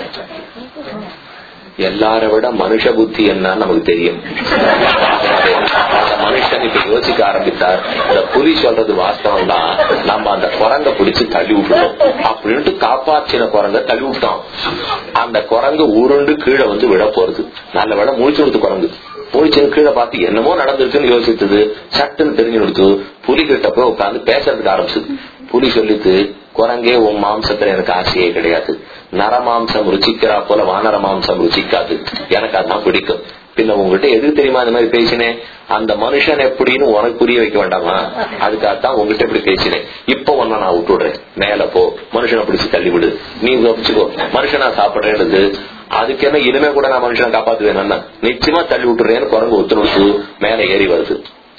எல்லார விட மனுஷ புத்தி என்ன நமக்கு தெரியும் அந்த மனுஷன் இப்ப யோசிக்க ஆரம்பித்தார் அந்த புலி சொல்றது வாஸ்தவம் தான் நம்ம அந்த குரங்க பிடிச்சு தள்ளி விட்டுறோம் அப்படின்ட்டு காப்பாற்றின குரங்க தள்ளி விட்டோம் அந்த குரங்கு உருண்டு கீழே வந்து விட போறது நல்ல விட முழிச்சு கொடுத்து குரங்கு முழிச்சு கீழே பார்த்து என்னமோ நடந்திருக்குன்னு யோசித்தது சட்டுன்னு தெரிஞ்சு கொடுத்து புலி கிட்ட போய் உட்காந்து பேசுறதுக்கு ஆரம்பிச்சது புலி சொல்லிட்டு குரங்கே உன் மாம்சத்துல எனக்கு ஆசையே கிடையாது நரமாம்சம் ருச்சிக்கிறா போல வானர மாம்சம் ருச்சிக்காது எனக்கு அதான் பிடிக்கும் பின்ன உங்ககிட்ட எதுக்கு தெரியுமா இந்த மாதிரி பேசினேன் அந்த மனுஷன் எப்படின்னு உனக்கு புரிய வைக்க வேண்டாமா அதுக்காகத்தான் உங்ககிட்ட இப்படி பேசினேன் இப்ப ஒன்ன நான் விட்டுடுறேன் மேல போ மனுஷனை பிடிச்சு தள்ளி விடு நீ வச்சுக்கோ மனுஷனா சாப்பிடுறேன்னு அதுக்கு என்ன இனிமே கூட நான் மனுஷனை காப்பாத்துவேன் நிச்சயமா தள்ளி விட்டுறேன்னு குரங்கு ஒத்துணுச்சு மேல ஏறி வருது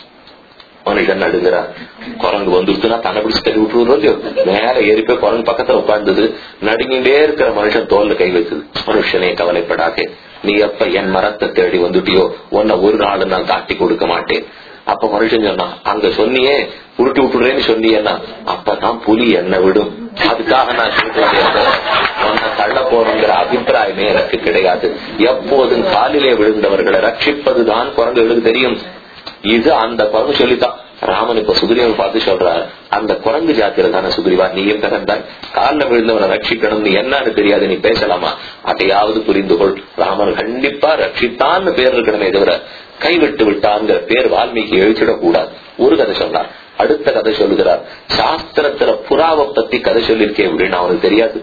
மனுஷன் நடுங்கிறா குரங்கு வந்துருச்சுன்னா தன்னை பிடிச்சு தள்ளி விட்டுருவோம் இல்லையோ மேல ஏறி போய் குரங்கு பக்கத்துல உட்கார்ந்தது நடுங்கிட்டே இருக்கிற மனுஷன் தோல்ல கை வைத்தது மனுஷனே கவலைப்படாதே நீ எப்ப என் மரத்தை தேடி வந்துட்டியோ உன்னை ஒரு நாள் நான் காட்டி கொடுக்க மாட்டேன் அப்ப மனுஷன் சொன்னான் அங்க சொன்னியே உருட்டி விட்டுறேன்னு சொன்னியன்னா அப்பதான் புலி என்ன விடும் அதுக்காக நான் சொல்றேன் தள்ள போறோங்கிற அபிப்பிராயமே எனக்கு கிடையாது எப்போதும் காலிலே விழுந்தவர்களை ரட்சிப்பதுதான் குரங்குகளுக்கு தெரியும் இது அந்த குரங்கு சொல்லித்தான் ராமன் இப்ப சுக்ரீவன் பார்த்து சொல்றார் அந்த குரங்கு ஜாத்தியில தானே சுக்ரீவா நீயும் பிறந்தாய் காலில் விழுந்தவனை ரட்சிக்கணும் நீ என்னன்னு தெரியாது நீ பேசலாமா அதையாவது புரிந்து கொள் ராமன் கண்டிப்பா ரட்சித்தான்னு பேர் இருக்கணுமே தவிர கைவிட்டு விட்டாங்கிற பேர் வால்மீகி எழுச்சிடக்கூடாது ஒரு கதை சொன்னார் அடுத்த கதை சொல்லுகிறார் சாஸ்திரத்துல புறாவை பத்தி கதை சொல்லியிருக்கேன் அப்படின்னு அவனுக்கு தெரியாது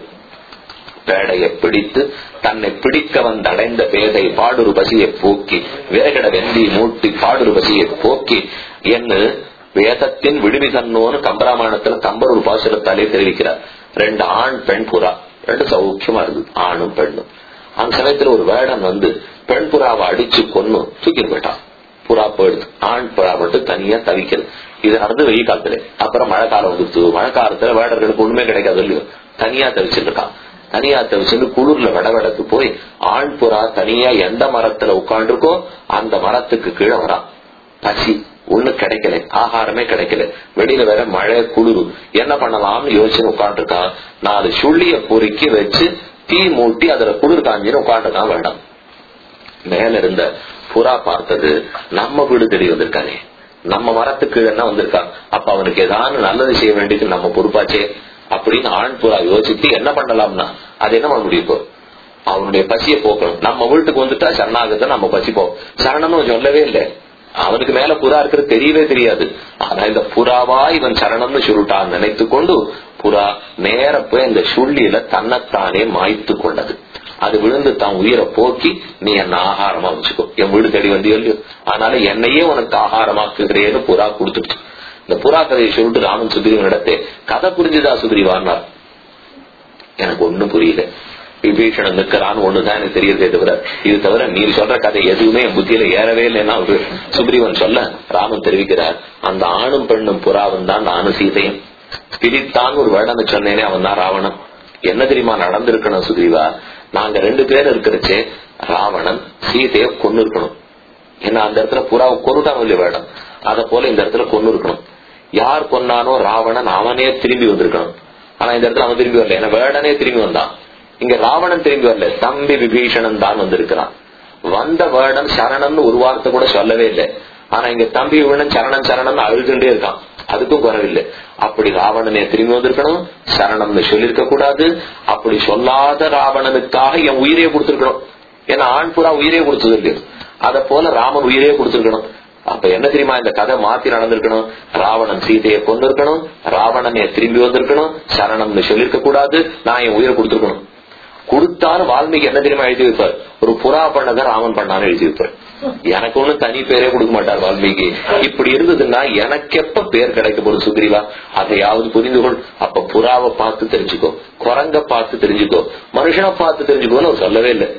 பேடையை பிடித்து தன்னை பிடிக்க வந்தடைந்த பேதை பாடுரு பசியை போக்கி விறகிட வெந்தி மூட்டி பாடுரு பசியை போக்கி என்று வேதத்தின் விடுவி தன்னோன்னு கம்பராமாயணத்துல கம்பரூர் பாசுரத்தாலே தெரிவிக்கிறார் ரெண்டு ஆண் பெண் புறா ரெண்டு சௌக்கியமா இருக்கு ஆணும் பெண்ணும் அந்த சமயத்துல ஒரு வேடன் வந்து பெண் புறாவை அடிச்சு கொன்னு தூக்கிட்டு போயிட்டான் புறா போயிடுது ஆண் புறா மட்டும் தனியா தவிக்கிறது இது நடந்து வெயில் காலத்துல அப்புறம் மழை காலம் வந்துருச்சு மழை காலத்துல வேடர்களுக்கு ஒண்ணுமே கிடைக்காது இல்லையோ தனியா தவிச்சுட்டு இருக்கான் தனியா தவிச்சுட்டு குளிர்ல விடவிடத்து போய் ஆண் புறா தனியா எந்த மரத்துல உட்காந்துருக்கோ அந்த மரத்துக்கு கீழே வரான் பசி ஒண்ணு கிடைக்கல ஆகாரமே கிடைக்கல வெளியில வேற மழை குளிர் என்ன பண்ணலாம்னு யோசிச்சு உட்காந்துருக்கான் நாலு சுள்ளிய பொறுக்கி வச்சு தீ மூட்டி அதுல குளிர் காஞ்சின்னு உட்காந்துருக்கான் வேண்டாம் மேல இருந்த புறா பார்த்தது நம்ம வீடு தெரிய வந்திருக்கானே நம்ம மரத்துக்கு என்ன வந்திருக்கான் அப்ப அவனுக்கு ஏதாவது நல்லது செய்ய வேண்டியது நம்ம பொறுப்பாச்சே அப்படின்னு ஆண் புறா யோசிச்சு என்ன பண்ணலாம்னா அது என்ன பண்ண முடியும் இப்போ அவனுடைய பசியை போக்கணும் நம்ம வீட்டுக்கு வந்துட்டா சரணாகத்தை நம்ம பசிப்போம் சரணம்னு சொல்லவே இல்லை அவனுக்கு மேல புறா இருக்கிறது தெரியவே தெரியாது ஆனா இந்த புறாவா இவன் சரணம்னு சொல்லிட்டான் நினைத்து கொண்டு புறா நேர போய் இந்த சுள்ளியில தன்னைத்தானே மாய்த்து கொண்டது அது விழுந்து தான் உயிரை போக்கி நீ என்ன ஆகாரமா வச்சுக்கோ என் வீடு தேடி வந்து இல்லையோ அதனால என்னையே உனக்கு ஆகாரமாக்குகிறேன்னு புறா கொடுத்துடுச்சு இந்த புறா கதையை சொல்லிட்டு ராமன் சுக்ரீவன் இடத்தே கதை புரிஞ்சுதா சுக்ரீவான்னார் எனக்கு ஒண்ணும் புரியல விபீஷணன் நிற்கிறான்னு ஒண்ணுதான் எனக்கு தெரியறதே தவிர இது தவிர நீ சொல்ற கதை எதுவுமே என் புத்தியில ஏறவே இல்லைன்னா ஒரு சுக்ரீவன் சொல்ல ராமன் தெரிவிக்கிறார் அந்த ஆணும் பெண்ணும் புறாவும் தான் நானும் சீதையும் பிரித்தான் ஒரு வேடனை சொன்னேனே அவன் தான் ராவணன் என்ன தெரியுமா நடந்திருக்கணும் சுக்ரீவா நாங்க ரெண்டு பேர் இருக்கிறச்சே ராவணன் சீதைய கொண்டு இருக்கணும் ஏன்னா அந்த இடத்துல புறாவை கொருட்டான் இல்லையா வேடம் அத போல இந்த இடத்துல கொண்டு இருக்கணும் யார் கொன்னானோ ராவணன் அவனே திரும்பி வந்திருக்கணும் ஆனா இந்த இடத்துல அவன் திரும்பி வரல ஏன்னா வேடனே திரும்பி வந்தான் இங்க ராவணன் திரும்பி வரல தம்பி விபீஷணன் தான் வந்திருக்கிறான் வந்த வேடன் சரணன் ஒரு வார்த்தை கூட சொல்லவே இல்லை ஆனா இங்க தம்பி விபீஷணன் சரணன் சரணன் அழுதுண்டே இருக்கான் அதுக்கும் குறவில்லை அப்படி ராவணனே திரும்பி வந்திருக்கணும் சரணம்னு சொல்லிருக்க கூடாது அப்படி சொல்லாத ராவணனுக்காக என் உயிரையே கொடுத்திருக்கணும் ஏன்னா ஆண் புறா உயிரே கொடுத்தது இல்லையோ அத போல ராமன் உயிரே கொடுத்திருக்கணும் அப்ப என்ன தெரியுமா இந்த கதை மாத்தி நடந்திருக்கணும் ராவணன் சீதையை கொண்டு இருக்கணும் ராவணனே திரும்பி வந்திருக்கணும் சரணம்னு சொல்லிருக்க கூடாது நான் என் உயிரை கொடுத்திருக்கணும் கொடுத்தாலும் வால்மீகி என்ன தெரியுமா எழுதி வைப்பார் ஒரு புறா பண்ணதை ராமன் பண்ணான்னு எழுதி வைப்பார் எனக்கு ஒண்ணும் தனி பேரே கொடுக்க மாட்டார் வால்மீகி இப்படி இருந்ததுன்னா எனக்கு எப்ப பேர் கிடைக்க போகுது சுக்ரீவா அதையாவது புரிந்து கொள் அப்ப புறாவை பார்த்து தெரிஞ்சுக்கோ குரங்க பார்த்து தெரிஞ்சுக்கோ மனுஷனை பார்த்து தெரிஞ்சுக்கோன்னு அவர் சொல்லவே இல்லை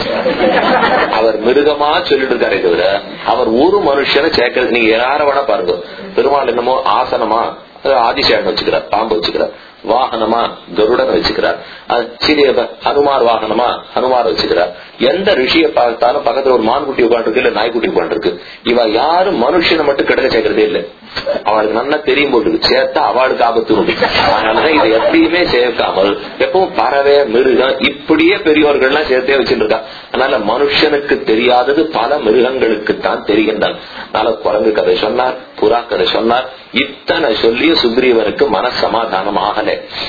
அவர் மிருகமா சொல்லிட்டு இருக்காரே தவிர அவர் ஒரு மனுஷனை சேர்க்கறது நீங்க யார வேணா பாருங்க பெருமாள் என்னமோ ஆசனமா ஆதிசேஷன் வச்சுக்கிறார் பாம்பு வச்சுக்கிறார் வாகனமா கருடன் வச்சுக்கிறார் சிறிய ஹனுமார் வாகனமா ஹனுமார் வச்சுக்கிறார் எந்த ரிஷியை பார்த்தாலும் பக்கத்துல ஒரு மான்குட்டி உட்காந்துருக்கு இல்ல நாய்க்குட்டி உட்காந்துருக்கு இவ யாரும் மனுஷனை மட்டும் கிடக்க சேர்க்கறதே இல்ல அவளுக்கு நல்லா தெரியும் போட்டு சேர்த்தா அவளுக்கு ஆபத்து உண்டு அதனாலதான் இதை எப்பயுமே சேர்க்காமல் எப்பவும் பறவை மிருகம் இப்படியே பெரியவர்கள் எல்லாம் சேர்த்தே வச்சுருக்கா அதனால மனுஷனுக்கு தெரியாதது பல மிருகங்களுக்கு தான் தெரிகின்றன அதனால குரங்கு கதை சொன்னார் புறா கதை சொன்னார் இத்தனை சொல்லி சுக்ரீவனுக்கு மனசமாதானம் ஆகல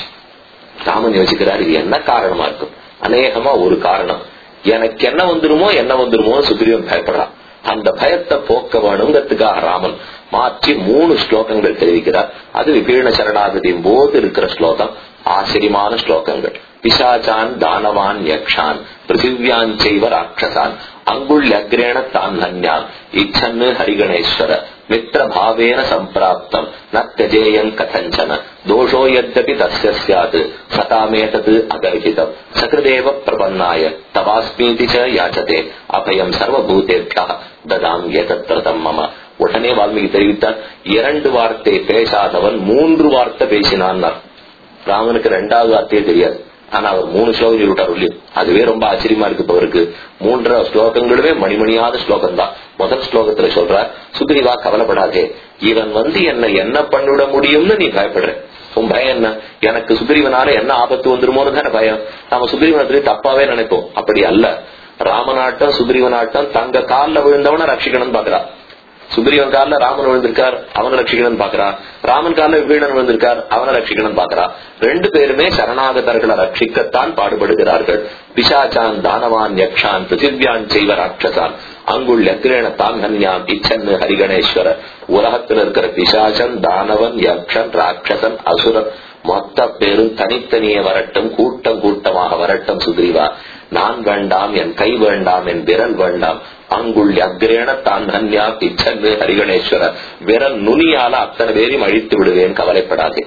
ராமன் யோசிக்கிறார் இது என்ன காரணமா இருக்கும் அநேகமா ஒரு காரணம் எனக்கு என்ன வந்துருமோ என்ன வந்துருமோ சுக்ரீவன் பயப்படுறான் அந்த பயத்தை போக்க வேணுங்கிறதுக்காக ராமன் மாற்றி மூணு ஸ்லோகங்கள் தெரிவிக்கிறார் அது விபீர்ண சரணாகதியின் போது இருக்கிற ஸ்லோகம் ஆச்சரியமான ஸ்லோகங்கள் பிசாச்சான் தானவான் யக்ஷான் பிருத்திவியான் செய்வ ராட்சசான் அங்குள் அக்ரேண தான் ஹன்யான் இச்சன்னு ஹரிகணேஸ்வர மித்திர பாவேன சம்பிராப்தம் ந தியஜேயன் கதஞ்சன தோஷோ யத்யபி தஸ்ய ஸ்யாத் சதாமேதத் அகர்ஹிதம் சகிருதேவ பிரபன்னாய தவாஸ்மீதி ச யாச்சதே அபயம் சர்வபூதேபியா ததாம் ஏதத்ரதம் மம உடனே வால்மீகி தெரிவித்தார் இரண்டு வார்த்தை பேசாதவன் மூன்று வார்த்தை பேசினான் ராமனுக்கு ரெண்டாவது வார்த்தையே தெரியாது ஆனா அவர் மூணு ஸ்லோகம் சொல்லிவிட்டார் இல்லையோ அதுவே ரொம்ப ஆச்சரியமா இருக்கு இப்ப அவருக்கு மூன்றரை ஸ்லோகங்களுமே மணிமணியாத ஸ்லோகம் தான் முதல் ஸ்லோகத்துல சொல்றார் சுக்ரீவா கவலைப்படாதே இவன் வந்து என்ன என்ன பண்ணிவிட முடியும்னு நீ பயப்படுற உன் பயம் என்ன எனக்கு சுக்ரீவனால என்ன ஆபத்து வந்துருமோன்னு தானே பயம் நாம சுக்ரீவனத்திலே தப்பாவே நினைப்போம் அப்படி அல்ல ராமநாட்டம் சுக்ரீவனாட்டம் தங்க காலில் விழுந்தவன ரட்சிக்கணும்னு பாக்குறா சுக்ரீவன் கால ராமன் விழுந்திருக்கார் அவனை ரட்சிக்கணும்னு பாக்குறான் ராமன் கால விபீடன் விழுந்திருக்கார் அவனை ரட்சிக்கணும்னு பாக்குறான் ரெண்டு பேருமே சரணாகதர்களை ரட்சிக்கத்தான் பாடுபடுகிறார்கள் பிசாச்சான் தானவான் யக்ஷான் பிருத்திவியான் செய்வ ராட்சசான் அங்குள் எத்திரேன தாங்கன்யாம் இச்சன்னு ஹரிகணேஸ்வர உலகத்தில் இருக்கிற பிசாசன் தானவன் யக்ஷன் ராட்சசன் அசுரன் மொத்த பேரும் தனித்தனியே வரட்டும் கூட்டம் கூட்டமாக வரட்டும் சுக்ரீவா நான் வேண்டாம் என் கை வேண்டாம் என் விரல் வேண்டாம் அங்குள் அக்ரேண தான் தன்யா பிச்சன்னு ஹரிகணேஸ்வர விரல் நுனியால அத்தனை பேரையும் அழித்து விடுவேன் கவலைப்படாதே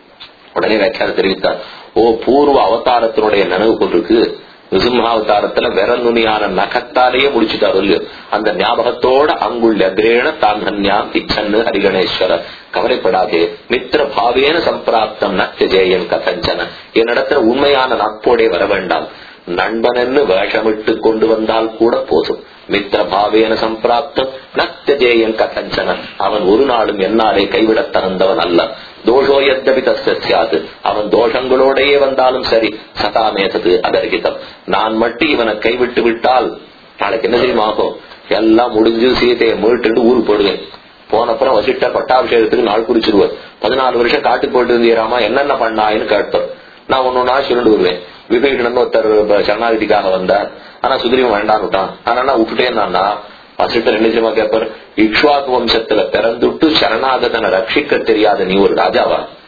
உடனே வியாக்கியான தெரிவித்தார் ஓ பூர்வ அவதாரத்தினுடைய நினைவு கொண்டிருக்கு நிசிம்ஹாவதாரத்துல விரல் நுனியான நகத்தாலேயே முடிச்சுட்டாரு இல்லையோ அந்த ஞாபகத்தோட அங்குள்ள அக்ரேண தான் தன்யாம் இச்சன்னு ஹரிகணேஸ்வர கவலைப்படாதே மித்திர பாவேன சம்பிராப்தம் நத்தியஜேயன் கதஞ்சன என்னிடத்துல உண்மையான நட்போடே வர வேண்டாம் நண்பனன்னு வேஷமிட்டு கொண்டு வந்தால் கூட போதும் மித்திர பாவேன சம்பிராப்தம் நத்தியஜேயன் கதஞ்சன அவன் ஒரு நாளும் என்னாலே கைவிடத் தகுந்தவன் அல்ல தோஷோ எத்தபி தஸ்யாது அவன் தோஷங்களோடையே வந்தாலும் சரி சதாமேதது அதர்கிதம் நான் மட்டும் இவனை கைவிட்டு விட்டால் நாளைக்கு என்ன தெரியுமா ஆகும் எல்லாம் முடிஞ்சு சீதையை மீட்டு ஊருக்கு போடுவேன் போனப்புறம் வசிட்ட பட்டாபிஷேகத்துக்கு நாள் குறிச்சிருவார் பதினாலு வருஷம் காட்டுக்கு போயிட்டு இருந்தீராமா என்னென்ன பண்ணாயின்னு கேட்பார் நான் ஒன்னொன்னா சொல்லிட்டு வருவேன் விவேகனன் ஒருத்தர் சரணாகதிக்காக வந்தார் ஆனா சுக்ரீவன் வேண்டாம் விட்டான் ஆனா நான் விட்டுட்டேன்னா வசிட்டர் என்ன நிச்சயமா கேட்பார் இக்ஷ்வாக்கு வம்சத்துல பிறந்துட்டு சரணாகதனை ரட்சிக்க தெரியாத நீ ஒரு ராஜாவா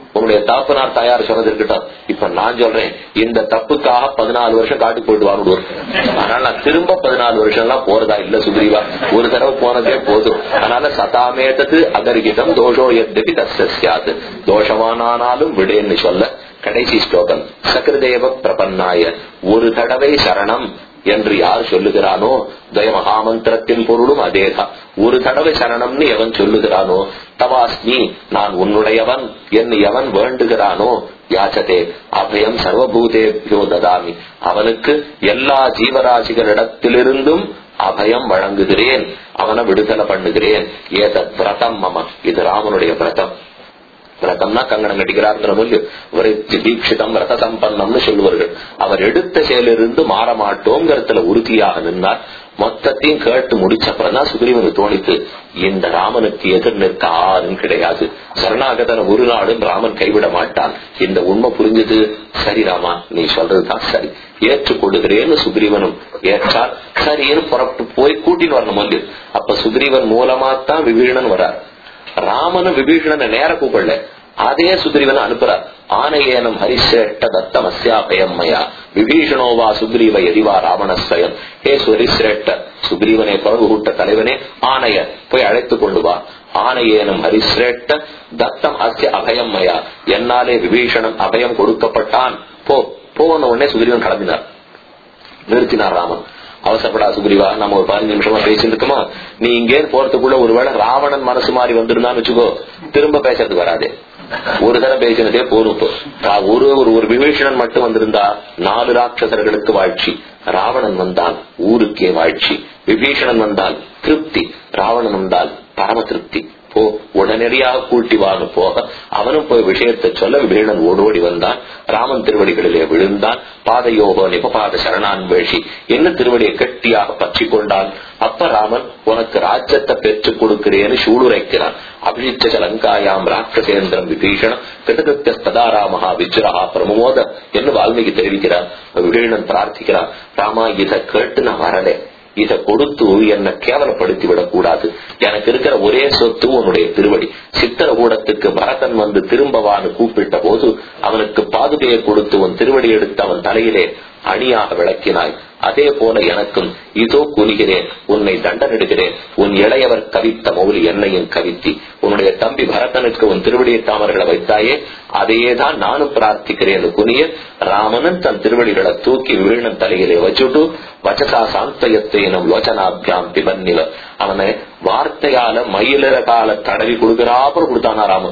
உங்களுடைய தாப்பனார் தாயார் சொன்னது இருக்கட்டும் இப்ப நான் சொல்றேன் இந்த தப்புக்காக பதினாலு வருஷம் காட்டுக்கு போயிட்டு வாங்கிடுவோம் அதனால நான் திரும்ப பதினாலு வருஷம் எல்லாம் போறதா இல்ல சுக்ரீவா ஒரு தடவை போனதே போதும் அதனால சதாமேதத்து அகர்கிதம் தோஷோ எத்தபி தஸ்யாது தோஷமானாலும் விடேன்னு சொல்ல கடைசி ஸ்லோகம் சகிருதேவ பிரபன்னாய ஒரு தடவை சரணம் என்று யார் சொல்லுகிறானோ துவய மகாமந்திரத்தின் பொருளும் அதேதான் ஒரு தடவை சரணம்னு எவன் சொல்லுகிறானோ தவாஸ்மி நான் உன்னுடையவன் என்று எவன் வேண்டுகிறானோ யாச்சதே அபயம் சர்வபூதேபியோ ததாமி அவனுக்கு எல்லா ஜீவராசிகளிடத்திலிருந்தும் அபயம் வழங்குகிறேன் அவனை விடுதலை பண்ணுகிறேன் ஏதத் விரதம் மம இது ராமனுடைய விரதம் விரதம்னா கங்கணம் கட்டிக்கிறார்ங்கிற முடியும் விரத்தி தீட்சிதம் விரத சம்பன்னம்னு சொல்லுவார்கள் அவர் எடுத்த செயலிருந்து மாற மாட்டோங்கிறதுல உறுதியாக நின்றார் மொத்தத்தையும் கேட்டு முடிச்சப்பறம் தான் சுக்ரீவனுக்கு தோணித்து இந்த ராமனுக்கு எதிர் நிற்க ஆறும் கிடையாது சரணாகதன ஒரு நாளும் ராமன் கைவிட மாட்டான் இந்த உண்மை புரிஞ்சது சரி ராமா நீ சொல்றதுதான் சரி ஏற்றுக்கொள்ளுகிறேன்னு சுக்ரீவனும் ஏற்றால் சரின்னு புறப்பட்டு போய் கூட்டின்னு வரணும் வந்து அப்ப சுக்ரீவன் மூலமா தான் விபீஷணன் வரார் ராமனும் விபீஷணனை நேர கூப்பிடல அதே சுக்ரீவனை அனுப்புறார் ஆனையேனம் ஹரிசிரேஷ்ட தத்தம் அஸ்யாபயம்மயா விபீஷணோவா சுக்ரீவ எரிவா ராவணஸ்வயம் ஹே சுரிசிரேஷ்ட சுக்ரீவனே பழகு கூட்ட தலைவனே ஆனைய போய் அழைத்து கொண்டு வா ஆனையேனம் ஹரிசிரேஷ்ட தத்தம் அஸ்ய அபயம்மயா என்னாலே விபீஷணன் அபயம் கொடுக்கப்பட்டான் போ போன உடனே சுக்ரீவன் கிளம்பினார் நிறுத்தினார் ராமன் அவசரப்படா சுக்ரீவா நம்ம ஒரு பதினஞ்சு நிமிஷமா பேசிட்டு இருக்கோமா நீ இங்கே போறதுக்குள்ள ஒருவேளை ராவணன் மனசு மாறி வந்திருந்தான்னு வச்சுக்கோ திரும்ப பேசுறதுக்கு வராதே ஒரு தரம் பேசினதே போரும் இப்போ. ரா- ஒரு ஒரு ஒரு விபீஷணன் மட்டும் வந்திருந்தா நாலு ராட்சசர்களுக்கு வாழ்ச்சி ராவணன் வந்தால் ஊருக்கே வாழ்ச்சி விபீஷணன் வந்தால் திருப்தி ராவணன் வந்தால் பரம திருப்தி போ உடனடியாக கூட்டி வாங்க போக அவனும் போய் விஷயத்தை சொல்ல விபீஷணன் ஓடோடி வந்தான் ராமன் திருவடிகளிலே விழுந்தான் பாதையோகோ நிபபாத சரணான் வேஷி என்ன திருவடியை கெட்டியாக பற்றி கொண்டான் அப்ப ராமன் உனக்கு ராஜ்யத்தை பெற்றுக் கொடுக்கிறேன்னு சூளுரைக்கிறான் அபிஷிச்ச லங்காயாம் ராட்சசேந்திரம் விபீஷணம் கிட்டத்தஸ்ததா ராமஹா விஜ்ரஹா பிரமோத என்று வால்மீகி தெரிவிக்கிறார் விபீஷணன் பிரார்த்திக்கிறான் ராமா இதை கேட்டு நான் வரலே இதை கொடுத்து என்னை கேவலப்படுத்தி விடக் கூடாது எனக்கு இருக்கிற ஒரே சொத்து உன்னுடைய திருவடி சித்திரகூடத்துக்கு பரதன் வந்து திரும்பவான்னு கூப்பிட்ட போது அவனுக்கு பாதுகையை கொடுத்து உன் திருவடி எடுத்து அவன் தலையிலே அணியாக விளக்கினாய் அதே போல எனக்கும் இதோ குனிகிறேன் உன்னை தண்டனிடுகிறேன் உன் இளையவர் கவித்த மௌலி என்னையும் கவித்தி உன்னுடைய தம்பி பரதனுக்கு உன் திருவடியை தாமர்களை வைத்தாயே அதையேதான் நானும் பிரார்த்திக்கிறேன் குனிய ராமனும் தன் திருவடிகளை தூக்கி வீணன் தலையிலே வச்சுட்டு வச்சசா சாந்தயத்தேனும் லோச்சனாபியாம் பிபன்னில அவனை வார்த்தையால மயிலிற கால தடவி கொடுக்கிறாப்புல கொடுத்தானா ராமன்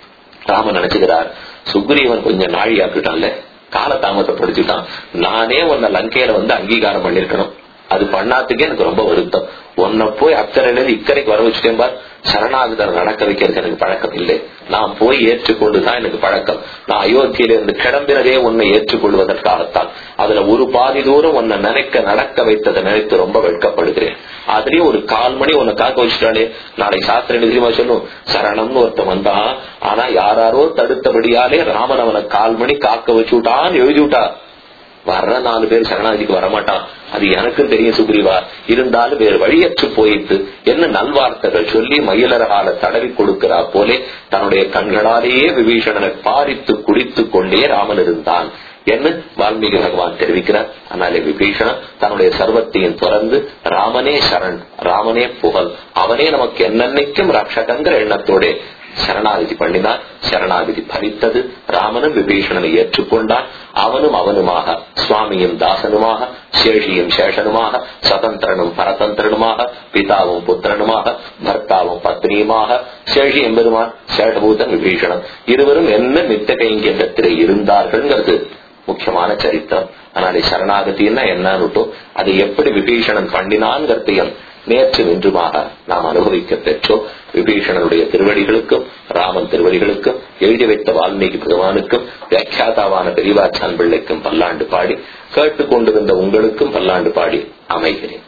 ராமன் நினைச்சுக்கிறார் சுக்ரீவன் கொஞ்சம் நாழியாக்கிட்டான்ல கால தாமதப்படுத்திட்டான் நானே உன்னை லங்கையில வந்து அங்கீகாரம் பண்ணிருக்கணும் அது பண்ணாத்துக்கே எனக்கு ரொம்ப வருத்தம் உன்னை போய் அக்கறையில இருந்து இக்கரைக்கு வர வச்சுட்டேன் பார் சரணாகதர் நடக்க வைக்கிறது எனக்கு பழக்கம் இல்லை நான் போய் ஏற்றுக்கொண்டுதான் எனக்கு பழக்கம் நான் அயோத்தியில இருந்து கிளம்பினதே உன்னை ஏற்றுக்கொள்வதற்காகத்தான் அதுல ஒரு பாதி தூரம் உன்னை நினைக்க நடக்க வைத்ததை நினைத்து ரொம்ப வெட்கப்படுகிறேன் அதுலயும் ஒரு கால் மணி உன்னை காக்க வச்சுட்டாலே நாளைக்கு சாஸ்திரம் என்ன தெரியுமா சொல்லும் சரணம்னு ஒருத்தன் வந்தான் ஆனா யாராரோ தடுத்தபடியாலே ராமன் அவனை கால் மணி காக்க வச்சு விட்டான்னு எழுதி விட்டா வர்ற நாலு பேர் சரணாதிக்கு வரமாட்டான் அது எனக்கும் தெரியும் சுக்ரீவா இருந்தாலும் வேறு வழியற்று போயிட்டு என்ன நல்வார்த்தைகள் சொல்லி மயிலரகால தடவி கொடுக்கிறா போலே தன்னுடைய கண்களாலேயே விபீஷணனை பாரித்து குடித்து கொண்டே ராமன் இருந்தான் என்று வால்மீகி பகவான் தெரிவிக்கிறார் அதனாலே விபீஷணன் தன்னுடைய சர்வத்தையும் திறந்து ராமனே சரண் ராமனே புகழ் அவனே நமக்கு என்னன்னைக்கும் ரட்சகங்கிற எண்ணத்தோட சரணாகதி பண்ணினார் சரணாகதி பறித்தது ராமனும் விபீஷணனை ஏற்றுக்கொண்டான் அவனும் அவனுமாக சுவாமியும் தாசனுமாக சேஷியும் சேஷனுமாக சதந்திரனும் பரதந்திரனுமாக பிதாவும் புத்திரனுமாக பர்த்தாவும் பத்னியுமாக சேஷி என்பதுமான் சேஷபூதன் விபீஷணன் இருவரும் என்ன மித்த கைங்கத்திலே இருந்தார்கள்ங்கிறது முக்கியமான சரித்திரம் ஆனால் சரணாகத்தின்னா என்னன்னு அது எப்படி விபீஷணன் பண்ணினான்கிறதையும் நேற்று இன்றுமாக நாம் அனுபவிக்க பெற்றோம் விபீஷணனுடைய திருவடிகளுக்கும் ராமன் திருவடிகளுக்கும் எழுதி வைத்த வால்மீகி பகவானுக்கும் வியாக்கியாதாவான பெரியவாச்சான் பிள்ளைக்கும் பல்லாண்டு பாடி கேட்டுக்கொண்டிருந்த உங்களுக்கும் பல்லாண்டு பாடி அமைகிறேன்